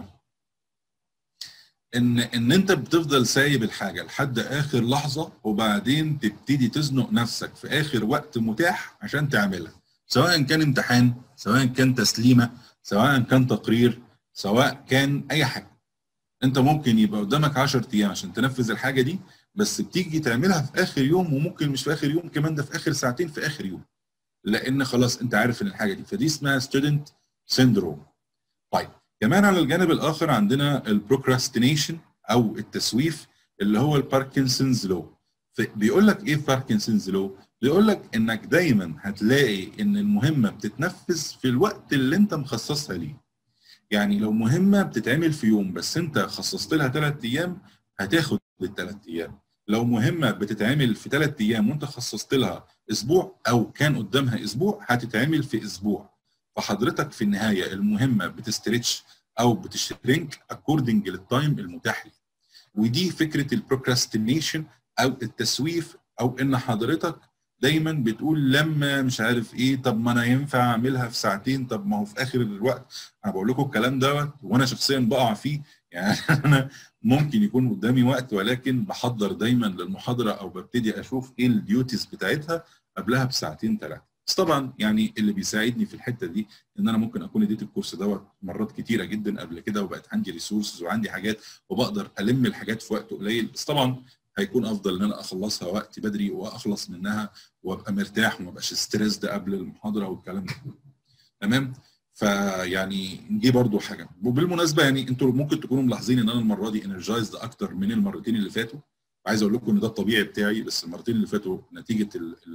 ان ان انت بتفضل سايب الحاجة لحد اخر لحظة وبعدين تبتدي تزنق نفسك في اخر وقت متاح عشان تعملها. سواء كان امتحان، سواء كان تسليمة، سواء كان تقرير، سواء كان اي حاجة. انت ممكن يبقى قدامك 10 ايام عشان تنفذ الحاجة دي بس بتيجي تعملها في اخر يوم وممكن مش في اخر يوم كمان ده في اخر ساعتين في اخر يوم لان خلاص انت عارف ان الحاجه دي فدي اسمها ستودنت سيندروم طيب كمان على الجانب الاخر عندنا البروكراستينيشن او التسويف اللي هو الباركنسونز لو بيقول لك ايه باركنسونز لو بيقول لك انك دايما هتلاقي ان المهمه بتتنفذ في الوقت اللي انت مخصصها ليه يعني لو مهمه بتتعمل في يوم بس انت خصصت لها ثلاث ايام هتاخد الثلاث ايام لو مهمه بتتعمل في ثلاث ايام وانت خصصت لها اسبوع او كان قدامها اسبوع هتتعمل في اسبوع فحضرتك في النهايه المهمه بتستريتش او بتشرينك اكوردنج للتايم المتاح لي ودي فكره البروكراستينيشن او التسويف او ان حضرتك دايما بتقول لما مش عارف ايه طب ما انا ينفع اعملها في ساعتين طب ما هو في اخر الوقت انا بقول لكم الكلام دوت وانا شخصيا بقع فيه يعني انا ممكن يكون قدامي وقت ولكن بحضر دايما للمحاضره او ببتدي اشوف ايه الديوتيز بتاعتها قبلها بساعتين ثلاثه بس طبعا يعني اللي بيساعدني في الحته دي ان انا ممكن اكون اديت الكورس دوت مرات كتيره جدا قبل كده وبقت عندي ريسورسز وعندي حاجات وبقدر الم الحاجات في وقت قليل بس طبعا هيكون افضل ان انا اخلصها وقت بدري واخلص منها وابقى مرتاح وما ابقاش ستريسد قبل المحاضره والكلام ده تمام فيعني دي برضو حاجه وبالمناسبه يعني انتوا ممكن تكونوا ملاحظين ان انا المره دي انرجايزد اكتر من المرتين اللي فاتوا عايز اقول لكم ان ده الطبيعي بتاعي بس المرتين اللي فاتوا نتيجه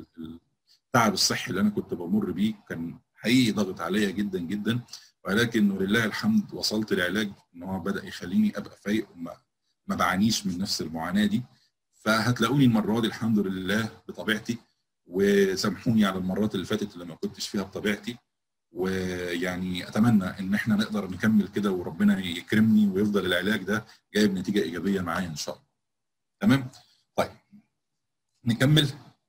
التعب الصحي اللي انا كنت بمر بيه كان حقيقي ضغط عليا جدا جدا ولكن ولله الحمد وصلت لعلاج ان هو بدا يخليني ابقى فايق وما ما بعانيش من نفس المعاناه دي فهتلاقوني المره دي الحمد لله بطبيعتي وسامحوني على المرات اللي فاتت اللي ما كنتش فيها بطبيعتي ويعني اتمنى ان احنا نقدر نكمل كده وربنا يكرمني ويفضل العلاج ده جايب نتيجه ايجابيه معايا ان شاء الله. تمام؟ طيب نكمل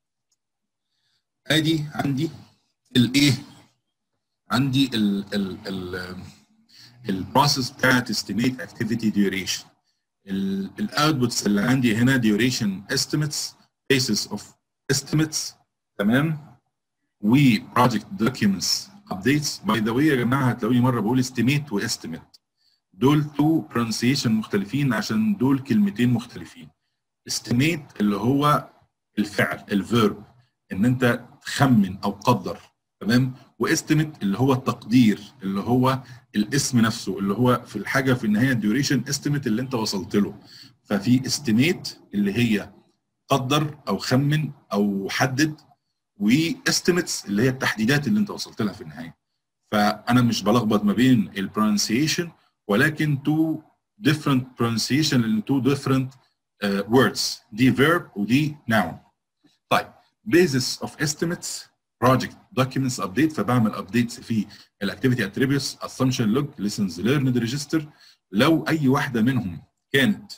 ادي عندي الايه؟ عندي ال ال ال البروسيس بتاعت استيميت اكتيفيتي ديوريشن الاوتبوتس اللي عندي هنا ديوريشن estimates basis of estimates تمام وبروجكت دوكيومنتس ابديتس باي ذا واي يا جماعه هتلاقوني مره بقول استيميت واستيميت دول تو برونسيشن مختلفين عشان دول كلمتين مختلفين استيميت اللي هو الفعل الفيرب ان انت تخمن او قدر تمام واستيميت اللي هو التقدير اللي هو الاسم نفسه اللي هو في الحاجه في النهايه الديوريشن استيميت اللي انت وصلت له ففي استيميت اللي هي قدر او خمن او حدد واستيميتس اللي هي التحديدات اللي انت وصلت لها في النهايه فانا مش بلخبط ما بين البرونسيشن ولكن تو different pronunciation لان two different uh, words دي verb ودي noun طيب basis of estimates project documents update فبعمل updates في الاكتيفيتي attributes assumption log lessons learned register لو اي واحده منهم كانت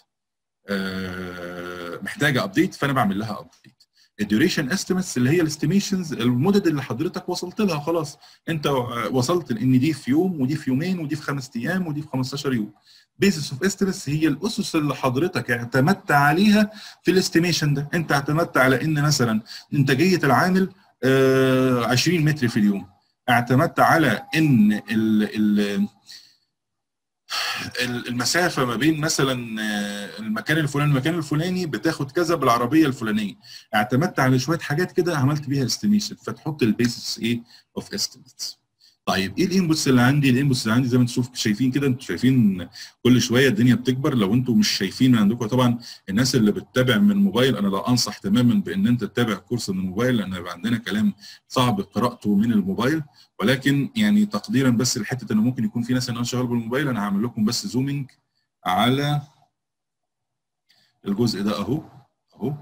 uh, محتاجه ابديت فانا بعمل لها ابديت الديوريشن استيميتس اللي هي الاستيميشنز المدد اللي حضرتك وصلت لها خلاص انت وصلت لان دي في يوم ودي في يومين ودي في خمس ايام ودي في 15 يوم بيزس اوف استيميتس هي الاسس اللي حضرتك اعتمدت عليها في الاستيميشن ده انت اعتمدت على ان مثلا انتاجيه العامل آه 20 متر في اليوم اعتمدت على ان ال ال المسافه ما بين مثلا المكان الفلاني والمكان الفلاني بتاخد كذا بالعربيه الفلانيه اعتمدت على شويه حاجات كده عملت بيها استيميشن فتحط البيسس ايه اوف استيميتس طيب ايه الانبوتس اللي عندي الانبوتس اللي عندي زي ما انتم شايفين كده انتم شايفين كل شويه الدنيا بتكبر لو انتم مش شايفين من عندكم طبعا الناس اللي بتتابع من موبايل انا لا انصح تماما بان انت تتابع كورس من الموبايل لان يبقى عندنا كلام صعب قراءته من الموبايل ولكن يعني تقديرا بس لحته ان ممكن يكون في ناس انا شغال بالموبايل انا هعمل لكم بس زومينج على الجزء ده اهو اهو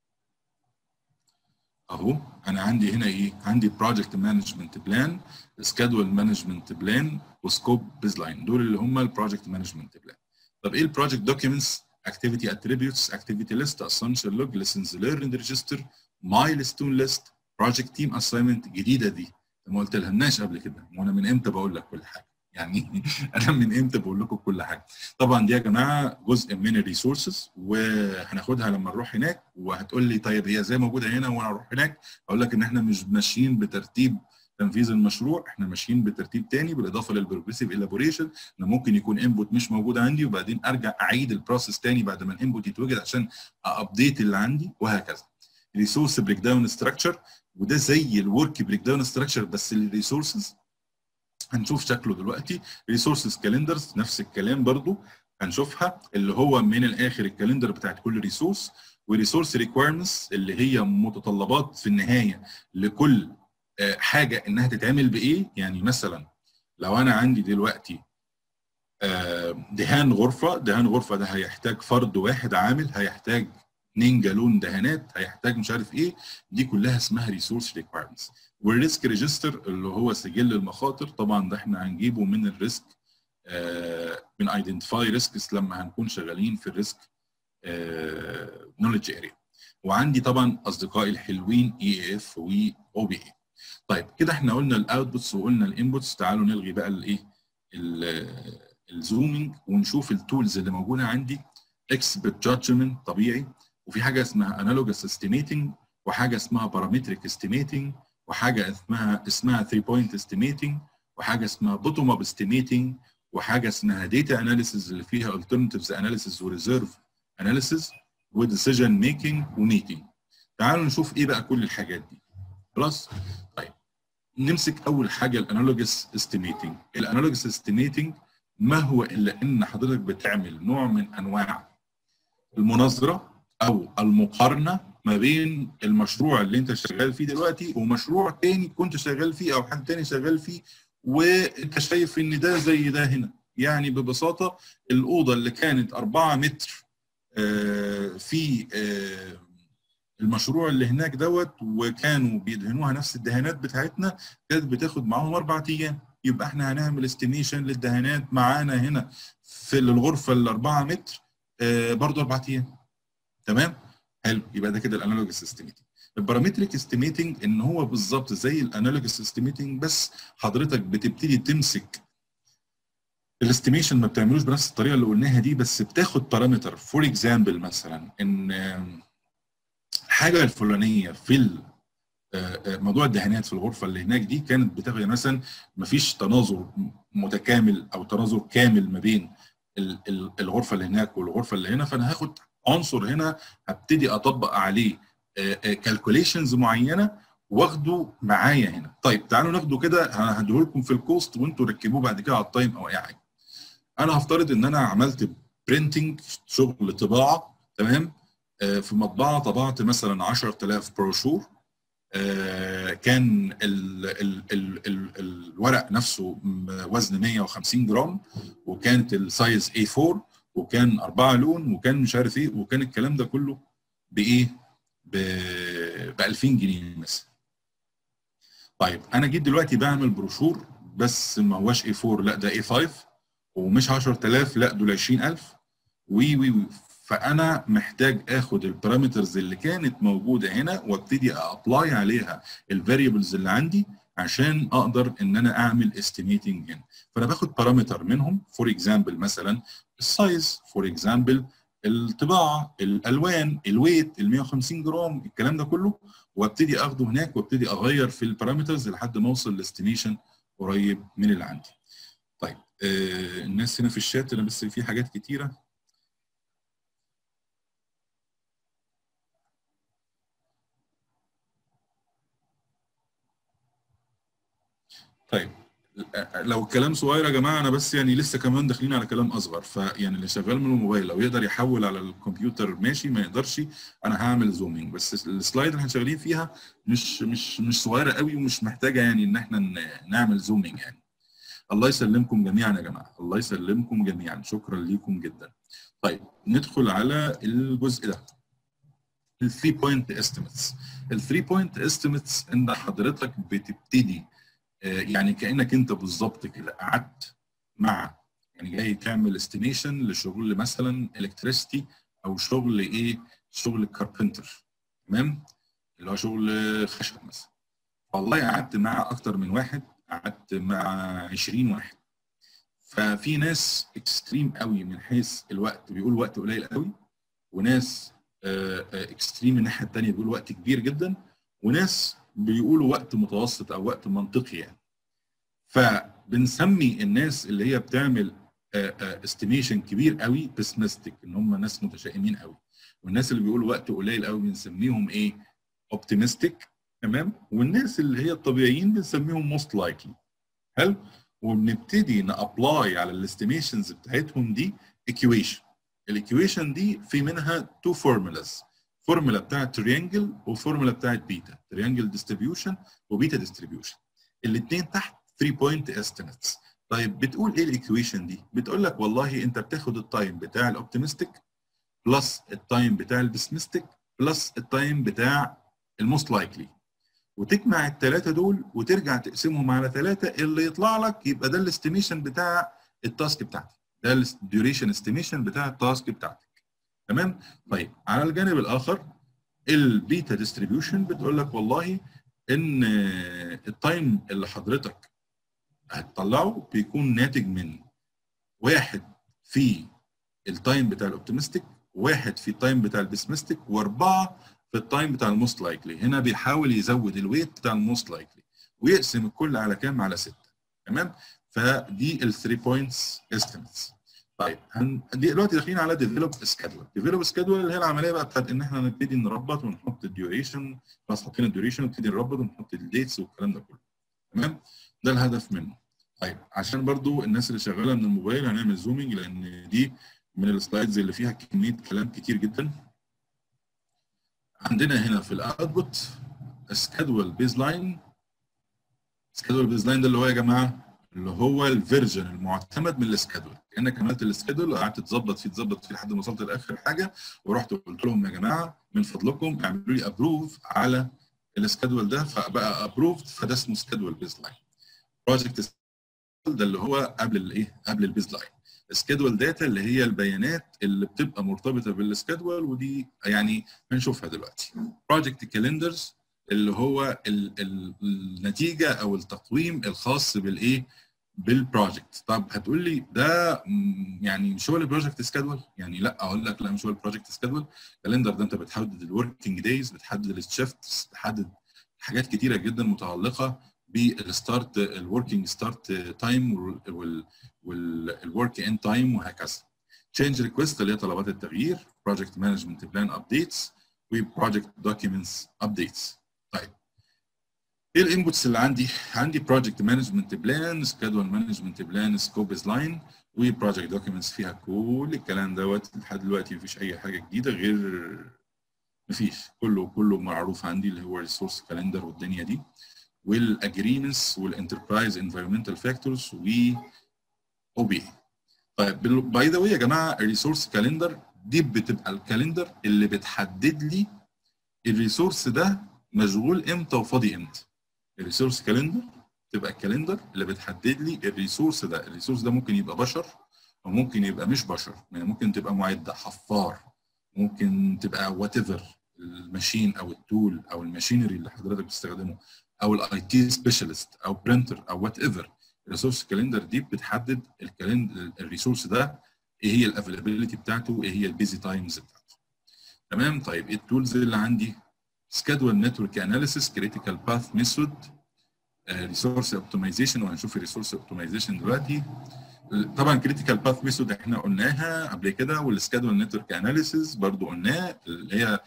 اهو انا عندي هنا ايه عندي بروجكت مانجمنت بلان سكادول مانجمنت بلان وسكوب بيز لاين دول اللي هم البروجكت مانجمنت بلان طب ايه البروجكت دوكيومنتس activity attributes activity list assumption log lessons learned register milestone list project team assignment جديده دي ما قلت لهمناش قبل كده وانا من امتى بقول لك كل حاجه يعني انا من امتى بقول لكم كل حاجه طبعا دي يا جماعه جزء من الريسورسز وهناخدها لما نروح هناك وهتقول لي طيب هي ازاي موجوده هنا وانا اروح هناك اقول لك ان احنا مش ماشيين بترتيب تنفيذ المشروع احنا ماشيين بترتيب تاني بالاضافه للبروجريسيف الابوريشن ان ممكن يكون انبوت مش موجود عندي وبعدين ارجع اعيد البروسيس تاني بعد ما الانبوت يتوجد عشان ابديت اللي عندي وهكذا ريسورس بريك داون ستراكشر وده زي الورك بريك داون ستراكشر بس للريسورسز هنشوف شكله دلوقتي ريسورسز كالندرز نفس الكلام برضو هنشوفها اللي هو من الاخر الكالندر بتاعت كل ريسورس وريسورس ريكويرمنتس اللي هي متطلبات في النهايه لكل حاجه انها تتعمل بايه يعني مثلا لو انا عندي دلوقتي دهان غرفه دهان غرفه ده هيحتاج فرد واحد عامل هيحتاج 2 جالون دهانات هيحتاج مش عارف ايه دي كلها اسمها ريسورس ريكويرمنتس والريسك ريجستر اللي هو سجل المخاطر طبعا ده احنا هنجيبه من الريسك آه من ايدنتيفاي ريسكس لما هنكون شغالين في الريسك نولج اريا وعندي طبعا اصدقائي الحلوين اي اف واو بي اي طيب كده احنا قلنا الاوتبوتس وقلنا الانبوتس تعالوا نلغي بقى الايه الزومينج ونشوف التولز اللي موجوده عندي اكسبرت جادجمنت طبيعي وفي حاجه اسمها انالوجس استيميتنج وحاجه اسمها بارامتريك استيميتنج وحاجه اسمها اسمها 3 بوينت استيميتنج وحاجه اسمها بوتوم اب استيميتنج وحاجه اسمها داتا اناليسيز اللي فيها alternatives اناليسيز وريزيرف اناليسيز وديسيجن ميكنج وميتنج تعالوا نشوف ايه بقى كل الحاجات دي خلاص طيب نمسك اول حاجه الانالوجس استيميتنج الانالوجس استيميتنج ما هو الا ان حضرتك بتعمل نوع من انواع المناظره او المقارنه ما بين المشروع اللي انت شغال فيه دلوقتي ومشروع تاني كنت شغال فيه او حد تاني شغال فيه وانت شايف ان ده زي ده هنا يعني ببساطه الاوضه اللي كانت 4 متر في المشروع اللي هناك دوت وكانوا بيدهنوها نفس الدهانات بتاعتنا كانت بتاخد معاهم اربع ايام يبقى احنا هنعمل استيميشن للدهانات معانا هنا في الغرفه ال 4 متر برضه اربع ايام تمام حلو يبقى ده كده الانالوجس استيميتنج البارامتريك استيميتنج ان هو بالظبط زي الانالوجس استيميتنج بس حضرتك بتبتدي تمسك الاستيميشن ما بتعملوش بنفس الطريقه اللي قلناها دي بس بتاخد بارامتر فور اكزامبل مثلا ان الحاجه الفلانيه في موضوع الدهانات في الغرفه اللي هناك دي كانت بتاخد مثلا ما فيش تناظر متكامل او تناظر كامل ما بين الغرفه اللي هناك والغرفه اللي هنا فانا هاخد عنصر هنا هبتدي اطبق عليه كالكوليشنز معينه واخده معايا هنا طيب تعالوا ناخده كده هديه لكم في الكوست وانتوا ركبوه بعد كده على التايم او اي حاجه انا هفترض ان انا عملت برينتنج شغل طباعه تمام آه في مطبعه طبعت مثلا 10000 بروشور آه كان ال ال ال ال الورق نفسه وزن 150 جرام وكانت السايز A4 وكان أربعة لون وكان مش عارف ايه وكان الكلام ده كله بايه؟ ب 2000 جنيه مثلا. طيب انا جيت دلوقتي بعمل بروشور بس ما هواش A4 لا ده A5 ومش 10000 لا دول 20000 وي وي وي فانا محتاج اخد البارامترز اللي كانت موجوده هنا وابتدي ابلاي عليها الفاريبلز اللي عندي عشان اقدر ان انا اعمل استيميتنج هنا فانا باخد بارامتر منهم فور اكزامبل مثلا السايز فور اكزامبل الطباعه الالوان الويت ال 150 جرام الكلام ده كله وابتدي اخده هناك وابتدي اغير في البارامترز لحد ما اوصل لاستيميشن قريب من اللي عندي طيب آه الناس هنا في الشات انا بس في حاجات كتيره طيب لو الكلام صغير يا جماعه انا بس يعني لسه كمان داخلين على كلام اصغر فيعني اللي شغال من الموبايل لو يقدر يحول على الكمبيوتر ماشي ما يقدرش انا هعمل زومينج بس السلايد اللي احنا شغالين فيها مش مش مش صغيره قوي ومش محتاجه يعني ان احنا نعمل زومينج يعني الله يسلمكم جميعا يا جماعه الله يسلمكم جميعا شكرا ليكم جدا طيب ندخل على الجزء ده ال 3 بوينت استيميتس ال 3 بوينت استيميتس ان حضرتك بتبتدي يعني كانك انت بالظبط كده قعدت مع يعني جاي تعمل استيميشن لشغل مثلا الكتريستي او شغل ايه شغل الكاربنتر تمام اللي هو شغل خشب مثلا والله قعدت مع اكتر من واحد قعدت مع 20 واحد ففي ناس اكستريم قوي من حيث الوقت بيقول وقت قليل قوي وناس اكستريم من الناحيه الثانيه بيقول وقت كبير جدا وناس بيقولوا وقت متوسط او وقت منطقي يعني فبنسمي الناس اللي هي بتعمل استيميشن كبير قوي بسمستيك ان هم ناس متشائمين قوي والناس اللي بيقولوا وقت قليل قوي بنسميهم ايه اوبتيمستيك تمام والناس اللي هي الطبيعيين بنسميهم موست لايكلي حلو وبنبتدي نابلاي على الاستيميشنز بتاعتهم دي ايكويشن الايكويشن دي في منها تو فورمولاز فورمولا بتاعت تريانجل وفورمولا بتاعت بيتا تريانجل ديستريبيوشن وبيتا ديستريبيوشن الاثنين تحت 3 بوينت استيميتس طيب بتقول ايه الايكويشن دي بتقول لك والله انت بتاخد التايم بتاع الاوبتيمستيك بلس التايم بتاع البسمستيك بلس التايم بتاع الموست لايكلي وتجمع الثلاثه دول وترجع تقسمهم على ثلاثه اللي يطلع لك يبقى ده الاستيميشن بتاع التاسك بتاعتك ده الديوريشن استيميشن بتاع التاسك بتاعتك تمام طيب على الجانب الاخر البيتا ديستريبيوشن بتقول لك والله ان التايم اللي حضرتك هتطلعه بيكون ناتج من واحد في التايم بتاع الاوبتيمستيك واحد في التايم بتاع البسمستيك واربعه في التايم بتاع الموست لايكلي هنا بيحاول يزود الويت بتاع الموست لايكلي ويقسم الكل على كام على 6 تمام فدي ال 3 بوينتس استيميتس طيب هن... دلوقتي داخلين على ديفلوب سكادول ديفلوب سكادول اللي هي العمليه بقى بتاعت ان احنا نبتدي نربط ونحط الديوريشن خلاص حطينا الديوريشن ونبتدي نربط ونحط الديتس والكلام ده كله تمام ده الهدف منه طيب عشان برضو الناس اللي شغاله من الموبايل هنعمل زومينج لان دي من السلايدز اللي فيها كميه كلام كتير جدا عندنا هنا في الاوتبوت سكادول بيز لاين سكادول بيز لاين ده اللي هو يا جماعه اللي هو الفيرجن المعتمد من السكادول كانك عملت السكادول وقعدت تظبط فيه تظبط فيه لحد ما وصلت لاخر حاجه ورحت قلت لهم يا جماعه من فضلكم اعملوا لي ابروف على السكادول ده فبقى ابروفد فده اسمه سكادول بيز لاين بروجكت ده اللي هو قبل الايه قبل البيز لاين سكادول داتا اللي هي البيانات اللي بتبقى مرتبطه بالسكادول ودي يعني هنشوفها دلوقتي بروجكت كالندرز اللي هو ال ال النتيجه او التقويم الخاص بالايه بالبروجكت طب هتقول لي ده يعني مش هو البروجكت سكادول يعني لا اقول لك لا مش هو البروجكت سكادول كالندر ده انت بتحدد الوركينج دايز بتحدد الشيفتس بتحدد حاجات كتيره جدا متعلقه بالستارت الوركينج ستارت تايم والورك اند تايم وهكذا تشينج ريكويست اللي هي طلبات التغيير بروجكت مانجمنت بلان ابديتس وبروجكت دوكيومنتس ابديتس طيب ايه الانبوتس اللي عندي؟ عندي بروجكت مانجمنت بلان سكادول مانجمنت بلان سكوب لاين وبروجكت دوكيومنتس فيها كل الكلام دوت لحد دلوقتي مفيش اي حاجه جديده غير مفيش كله كله معروف عندي اللي هو ريسورس كالندر والدنيا دي والاجريمنتس والانتربرايز انفيرمنتال فاكتورز و او بي طيب باي ذا واي يا جماعه الريسورس كالندر دي بتبقى الكالندر اللي بتحدد لي الريسورس ده مشغول امتى وفاضي امتى الريسورس كالندر تبقى الكالندر اللي بتحدد لي الريسورس ده الريسورس ده ممكن يبقى بشر وممكن يبقى مش بشر يعني ممكن تبقى معده حفار ممكن تبقى وات ايفر الماشين او التول او الماشينري اللي حضرتك بتستخدمه او الاي تي سبيشالست او برينتر او وات ايفر الريسورس كالندر دي بتحدد الكالندر الريسورس ده ايه هي الافيلابيلتي بتاعته وايه هي البيزي تايمز بتاعته تمام طيب ايه التولز اللي عندي سكادول نتورك اناليسيس كريتيكال باث ميثود ريسورس اوبتمايزيشن وهنشوف الريسورس اوبتمايزيشن دلوقتي طبعا كريتيكال باث ميثود احنا قلناها قبل كده والسكادول نتورك اناليسيس برضو قلناه اللي هي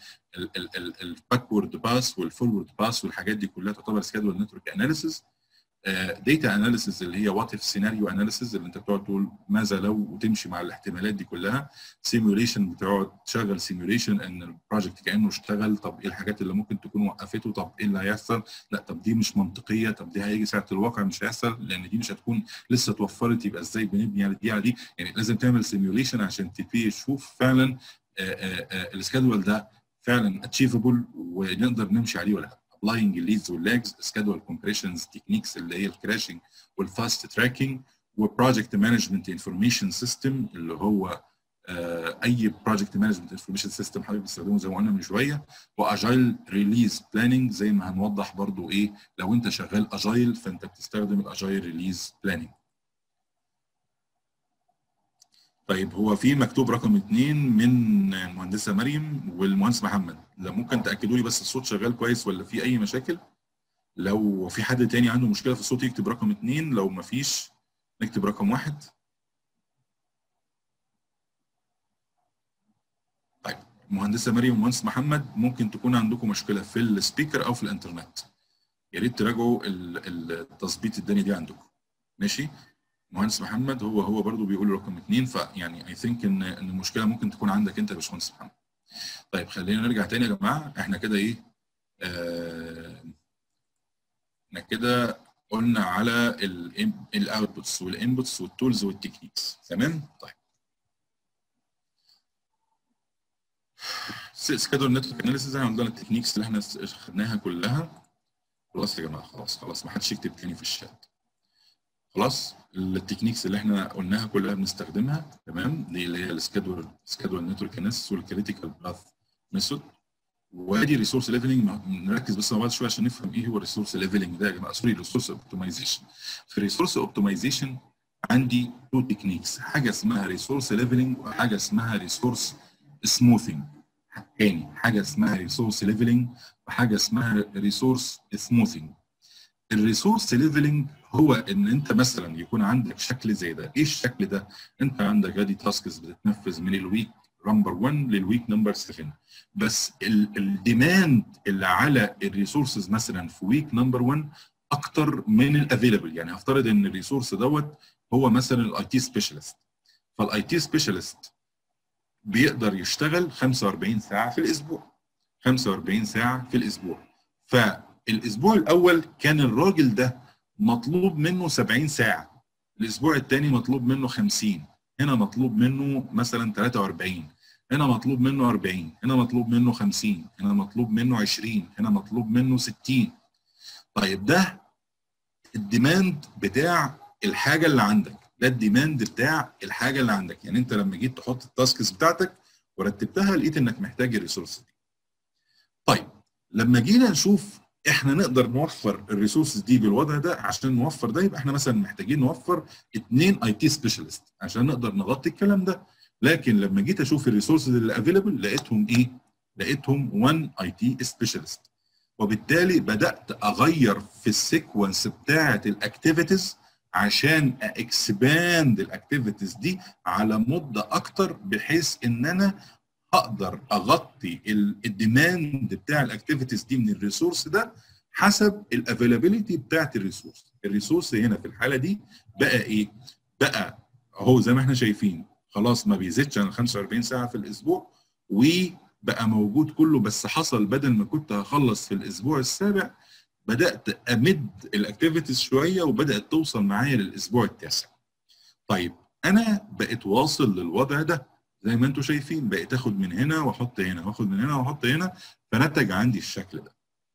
الباكورد باس والفورورد باس والحاجات دي كلها تعتبر سكادول نتورك اناليسيس داتا اناليسيس اللي هي وات اف سيناريو اناليسيس اللي انت بتقعد تقول ماذا لو وتمشي مع الاحتمالات دي كلها سيميوليشن بتقعد تشغل سيميوليشن ان البروجكت كانه اشتغل طب ايه الحاجات اللي ممكن تكون وقفته طب ايه اللي هيحصل لا طب دي مش منطقيه طب دي هيجي ساعه الواقع مش هيحصل لان دي مش هتكون لسه اتوفرت يبقى ازاي بنبني على دي على دي يعني لازم تعمل سيميوليشن عشان تبتدي تشوف فعلا السكادول ده فعلا اتشيفبل ونقدر نمشي عليه ولا لا applying الليدز واللاجز schedule compressions techniques اللي هي الكراشنج والفاست تراكنج وبروجكت مانجمنت انفورميشن سيستم اللي هو آه اي بروجكت مانجمنت انفورميشن سيستم حضرتك بتستخدمه زي ما قلنا من شويه واجايل ريليز بلاننج زي ما هنوضح برضو ايه لو انت شغال اجايل فانت بتستخدم الاجايل ريليز بلاننج طيب هو في مكتوب رقم اثنين من المهندسه مريم والمهندس محمد لو ممكن تاكدوا لي بس الصوت شغال كويس ولا في اي مشاكل لو في حد تاني عنده مشكله في الصوت يكتب رقم اثنين لو ما فيش نكتب رقم واحد طيب المهندسه مريم والمهندس محمد ممكن تكون عندكم مشكله في السبيكر او في الانترنت يا ريت تراجعوا التظبيط الدنيا دي عندكم ماشي مهندس محمد هو هو برضه بيقول رقم اثنين فيعني اي ثينك ان ان المشكله ممكن تكون عندك انت يا باشمهندس محمد. طيب خلينا نرجع تاني يا جماعه احنا كده ايه؟ آه احنا كده قلنا على الاوتبوتس والانبوتس والتولز والتكنيكس تمام؟ طيب. سكادول نتورك اناليسيز احنا عندنا التكنيكس اللي احنا خدناها كلها خلاص يا جماعه خلاص خلاص ما حدش يكتب تاني في الشات. خلاص التكنيكس اللي احنا قلناها كلها بنستخدمها تمام دي اللي هي السكادول سكادول نتورك اناليسيس والكريتيكال باث ميثود وادي ريسورس ليفلنج نركز بس مع بعض شويه عشان نفهم ايه هو الريسورس ليفلنج ده يا جماعه سوري ريسورس اوبتمايزيشن في الريسورس اوبتمايزيشن عندي تو تكنيكس حاجه اسمها ريسورس ليفلنج وحاجه اسمها ريسورس سموثنج تاني حاجه اسمها ريسورس ليفلنج وحاجه اسمها ريسورس سموثنج الريسورس ليفلنج هو ان انت مثلا يكون عندك شكل زي ده ايه الشكل ده انت عندك ادي تاسكس بتتنفذ من الويك نمبر 1 للويك نمبر 7 بس الديماند اللي على الريسورسز مثلا في ويك نمبر 1 اكتر من الافيلبل يعني هفترض ان الريسورس دوت هو مثلا الاي تي سبيشالست فالاي تي سبيشالست بيقدر يشتغل 45 ساعه في الاسبوع 45 ساعه في الاسبوع فالاسبوع الاول كان الراجل ده مطلوب منه 70 ساعه الاسبوع الثاني مطلوب منه 50 هنا مطلوب منه مثلا 43 هنا مطلوب منه 40 هنا مطلوب منه 50 هنا مطلوب منه 20 هنا مطلوب منه 60 طيب ده الديماند بتاع الحاجه اللي عندك ده الديماند بتاع الحاجه اللي عندك يعني انت لما جيت تحط التاسكس بتاعتك ورتبتها لقيت انك محتاج الريسورس دي طيب لما جينا نشوف احنا نقدر نوفر الريسورسز دي بالوضع ده عشان نوفر ده يبقى احنا مثلا محتاجين نوفر اثنين اي تي سبيشالست عشان نقدر نغطي الكلام ده لكن لما جيت اشوف الريسورسز اللي افيلبل لقيتهم ايه؟ لقيتهم 1 اي تي سبيشالست وبالتالي بدات اغير في السيكونس بتاعه الاكتيفيتيز عشان اكسباند الاكتيفيتيز دي على مده اكتر بحيث ان انا اقدر اغطي الديماند بتاع الاكتيفيتيز دي من الريسورس ده حسب الافيلابيلتي بتاعت الريسورس الريسورس هنا في الحاله دي بقى ايه بقى اهو زي ما احنا شايفين خلاص ما بيزيدش عن 45 ساعه في الاسبوع وبقى موجود كله بس حصل بدل ما كنت هخلص في الاسبوع السابع بدات امد الاكتيفيتيز شويه وبدات توصل معايا للاسبوع التاسع طيب انا بقيت واصل للوضع ده زي ما انتم شايفين بقيت اخد من هنا واحط هنا واخد من هنا واحط هنا فنتج عندي الشكل ده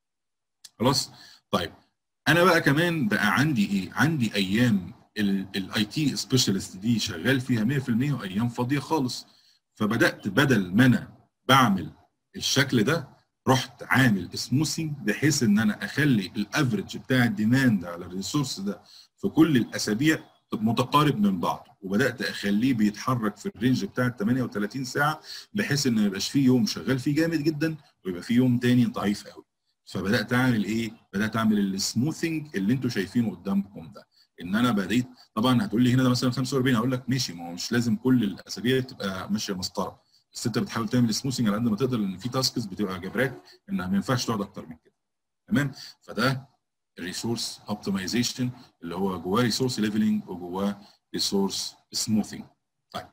خلاص طيب انا بقى كمان بقى عندي ايه عندي ايام الاي تي سبيشالست دي شغال فيها 100% وايام فاضيه خالص فبدات بدل ما انا بعمل الشكل ده رحت عامل سموثينج بحيث ان انا اخلي الافرج بتاع الديماند على الريسورس ده في كل الاسابيع متقارب من بعض وبدات اخليه بيتحرك في الرينج بتاع ال 38 ساعه بحيث ان ما يبقاش فيه يوم شغال فيه جامد جدا ويبقى فيه يوم تاني ضعيف قوي فبدات اعمل ايه؟ بدات اعمل السموثينج اللي انتم شايفينه قدامكم ده ان انا بديت طبعا هتقول لي هنا ده مثلا 45 هقول لك ماشي ما هو مش لازم كل الاسابيع تبقى ماشيه مسطره بس انت بتحاول تعمل سموثينج على قد ما تقدر لان في تاسكس بتبقى جبراك انها ما ينفعش تقعد اكتر من كده تمام فده الريسورس اوبتمايزيشن اللي هو جواه ريسورس ليفلنج وجواه ريسورس سموثينج طيب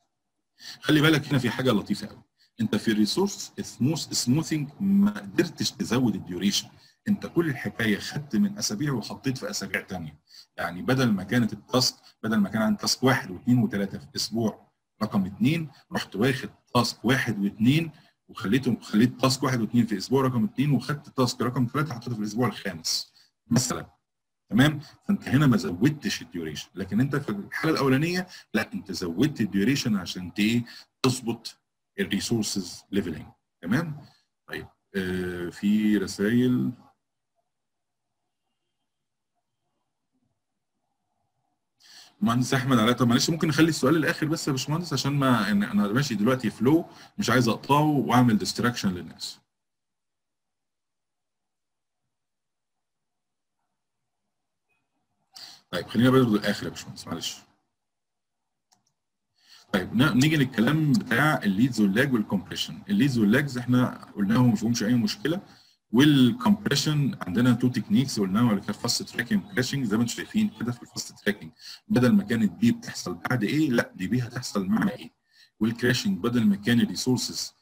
خلي بالك هنا في حاجه لطيفه قوي انت في الريسورس سموث سموثينج ما قدرتش تزود الديوريشن انت كل الحكايه خدت من اسابيع وحطيت في اسابيع ثانيه يعني بدل ما كانت التاسك بدل ما كان عندي تاسك واحد واثنين وثلاثه في اسبوع رقم اثنين رحت واخد تاسك واحد واثنين وخليته خليت تاسك واحد واثنين في اسبوع رقم اثنين وخدت تاسك رقم ثلاثه حطيته في الاسبوع الخامس مثلا تمام فانت هنا ما زودتش الديوريشن لكن انت في الحاله الاولانيه لا انت زودت الديوريشن عشان ايه تظبط الريسورسز ليفلنج تمام طيب آه في رسائل مهندس احمد علاء طب معلش ممكن نخلي السؤال الاخر بس يا باشمهندس عشان ما انا ماشي دلوقتي فلو مش عايز اقطعه واعمل ديستراكشن للناس طيب خلينا برضه الاخر يا باشمهندس معلش طيب نيجي للكلام بتاع الليدز واللاج والكمبريشن الليدز واللاجز احنا قلناهم ما فيهمش اي مشكله والكمبريشن عندنا تو تكنيكس قلناهم اللي كانت فاست تراكنج كراشنج زي ما انتم شايفين كده في الفاست تراكنج بدل ما كانت بي بتحصل بعد ايه لا دي بي هتحصل مع ايه والكراشنج بدل ما كان الريسورسز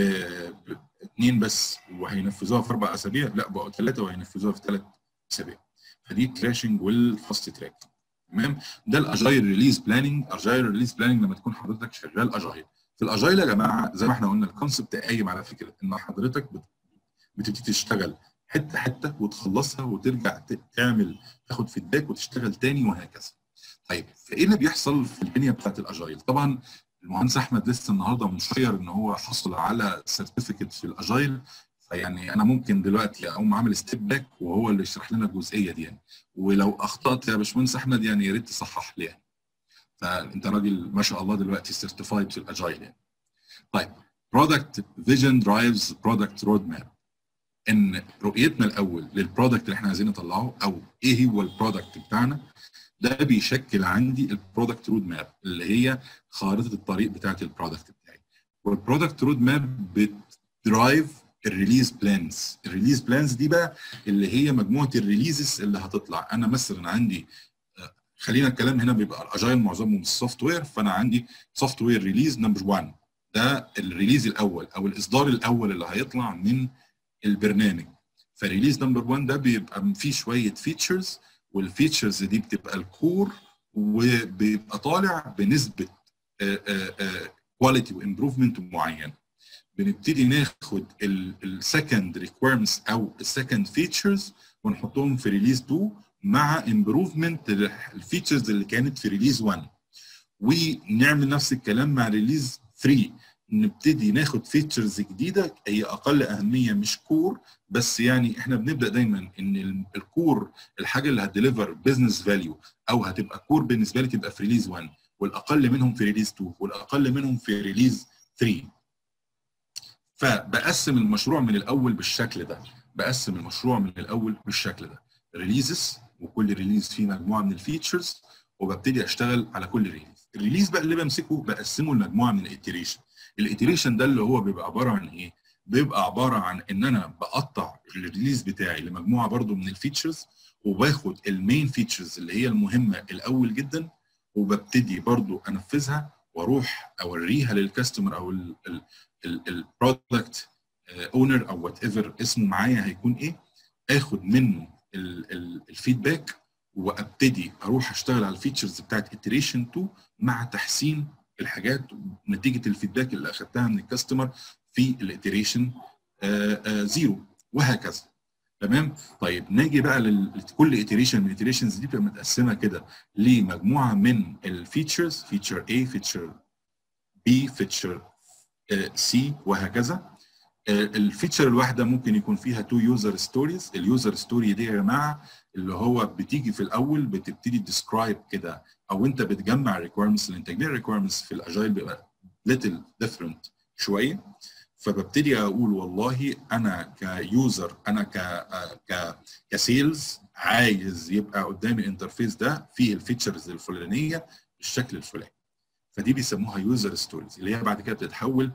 باثنين بس وهينفذوها في اربع اسابيع لا بقوا ثلاثه وهينفذوها في ثلاث اسابيع فدي الكراشنج والفاست تراكنج تمام ده الاجايل ريليز بلاننج اجايل ريليز بلاننج لما تكون حضرتك شغال اجايل في الاجايل يا جماعه زي ما احنا قلنا الكونسبت قايم على فكره ان حضرتك بتبتدي تشتغل حته حته وتخلصها وترجع تعمل تاخد فيدباك وتشتغل تاني وهكذا. طيب فايه اللي بيحصل في البنيه بتاعت الاجايل؟ طبعا المهندس احمد لسه النهارده مشير ان هو حصل على سيرتيفيكت في الاجايل فيعني انا ممكن دلوقتي اقوم عامل ستيب باك وهو اللي يشرح لنا الجزئيه دي يعني ولو اخطات يا باشمهندس احمد يعني يا ريت تصحح لي يعني. فانت راجل ما شاء الله دلوقتي سيرتيفايد في الاجايل يعني. طيب برودكت فيجن درايفز برودكت رود ماب ان رؤيتنا الاول للبرودكت اللي احنا عايزين نطلعه او ايه هو البرودكت بتاعنا ده بيشكل عندي البرودكت رود ماب اللي هي خارطه الطريق بتاعه البرودكت بتاعي والبرودكت رود ماب بتدرايف الريليز بلانز الريليز بلانز دي بقى اللي هي مجموعه الريليزز اللي هتطلع انا مثلا عندي خلينا الكلام هنا بيبقى الاجايل معظمهم السوفت وير فانا عندي سوفت وير ريليز نمبر 1 ده الريليز الاول او الاصدار الاول اللي هيطلع من البرنامج فريليز نمبر 1 ده بيبقى فيه شويه فيتشرز والفيتشرز دي بتبقى الكور وبيبقى طالع بنسبه كواليتي وامبروفمنت معينه بنبتدي ناخد السكند ريكويرمنتس او السكند فيتشرز ونحطهم في ريليز 2 مع امبروفمنت الفيتشرز اللي كانت في ريليز 1 ونعمل نفس الكلام مع ريليز 3 نبتدي ناخد فيتشرز جديده هي اقل اهميه مش كور بس يعني احنا بنبدا دايما ان الكور الحاجه اللي هتديليفر بزنس فاليو او هتبقى كور بالنسبه لي تبقى في ريليز 1 والاقل منهم في ريليز 2 والاقل منهم في ريليز 3 فبقسم المشروع من الاول بالشكل ده بقسم المشروع من الاول بالشكل ده ريليزز وكل ريليز فيه مجموعه من الفيتشرز وببتدي اشتغل على كل ريليز الريليز بقى اللي بمسكه بقسمه لمجموعه من الاتريشن الاتريشن ده اللي هو بيبقى عباره عن ايه بيبقى عباره عن ان انا بقطع الريليز بتاعي لمجموعه برضو من الفيتشرز وباخد المين فيتشرز اللي هي المهمه الاول جدا وببتدي برضو انفذها واروح اوريها للكاستمر او البرودكت اونر او وات ايفر اسمه معايا هيكون ايه اخد منه الفيدباك وابتدي اروح اشتغل على الفيتشرز بتاعت iteration 2 مع تحسين الحاجات نتيجه الفيدباك اللي اخدتها من الكاستمر في الاتريشن زيرو وهكذا تمام طيب نيجي بقى لكل اتريشن من الاتريشنز دي بتبقى متقسمه كده لمجموعه من الفيتشرز فيتشر A فيتشر B فيتشر C وهكذا الفيتشر الواحده ممكن يكون فيها تو يوزر ستوريز اليوزر ستوري دي يا جماعه اللي هو بتيجي في الاول بتبتدي تديسكرايب كده او انت بتجمع ريكويرمنتس لان تجميع الريكويرمنتس في الاجايل بيبقى ليتل ديفرنت شويه فببتدي اقول والله انا كيوزر انا ك ك كسيلز عايز يبقى قدامي الانترفيس ده فيه الفيتشرز الفلانيه بالشكل الفلاني فدي بيسموها يوزر ستوريز اللي هي بعد كده بتتحول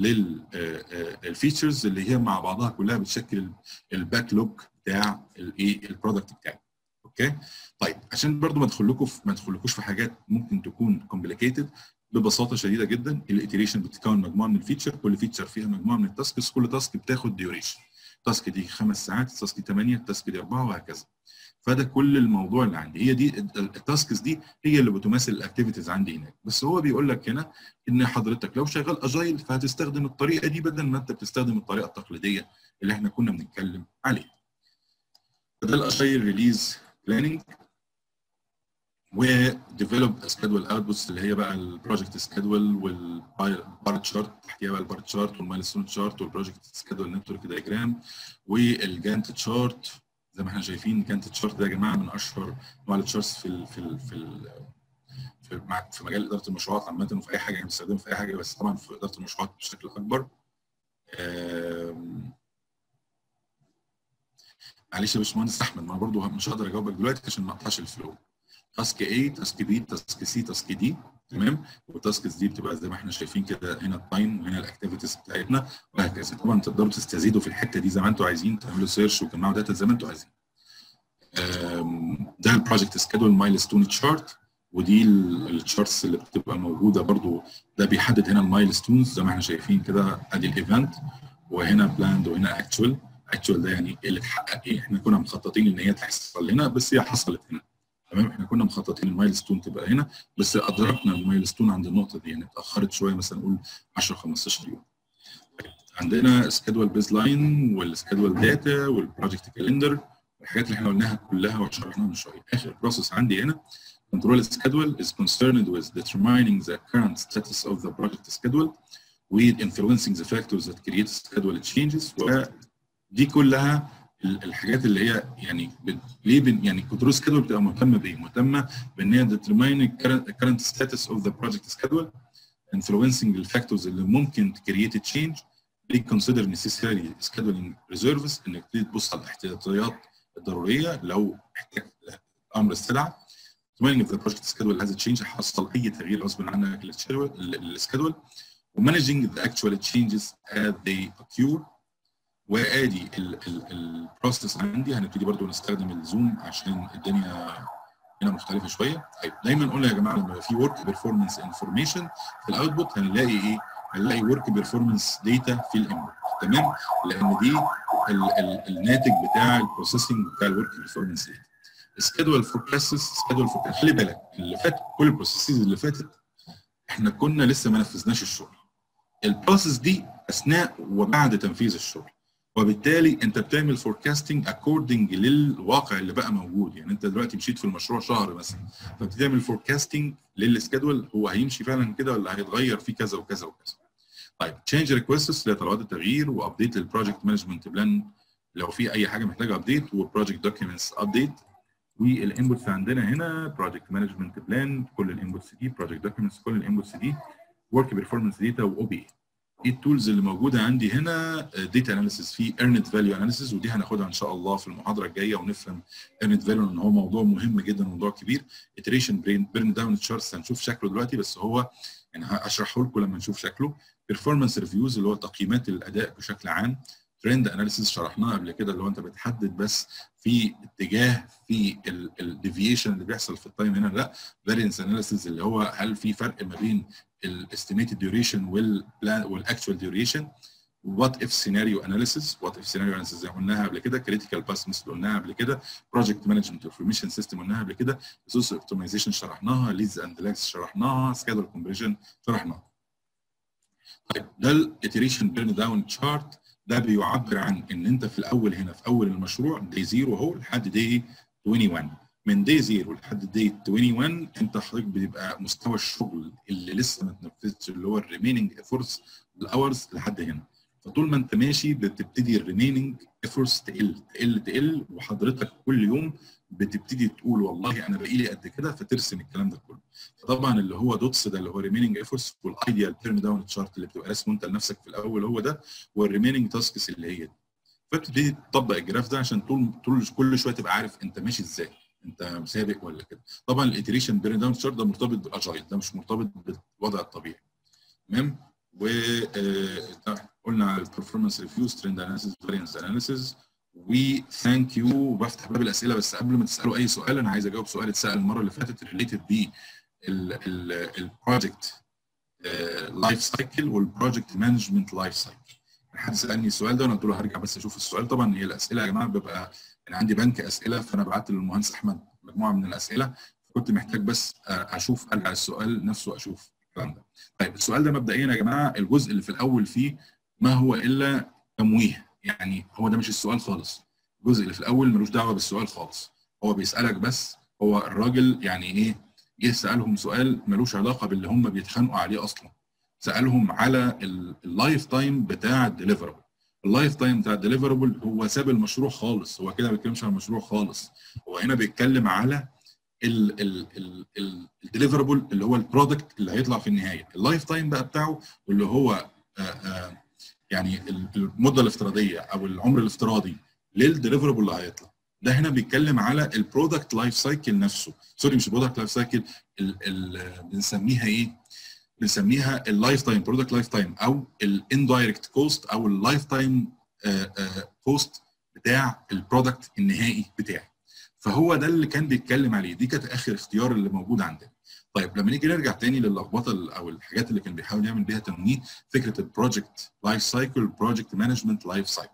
للفيتشرز اللي هي مع بعضها كلها بتشكل الباك لوج بتاع الايه البرودكت بتاعي اوكي طيب عشان برضو ما ادخلكم ما ادخلكوش في حاجات ممكن تكون كومبليكيتد ببساطه شديده جدا الاتريشن بتتكون مجموعه من الفيتشر كل فيتشر فيها مجموعه من التاسكس كل تاسك بتاخد ديوريشن التاسك دي خمس ساعات التاسك دي 8 التاسك دي 4 وهكذا فده كل الموضوع اللي عندي هي دي التاسكس دي هي اللي بتمثل الاكتيفيتيز عندي هناك بس هو بيقول لك هنا ان حضرتك لو شغال اجايل فهتستخدم الطريقه دي بدل ما انت بتستخدم الطريقه التقليديه اللي احنا كنا بنتكلم عليها فده الاجايل ريليز بلاننج وديفلوب سكادول اوتبوتس اللي هي بقى البروجكت سكادول والبار تشارت تحتيها بقى البار تشارت والمايلستون تشارت والبروجكت سكادول نتورك دايجرام والجانت تشارت زي ما احنا شايفين جانت تشارت ده يا جماعه من اشهر انواع التشارتس في ال في ال في ال في, في مجال اداره المشروعات عامه وفي اي حاجه بنستخدمه في اي حاجه بس طبعا في اداره المشروعات بشكل اكبر معلش يا باشمهندس احمد ما برضه مش هقدر اجاوبك دلوقتي عشان ما اقطعش الفلو تاسك A تاسك B تاسك C تاسك D تمام والتاسكس دي بتبقى زي ما احنا شايفين كده هنا التايم وهنا الاكتيفيتيز بتاعتنا وهكذا طبعا تقدروا تستزيدوا في الحته دي زي ما انتم عايزين تعملوا سيرش وتجمعوا داتا زي ما انتم عايزين ده البروجكت سكيدول مايلستون تشارت ودي التشارتس اللي بتبقى موجوده برضو ده بيحدد هنا المايلستونز زي ما احنا شايفين كده ادي الايفنت وهنا بلاند وهنا اكتشوال اكتشوال ده يعني اللي اتحقق ايه احنا كنا مخططين ان هي تحصل هنا بس هي حصلت هنا تمام احنا كنا مخططين المايلستون تبقى هنا بس ادركنا المايلستون عند النقطه دي يعني اتاخرت شويه مثلا نقول 10 15 يوم عندنا سكادول بيز لاين والسكادول داتا والبروجكت كالندر الحاجات اللي احنا قلناها كلها وشرحناها من شويه اخر بروسيس عندي هنا control schedule is concerned with determining the current status of the project schedule with influencing the factors that create schedule changes ودي كلها الحاجات اللي هي يعني ليه بن يعني كنترول سكيدول بتبقى مهتمه بايه؟ مهتمه بان هي determine current status of the project schedule influencing الفاكتورز اللي ممكن create a change they consider necessary scheduling reserves انك تبتدي تبص على الاحتياطيات الضروريه لو احتاج امر السلعه determining if the project schedule has a change حصل اي تغيير غصب عنك للسكيدول ومانجينج the actual changes as they occur وادي البروسيس عندي هنبتدي برضو نستخدم الزوم عشان الدنيا هنا مختلفه شويه طيب دايما قلنا يا جماعه لما في ورك بيرفورمانس انفورميشن في الاوتبوت هنلاقي ايه؟ هنلاقي ورك بيرفورمانس داتا في الانبوت تمام؟ لان دي ال ال الناتج بتاع البروسيسنج بتاع الورك بيرفورمانس داتا سكيدول فوركاستس سكيدول فوركاست خلي بالك اللي فات كل البروسيسز اللي فاتت احنا كنا لسه ما نفذناش الشغل البروسيس دي اثناء وبعد تنفيذ الشغل وبالتالي انت بتعمل فوركاستنج اكوردنج للواقع اللي بقى موجود يعني انت دلوقتي مشيت في المشروع شهر مثلا فبتعمل فوركاستنج للسكادول هو هيمشي فعلا كده ولا هيتغير فيه كذا وكذا وكذا طيب تشينج ريكويستس اللي هي طلبات التغيير وابديت للبروجكت مانجمنت بلان لو في اي حاجه محتاجه ابديت وبروجكت دوكيومنتس ابديت والانبوتس عندنا هنا بروجكت مانجمنت بلان كل الانبوتس دي بروجكت دوكيومنتس كل الانبوتس دي ورك بيرفورمانس داتا واو بي ايه التولز اللي موجوده عندي هنا داتا اناليسيس في ايرنت فاليو اناليسيس ودي هناخدها ان شاء الله في المحاضره الجايه ونفهم ايرنت فاليو ان هو موضوع مهم جدا وموضوع كبير iteration بيرن داون تشارتس هنشوف شكله دلوقتي بس هو يعني هشرحه لكم لما نشوف شكله performance ريفيوز اللي هو تقييمات الاداء بشكل عام ترند اناليسيس شرحناها قبل كده اللي هو انت بتحدد بس في اتجاه في الديفيشن اللي بيحصل في التايم هنا لا فارينس اناليسيس اللي هو هل في فرق ما بين الاستيميتد ديوريشن والبلان والاكشوال ديوريشن وات اف سيناريو اناليسيس وات اف سيناريو اناليسيس زي ما قلناها قبل كده كريتيكال باس اللي قلناها قبل كده بروجكت مانجمنت انفورميشن سيستم قلناها قبل كده ريسورس اوبتمايزيشن شرحناها ليدز اند لاكس شرحناها سكادول كومبريشن شرحناها طيب ده الاتريشن بيرن داون تشارت ده بيعبر عن ان انت في الاول هنا في اول المشروع دي زيرو اهو لحد دي 21 من دي زيرو لحد دي 21 انت حضرتك بيبقى مستوى الشغل اللي لسه ما اتنفذش اللي هو الريميننج افورتس الاورز لحد هنا فطول ما انت ماشي بتبتدي الريميننج افورتس تقل تقل تقل وحضرتك كل يوم بتبتدي تقول والله انا باقي لي قد كده فترسم الكلام ده كله فطبعا اللي هو دوتس ده اللي هو ريميننج افورتس والايديال تيرن داون تشارت اللي بتبقى راسمه انت لنفسك في الاول هو ده والريميننج تاسكس اللي هي دي فبتبتدي تطبق الجراف ده عشان طول طول كل شويه تبقى عارف انت ماشي ازاي انت سابق ولا كده طبعا الاتريشن بيرن داون تشارت ده مرتبط بالاجايل ده مش مرتبط بالوضع الطبيعي تمام و قلنا على البرفورمانس ريفيوز ترند اناليسيس فارينس اناليسيس وثانك يو بفتح باب الاسئله بس قبل ما تسالوا اي سؤال انا عايز اجاوب سؤال اتسال المره اللي فاتت ريليتد ب البروجكت لايف سايكل والبروجكت مانجمنت لايف سايكل حد سالني السؤال ده وانا قلت له هرجع بس اشوف السؤال طبعا هي الاسئله يا جماعه بيبقى انا عندي بنك اسئله فانا بعت للمهندس احمد مجموعه من الاسئله كنت محتاج بس اشوف ارجع السؤال نفسه اشوف الكلام ده طيب السؤال ده مبدئيا يا جماعه الجزء اللي في الاول فيه ما هو الا تمويه يعني هو ده مش السؤال خالص الجزء اللي في الاول ملوش دعوه بالسؤال خالص هو بيسالك بس هو الراجل يعني ايه جه سالهم سؤال ملوش علاقه باللي هم بيتخانقوا عليه اصلا سالهم على اللايف تايم بتاع الديليفربل اللايف تايم بتاع الديليفربل هو ساب المشروع خالص هو كده ما بيتكلمش عن المشروع خالص هو هنا بيتكلم على الديليفربل اللي هو البرودكت اللي هيطلع في النهايه اللايف تايم بقى بتاعه اللي هو آآ آآ يعني المده الافتراضيه او العمر الافتراضي للديليفربل اللي هيطلع ده هنا بيتكلم على البرودكت لايف سايكل نفسه سوري مش البرودكت لايف سايكل بنسميها ايه بنسميها اللايف تايم برودكت لايف تايم او الاندايركت كوست او اللايف تايم كوست بتاع البرودكت النهائي بتاعي فهو ده اللي كان بيتكلم عليه دي كانت اخر اختيار اللي موجود عندنا طيب لما نيجي نرجع تاني للخبطه او الحاجات اللي كان بيحاول يعمل بيها تمويه فكره البروجكت لايف سايكل البروجكت مانجمنت لايف سايكل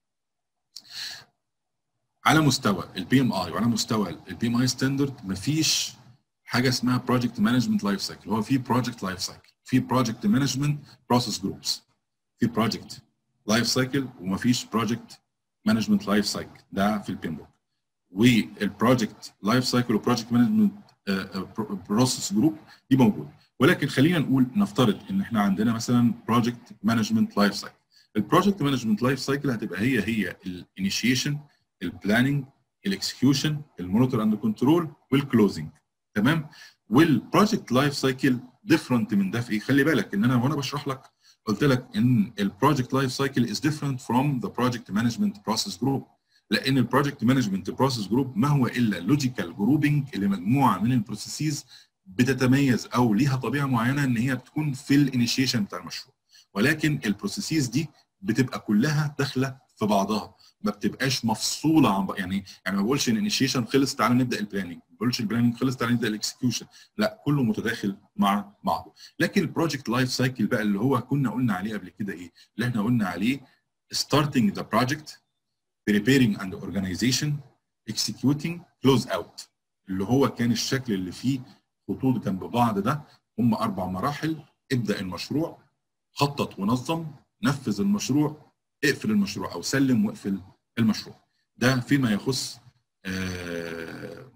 على مستوى البي ام اي وعلى مستوى البي ام اي ستاندرد مفيش حاجه اسمها بروجكت مانجمنت لايف سايكل هو في بروجكت لايف سايكل في بروجكت مانجمنت بروسيس جروبس في بروجكت لايف سايكل ومفيش بروجكت مانجمنت لايف سايكل ده في البي ام بوك والبروجكت لايف سايكل وبروجكت مانجمنت بروسيس جروب دي موجوده ولكن خلينا نقول نفترض ان احنا عندنا مثلا بروجكت مانجمنت لايف سايكل البروجكت مانجمنت لايف سايكل هتبقى هي هي الانيشيشن البلاننج الاكسكيوشن المونيتور اند كنترول والكلوزنج تمام والبروجكت لايف سايكل ديفرنت من ده في ايه خلي بالك ان انا وانا بشرح لك قلت لك ان البروجكت لايف سايكل از ديفرنت فروم ذا بروجكت مانجمنت بروسيس جروب لان البروجكت مانجمنت بروسيس جروب ما هو الا لوجيكال جروبنج لمجموعه من البروسيسز بتتميز او ليها طبيعه معينه ان هي بتكون في الانيشيشن بتاع المشروع ولكن البروسيسز دي بتبقى كلها داخله في بعضها ما بتبقاش مفصوله عن يعني يعني ما بقولش ان الانيشيشن خلص تعالى نبدا البلاننج ما بقولش البلاننج خلص تعالى نبدا الاكسكيوشن لا كله متداخل مع بعضه لكن البروجكت لايف سايكل بقى اللي هو كنا قلنا عليه قبل كده ايه اللي احنا قلنا عليه starting the project preparing and organization executing close out اللي هو كان الشكل اللي فيه خطوط جنب بعض ده هم اربع مراحل ابدا المشروع خطط ونظم نفذ المشروع اقفل المشروع او سلم واقفل المشروع ده فيما يخص آه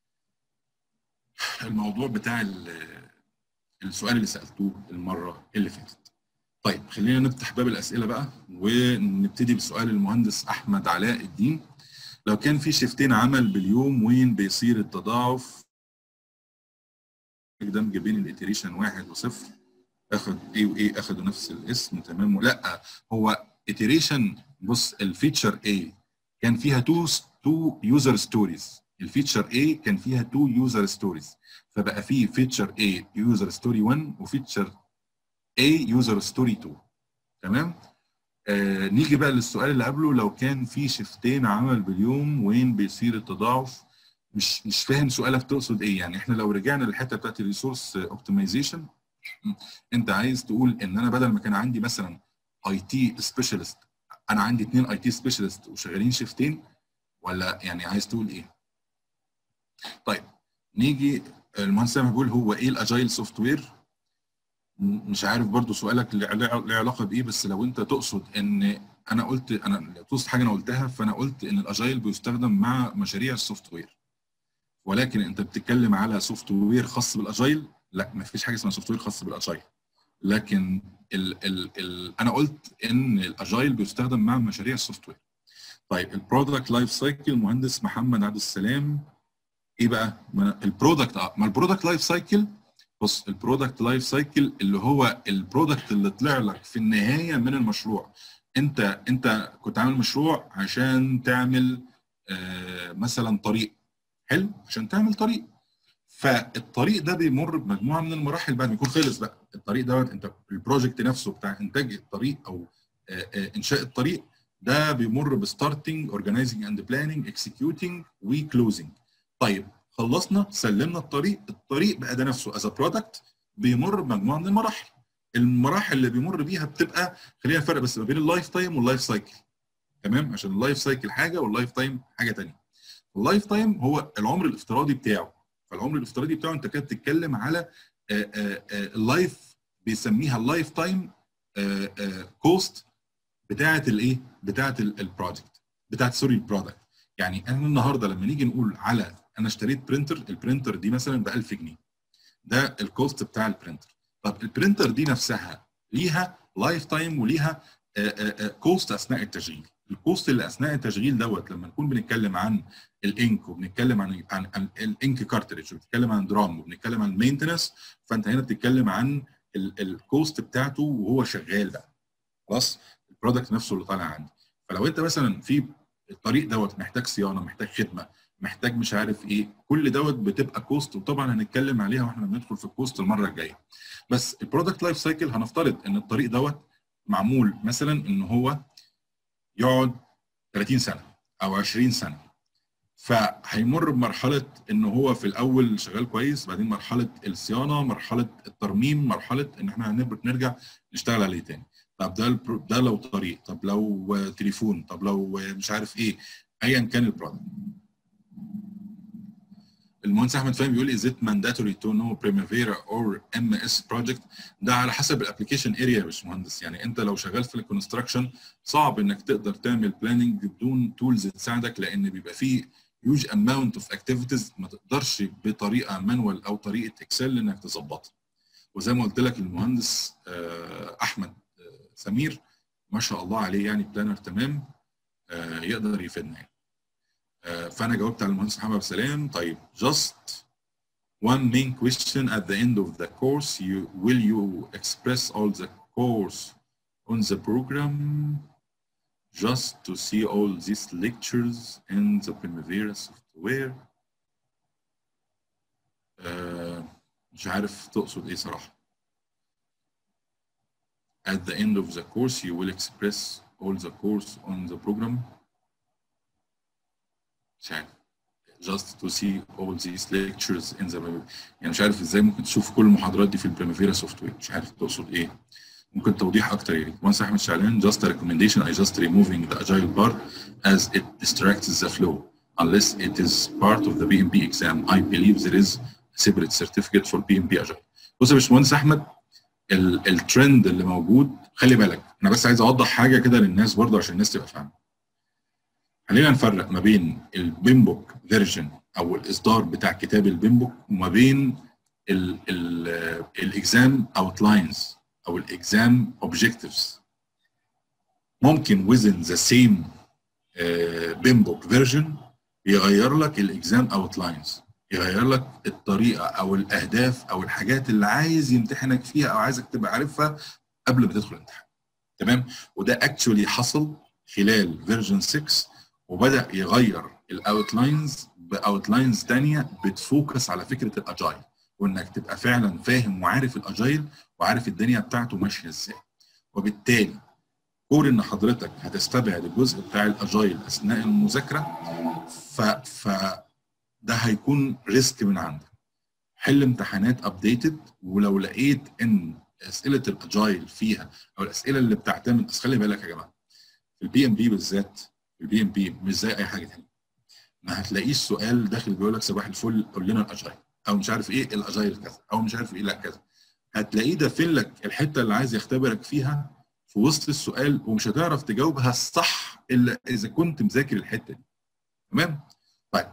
الموضوع بتاع السؤال اللي سالتوه المره اللي فاتت طيب خلينا نفتح باب الاسئله بقى ونبتدي بسؤال المهندس احمد علاء الدين لو كان في شيفتين عمل باليوم وين بيصير التضاعف دمج بين الاتريشن واحد وصفر اخد ايه وايه اخدوا نفس الاسم تمام لا هو iteration بص الفيتشر A كان فيها تو تو يوزر ستوريز الفيتشر A كان فيها تو يوزر ستوريز فبقى في فيتشر A يوزر ستوري 1 وفيتشر A يوزر ستوري 2 تمام آه نيجي بقى للسؤال اللي قبله لو كان في شيفتين عمل باليوم وين بيصير التضاعف مش مش فاهم سؤالك تقصد ايه يعني احنا لو رجعنا للحته بتاعت الريسورس اوبتمايزيشن انت عايز تقول ان انا بدل ما كان عندي مثلا اي تي سبيشالست انا عندي اثنين اي تي سبيشالست وشغالين شيفتين ولا يعني عايز تقول ايه؟ طيب نيجي المهندس سامح بيقول هو ايه الاجايل سوفت وير؟ مش عارف برضو سؤالك له علاقه بايه بس لو انت تقصد ان انا قلت انا تقصد حاجه انا قلتها فانا قلت ان الاجايل بيستخدم مع مشاريع السوفت وير ولكن انت بتتكلم على سوفت وير خاص بالاجايل لا ما فيش حاجه اسمها سوفت وير خاص بالاجايل لكن ال ال ال انا قلت ان الاجايل بيستخدم مع مشاريع السوفت وير طيب البرودكت لايف سايكل مهندس محمد عبد السلام ايه بقى البرودكت اه ما البرودكت لايف سايكل بص البرودكت لايف سايكل اللي هو البرودكت اللي طلع لك في النهايه من المشروع انت انت كنت عامل مشروع عشان تعمل آه مثلا طريق حلو عشان تعمل طريق فالطريق ده بيمر بمجموعه من المراحل بعد ما يكون خلص بقى الطريق دوت انت البروجكت نفسه بتاع انتاج الطريق او آه آه انشاء الطريق ده بيمر بستارتنج اورجنايزنج اند بلاننج اكسكيوتنج وكلوزنج طيب خلصنا سلمنا الطريق الطريق بقى ده نفسه از برودكت بيمر بمجموعه من المراحل المراحل اللي بيمر بيها بتبقى خلينا نفرق بس ما بين اللايف تايم واللايف سايكل تمام عشان اللايف سايكل حاجه واللايف تايم حاجه ثانيه اللايف تايم هو العمر الافتراضي بتاعه فالعمر الافتراضي بتاعه انت كده بتتكلم على اللايف بيسميها اللايف تايم كوست بتاعه الايه بتاعه البروجكت بتاعه سوري البرودكت يعني انا النهارده لما نيجي نقول على انا اشتريت برينتر البرينتر دي مثلا ب 1000 جنيه ده الكوست بتاع البرينتر طب البرينتر دي نفسها ليها لايف تايم وليها كوست اثناء التشغيل الكوست اللي اثناء التشغيل دوت لما نكون بنتكلم عن الانك وبنتكلم عن عن, عن الانك كارتريج وبنتكلم عن درام وبنتكلم عن المينتنس فانت هنا بتتكلم عن الكوست بتاعته وهو شغال بقى خلاص البرودكت نفسه اللي طالع عندي فلو انت مثلا في الطريق دوت محتاج صيانه محتاج خدمه محتاج مش عارف ايه كل دوت بتبقى كوست وطبعا هنتكلم عليها واحنا بندخل في الكوست المره الجايه بس البرودكت لايف سايكل هنفترض ان الطريق دوت معمول مثلا ان هو يقعد 30 سنه او 20 سنه فهيمر بمرحله ان هو في الاول شغال كويس بعدين مرحله الصيانه مرحله الترميم مرحله ان احنا نرجع نشتغل عليه تاني طب ده ده لو طريق طب لو تليفون طب لو مش عارف ايه ايا كان البرودكت المهندس احمد فهمي بيقول is it mandatory to know Primavera or MS project ده على حسب الابلكيشن اريا يا باشمهندس يعني انت لو شغال في الكونستراكشن صعب انك تقدر تعمل بلاننج بدون تولز تساعدك لان بيبقى فيه huge amount of activities ما تقدرش بطريقه مانوال او طريقه اكسل انك تظبطها وزي ما قلت لك المهندس احمد سمير ما شاء الله عليه يعني بلانر تمام يقدر يفيدنا يعني فانا جاوبت على المهندس محمد سلام طيب just one main question at the end of the course you will you express all the course on the program just to see all these lectures in the Primavera software uh, مش عارف تقصد ايه صراحه at the end of the course you will express all the course on the program مش عارف just to see all these lectures in the يعني مش عارف ازاي ممكن تشوف كل المحاضرات دي في البريمافيرا سوفت وير مش عارف تقصد ايه ممكن توضيح اكتر يعني once احمد شعلان just a recommendation I just removing the agile part as it distracts the flow unless it is part of the PMP exam I believe there is a separate certificate for PMP agile بص يا باشمهندس احمد الترند اللي موجود خلي بالك انا بس عايز اوضح حاجه كده للناس برضه عشان الناس تبقى فاهمه خلينا نفرق ما بين البيمبوك فيرجن او الاصدار بتاع كتاب البيمبوك وما بين الاكزام اوتلاينز او الاكزام اوبجكتيفز ممكن within the same بيمبوك فيرجن يغير لك الاكزام اوتلاينز يغير لك الطريقه او الاهداف او الحاجات اللي عايز يمتحنك فيها او عايزك تبقى عارفها قبل ما تدخل الامتحان تمام وده اكشولي حصل خلال فيرجن 6 وبدا يغير الاوتلاينز باوتلاينز ثانيه بتفوكس على فكره الاجايل وانك تبقى فعلا فاهم وعارف الاجايل وعارف الدنيا بتاعته ماشيه ازاي وبالتالي كون ان حضرتك هتستبعد الجزء بتاع الاجايل اثناء المذاكره ف, ف ده هيكون ريسك من عندك حل امتحانات ابديتد ولو لقيت ان اسئله الاجايل فيها او الاسئله اللي بتعتمد بس خلي بالك يا جماعه في البي ام بي بالذات البي ام بي مش زي اي حاجه ثانيه ما هتلاقيش سؤال داخل بيقول لك صباح الفل قول لنا الاجايل او مش عارف ايه الاجايل كذا او مش عارف ايه لا كذا هتلاقيه دافن لك الحته اللي عايز يختبرك فيها في وسط السؤال ومش هتعرف تجاوبها الصح الا اذا كنت مذاكر الحته دي تمام طيب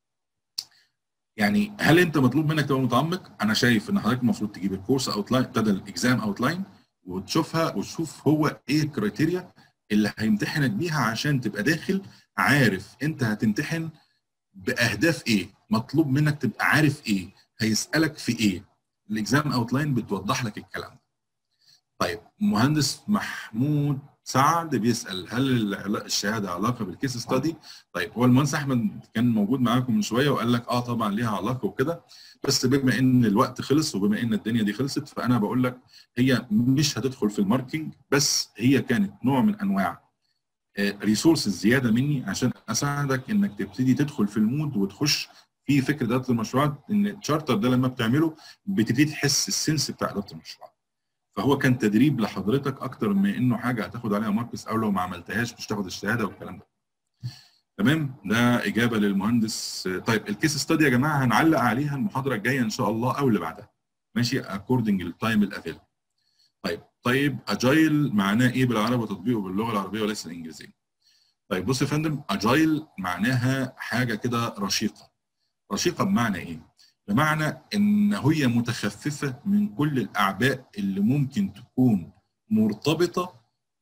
يعني هل انت مطلوب منك تبقى متعمق انا شايف ان حضرتك المفروض تجيب الكورس اوتلاين ابتدى الاكزام اوتلاين وتشوفها وتشوف هو ايه الكرايتيريا اللي هيمتحنك بيها عشان تبقى داخل عارف انت هتمتحن باهداف ايه مطلوب منك تبقى عارف ايه هيسالك في ايه الاكزام اوتلاين بتوضح لك الكلام ده طيب مهندس محمود سعد بيسال هل الشهاده علاقه بالكيس ستادي؟ طيب هو المهندس احمد كان موجود معاكم من شويه وقال لك اه طبعا ليها علاقه وكده بس بما ان الوقت خلص وبما ان الدنيا دي خلصت فانا بقول لك هي مش هتدخل في الماركينج بس هي كانت نوع من انواع ريسورسز زياده مني عشان اساعدك انك تبتدي تدخل في المود وتخش في فكره اداره المشروعات ان التشارتر ده لما بتعمله بتبتدي تحس السنس بتاع اداره المشروعات. فهو كان تدريب لحضرتك اكتر من انه حاجه هتاخد عليها ماركس او لو ما عملتهاش مش تاخد الشهاده والكلام ده. تمام ده اجابه للمهندس طيب الكيس ستادي يا جماعه هنعلق عليها المحاضره الجايه ان شاء الله او اللي بعدها. ماشي اكوردنج للتايم الافيل. طيب طيب اجايل معناه ايه بالعربي وتطبيقه باللغه العربيه وليس الانجليزيه؟ طيب بص يا فندم اجايل معناها حاجه كده رشيقه. رشيقه بمعنى ايه؟ بمعنى ان هي متخففه من كل الاعباء اللي ممكن تكون مرتبطه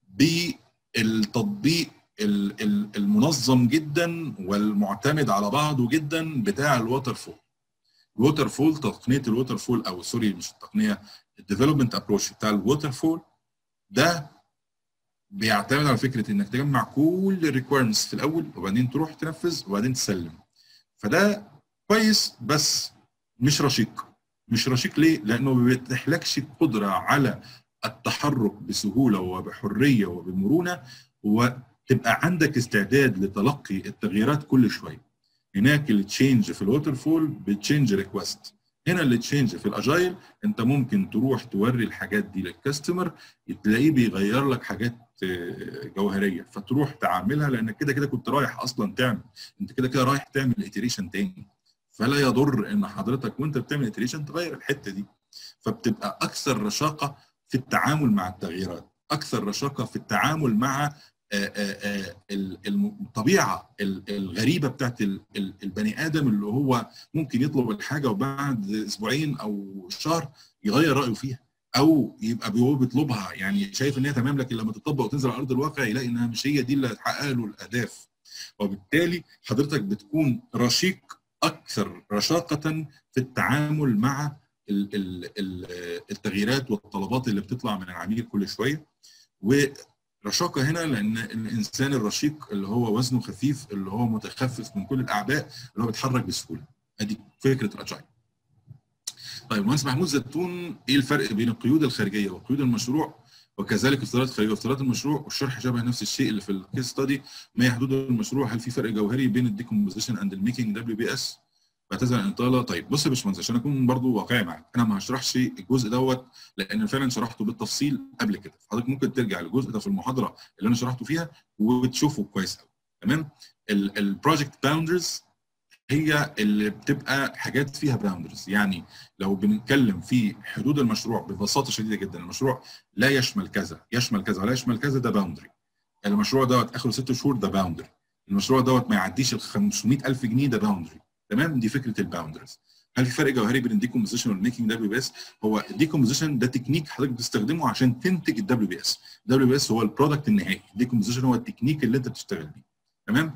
بالتطبيق المنظم جدا والمعتمد على بعضه جدا بتاع الووتر فول. الووتر فول تقنيه الووتر فول او سوري مش التقنيه الديفلوبمنت ابروش بتاع الووتر فول ده بيعتمد على فكره انك تجمع كل الريكويرمنتس في الاول وبعدين تروح تنفذ وبعدين تسلم. فده كويس بس مش رشيق مش رشيق ليه؟ لانه ما بيتيحلكش القدره على التحرك بسهوله وبحريه وبمرونه وتبقى عندك استعداد لتلقي التغييرات كل شويه. هناك التشينج في الووتر فول بتشينج ريكوست هنا التشينج في الاجايل انت ممكن تروح توري الحاجات دي للكاستمر تلاقيه بيغير لك حاجات جوهريه فتروح تعملها لانك كده كده كنت رايح اصلا تعمل انت كده كده رايح تعمل اتريشن تاني فلا يضر ان حضرتك وانت بتعمل اتريشن تغير الحته دي فبتبقى اكثر رشاقه في التعامل مع التغييرات اكثر رشاقه في التعامل مع الطبيعه الغريبه بتاعت البني ادم اللي هو ممكن يطلب الحاجه وبعد اسبوعين او شهر يغير رايه فيها او يبقى هو بيطلبها يعني شايف ان هي تمام لكن لما تطبق وتنزل على ارض الواقع يلاقي انها مش هي دي اللي هتحقق له الاهداف وبالتالي حضرتك بتكون رشيق اكثر رشاقه في التعامل مع التغييرات والطلبات اللي بتطلع من العميل كل شويه ورشاقه هنا لان الانسان الرشيق اللي هو وزنه خفيف اللي هو متخفف من كل الاعباء اللي هو بيتحرك بسهوله ادي فكره الاجايل طيب مهندس محمود زيتون ايه الفرق بين القيود الخارجيه وقيود المشروع وكذلك افتراضات خارجيه وافتراضات المشروع والشرح شبه نفس الشيء اللي في الكيس ستادي ما هي حدود المشروع هل في فرق جوهري بين الديكومبوزيشن اند الميكنج دبليو بي اس بعتذر عن الاطاله طيب بص يا باشمهندس عشان اكون برضو واقعي معاك انا ما هشرحش الجزء دوت لان فعلا شرحته بالتفصيل قبل كده حضرتك ممكن ترجع للجزء ده في المحاضره اللي انا شرحته فيها وتشوفه كويس قوي تمام البروجكت باوندرز هي اللي بتبقى حاجات فيها باوندرز يعني لو بنتكلم في حدود المشروع ببساطه شديده جدا المشروع لا يشمل كذا يشمل كذا ولا يشمل كذا ده باوندري المشروع دوت اخره ست شهور ده باوندري المشروع دوت ما يعديش ال 500000 جنيه ده باوندري تمام دي فكره الباوندرز هل في فرق جوهري بين الديكومبوزيشن والميكنج دبليو بي اس هو الديكومبوزيشن ده تكنيك حضرتك بتستخدمه عشان تنتج الدبليو بي اس الدبليو بي اس هو البرودكت النهائي الديكومبوزيشن هو التكنيك اللي انت بتشتغل بيه تمام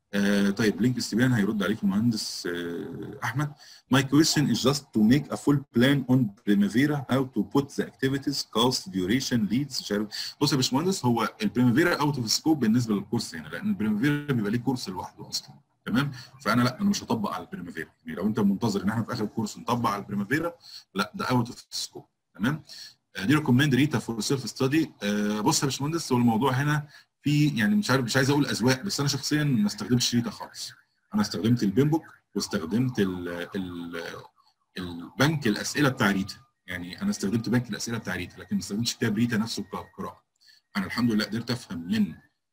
آه طيب لينك استبيان هيرد عليك المهندس آه احمد My question is just to make a full plan on Primavera how to put the activities cost duration leads مش عارف بص يا باشمهندس هو البريمافيرا اوت اوف سكوب بالنسبه للكورس هنا لان البريمافيرا بيبقى ليه كورس لوحده اصلا تمام فانا لا انا مش هطبق على البريمافيرا يعني لو انت منتظر ان احنا في اخر الكورس نطبق على البريمافيرا لا ده اوت اوف سكوب تمام دي ريكومند ريتا فور سيلف ستادي بص يا باشمهندس هو الموضوع هنا في يعني مش عارف مش عايز اقول اذواق بس انا شخصيا ما استخدمتش ريتا خالص انا استخدمت البيمبوك واستخدمت ال ال البنك الاسئله بتاع ريتا يعني انا استخدمت بنك الاسئله بتاع ريتا لكن ما استخدمتش كتاب ريتا نفسه كقراءه انا الحمد لله قدرت افهم من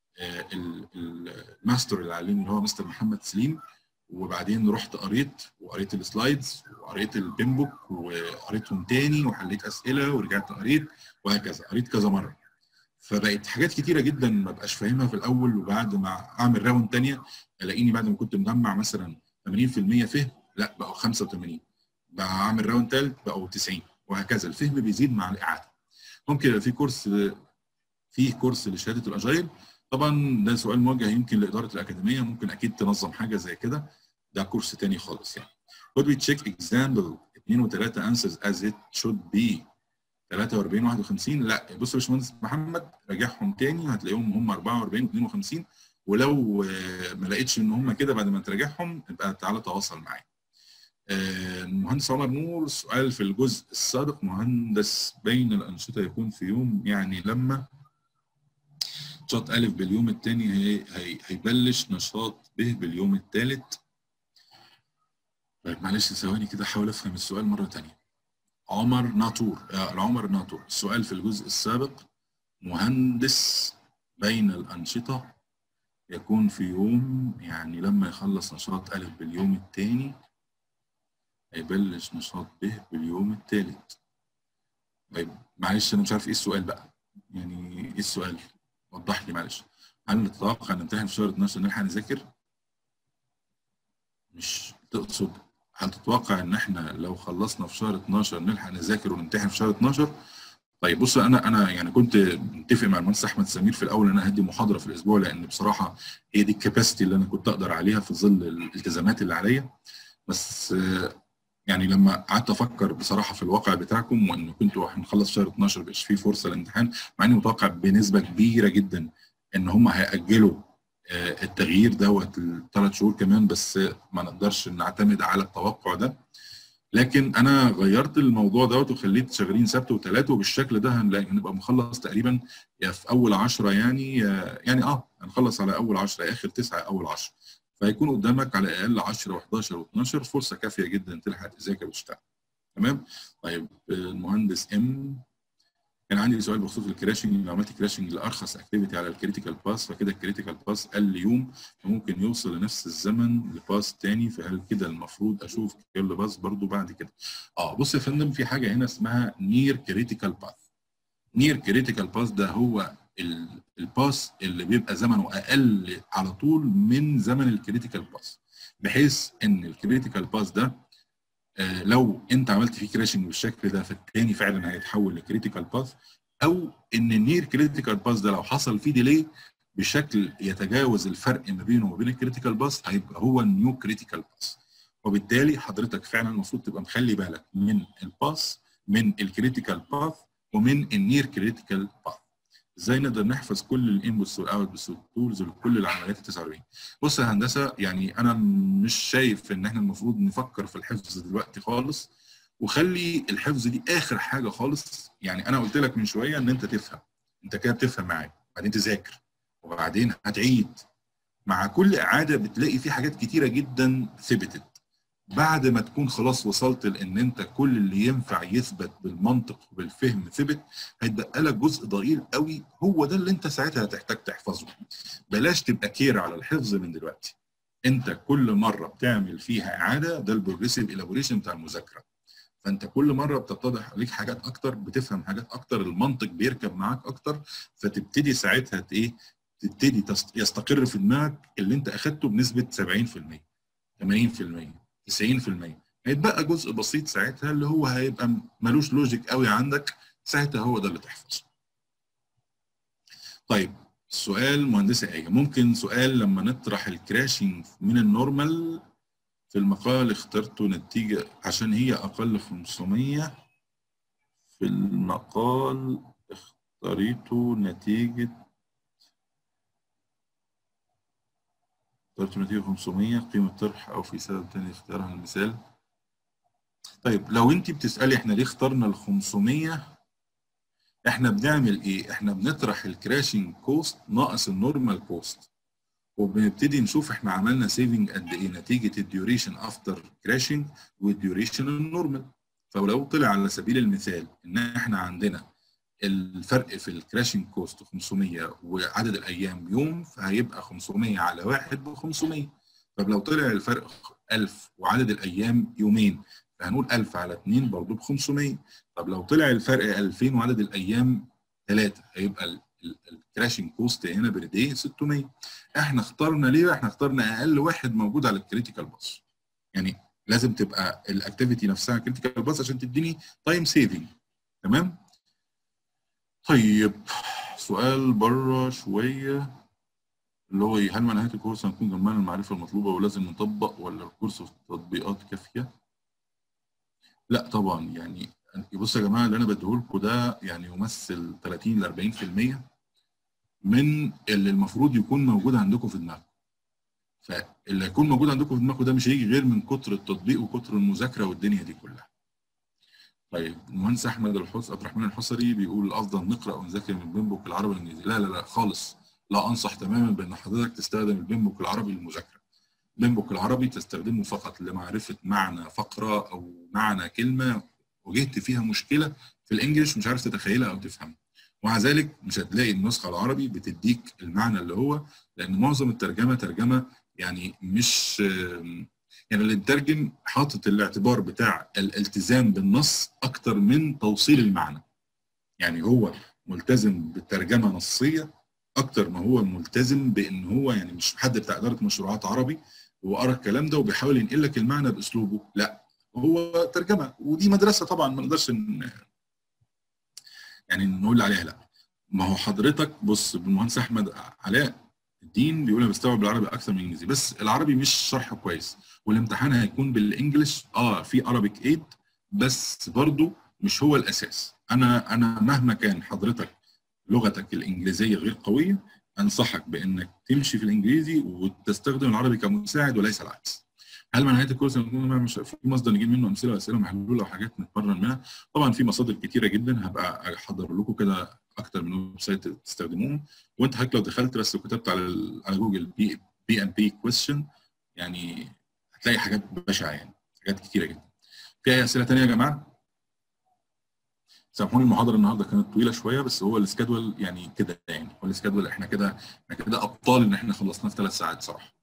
الماستر اللي علمني اللي هو مستر محمد سليم وبعدين رحت قريت وقريت السلايدز وقريت البيمبوك وقريتهم تاني وحليت اسئله ورجعت قريت وهكذا قريت كذا مره فبقت حاجات كتيره جدا ما بقاش فاهمها في الاول وبعد ما اعمل راوند تانية الاقيني بعد ما كنت مجمع مثلا 80% فهم لا بقوا 85 بقى اعمل راوند ثالث بقوا 90 وهكذا الفهم بيزيد مع الاعاده ممكن يبقى في كورس فيه كورس لشهاده الاجايل طبعا ده سؤال موجه يمكن لاداره الاكاديميه ممكن اكيد تنظم حاجه زي كده ده كورس تاني خالص يعني could we check example 2 و3 answers as it should be 43 51 لا بص يا باشمهندس محمد راجعهم تاني هتلاقيهم هم 44 و52 ولو ما لقيتش ان هم كده بعد ما تراجعهم يبقى تعالى تواصل معايا. المهندس عمر نور سؤال في الجزء السابق مهندس بين الانشطه يكون في يوم يعني لما نشاط ألف باليوم الثاني هي هي هيبلش نشاط ب باليوم الثالث طيب معلش ثواني كده احاول افهم السؤال مره ثانيه عمر ناطور آه عمر ناطور السؤال في الجزء السابق مهندس بين الأنشطة يكون في يوم يعني لما يخلص نشاط ألف باليوم الثاني هيبلش نشاط ب باليوم الثالث طيب معلش أنا مش عارف إيه السؤال بقى يعني إيه السؤال وضح لي معلش هل تتوقع ان نمتحن في شهر 12 نلحق نذاكر؟ مش تقصد هل تتوقع ان احنا لو خلصنا في شهر 12 نلحق نذاكر ونمتحن في شهر 12 طيب بص انا انا يعني كنت متفق مع المهندس احمد سمير في الاول ان انا هدي محاضره في الاسبوع لان بصراحه هي دي الكباسيتي اللي انا كنت اقدر عليها في ظل الالتزامات اللي عليا بس يعني لما قعدت افكر بصراحه في الواقع بتاعكم وان كنتوا هنخلص شهر 12 مبقاش فيه فرصه للامتحان مع اني متوقع بنسبه كبيره جدا ان هم هياجلوا التغيير دوت الثلاث شهور كمان بس ما نقدرش نعتمد على التوقع ده لكن انا غيرت الموضوع دوت وخليت شغالين سبت وثلاث وبالشكل ده هنلاقي هنبقى مخلص تقريبا يا في اول 10 يعني يعني اه هنخلص على اول 10 اخر 9 اول 10 فهيكون قدامك على الاقل 10 و11 و12 فرصه كافيه جدا تلحق تذاكر وتشتغل تمام طيب المهندس ام كان عندي سؤال بخصوص الكراشنج لو عملت كراشنج لارخص اكتيفيتي على الكريتيكال باس فكده الكريتيكال باس قل يوم فممكن يوصل لنفس الزمن لباس تاني فهل كده المفروض اشوف كل باس برضو بعد كده اه بص يا فندم في حاجه هنا اسمها نير كريتيكال باث نير كريتيكال باس ده هو الباس اللي بيبقى زمنه اقل على طول من زمن الكريتيكال باس بحيث ان الكريتيكال باس ده آه لو انت عملت فيه كراشنج بالشكل ده فالتاني فعلا هيتحول لكريتيكال باث او ان النير كريتيكال باث ده لو حصل فيه ديلي بشكل يتجاوز الفرق ما بينه وما بين الكريتيكال باث هيبقى هو النيو كريتيكال باث وبالتالي حضرتك فعلا المفروض تبقى مخلي بالك من الباث من الكريتيكال باث ومن النير كريتيكال باث ازاي نقدر نحفظ كل الانبوتس والاوتبوتس والتولز لكل العمليات ال 49 بص يا هندسه يعني انا مش شايف ان احنا المفروض نفكر في الحفظ دلوقتي خالص وخلي الحفظ دي اخر حاجه خالص يعني انا قلت لك من شويه ان انت تفهم انت كده بتفهم معايا بعدين تذاكر وبعدين هتعيد مع كل اعاده بتلاقي في حاجات كتيره جدا ثبتت بعد ما تكون خلاص وصلت لان انت كل اللي ينفع يثبت بالمنطق وبالفهم ثبت هيتبقى لك جزء ضئيل قوي هو ده اللي انت ساعتها هتحتاج تحفظه بلاش تبقى كير على الحفظ من دلوقتي انت كل مره بتعمل فيها اعاده ده البروجريسيف الابوريشن بتاع المذاكره فانت كل مره بتتضح عليك حاجات اكتر بتفهم حاجات اكتر المنطق بيركب معاك اكتر فتبتدي ساعتها ايه تبتدي يستقر في دماغك اللي انت اخدته بنسبه 70% 80% 90% هيتبقى جزء بسيط ساعتها اللي هو هيبقى ملوش لوجيك قوي عندك ساعتها هو ده اللي تحفظه. طيب سؤال مهندسة آية ممكن سؤال لما نطرح الكراشنج من النورمال في المقال اخترت نتيجة عشان هي أقل 500 في المقال اخترت نتيجة اخترت نتيجة 500 قيمة طرح أو في سبب تاني اختيارها المثال طيب لو أنت بتسألي إحنا ليه اخترنا ال 500 إحنا بنعمل إيه؟ إحنا بنطرح الكراشنج كوست ناقص النورمال كوست وبنبتدي نشوف احنا عملنا سيفنج قد ايه نتيجه الديوريشن افتر كراشنج والديوريشن النورمال فلو طلع على سبيل المثال ان احنا عندنا الفرق في الكراشنج كوست 500 وعدد الايام يوم فهيبقى 500 على واحد ب 500 طب لو طلع الفرق 1000 وعدد الايام يومين فهنقول 1000 على 2 برضه ب 500 طب لو طلع الفرق 2000 وعدد الايام 3 هيبقى الكراشنج كوست هنا بير داي 600 احنا اخترنا ليه؟ احنا اخترنا اقل واحد موجود على الكريتيكال باص يعني لازم تبقى الاكتيفيتي نفسها كريتيكال باص عشان تديني تايم سيفنج تمام؟ طيب سؤال بره شويه اللي هو هل مع نهايه الكورس هنكون جمعنا المعرفه المطلوبه ولازم نطبق ولا الكورس في التطبيقات كافيه؟ لا طبعا يعني بصوا يا جماعه اللي انا بديهولكوا ده يعني يمثل 30 ل 40% من اللي المفروض يكون موجود عندكم في دماغكم. فاللي يكون موجود عندكم في دماغكم ده مش هيجي غير من كتر التطبيق وكتر المذاكره والدنيا دي كلها. طيب المهندس احمد الحس عبد الرحمن الحصري بيقول الافضل نقرا ونذاكر من البين بوك العربي والانجليزي. لا لا لا خالص لا انصح تماما بان حضرتك تستخدم البين بوك العربي للمذاكره. البين بوك العربي تستخدمه فقط لمعرفه معنى فقره او معنى كلمه واجهت فيها مشكله في الانجليش مش عارف تتخيلها او تفهمها. ومع ذلك مش هتلاقي النسخه العربي بتديك المعنى اللي هو لان معظم الترجمه ترجمه يعني مش يعني اللي مترجم حاطط الاعتبار بتاع الالتزام بالنص اكتر من توصيل المعنى. يعني هو ملتزم بالترجمه نصيه اكتر ما هو ملتزم بان هو يعني مش حد بتاع اداره مشروعات عربي وقرا الكلام ده وبيحاول ينقل لك المعنى باسلوبه، لا هو ترجمه ودي مدرسه طبعا ما نقدرش يعني نقول عليها لا ما هو حضرتك بص المهندس احمد علاء الدين بيقول انا بستوعب العربي اكثر من الانجليزي بس العربي مش شرح كويس والامتحان هيكون بالانجلش اه في ارابيك 8 بس برضو مش هو الاساس انا انا مهما كان حضرتك لغتك الانجليزيه غير قويه انصحك بانك تمشي في الانجليزي وتستخدم العربي كمساعد وليس العكس هل مع نهايه الكورس مش في مصدر نجيب منه امثله واسئله محلوله وحاجات نتمرن منها طبعا في مصادر كتيره جدا هبقى احضر لكم كده اكتر من ويب سايت تستخدموهم وانت حضرتك لو دخلت بس وكتبت على على جوجل بي بي ام بي كويستشن يعني هتلاقي حاجات بشعه يعني حاجات كتيره جدا في اي اسئله ثانيه يا جماعه سامحوني المحاضره النهارده كانت طويله شويه بس هو السكادول يعني كده يعني هو السكادول احنا كده احنا كده ابطال ان احنا خلصناه في ثلاث ساعات صراحه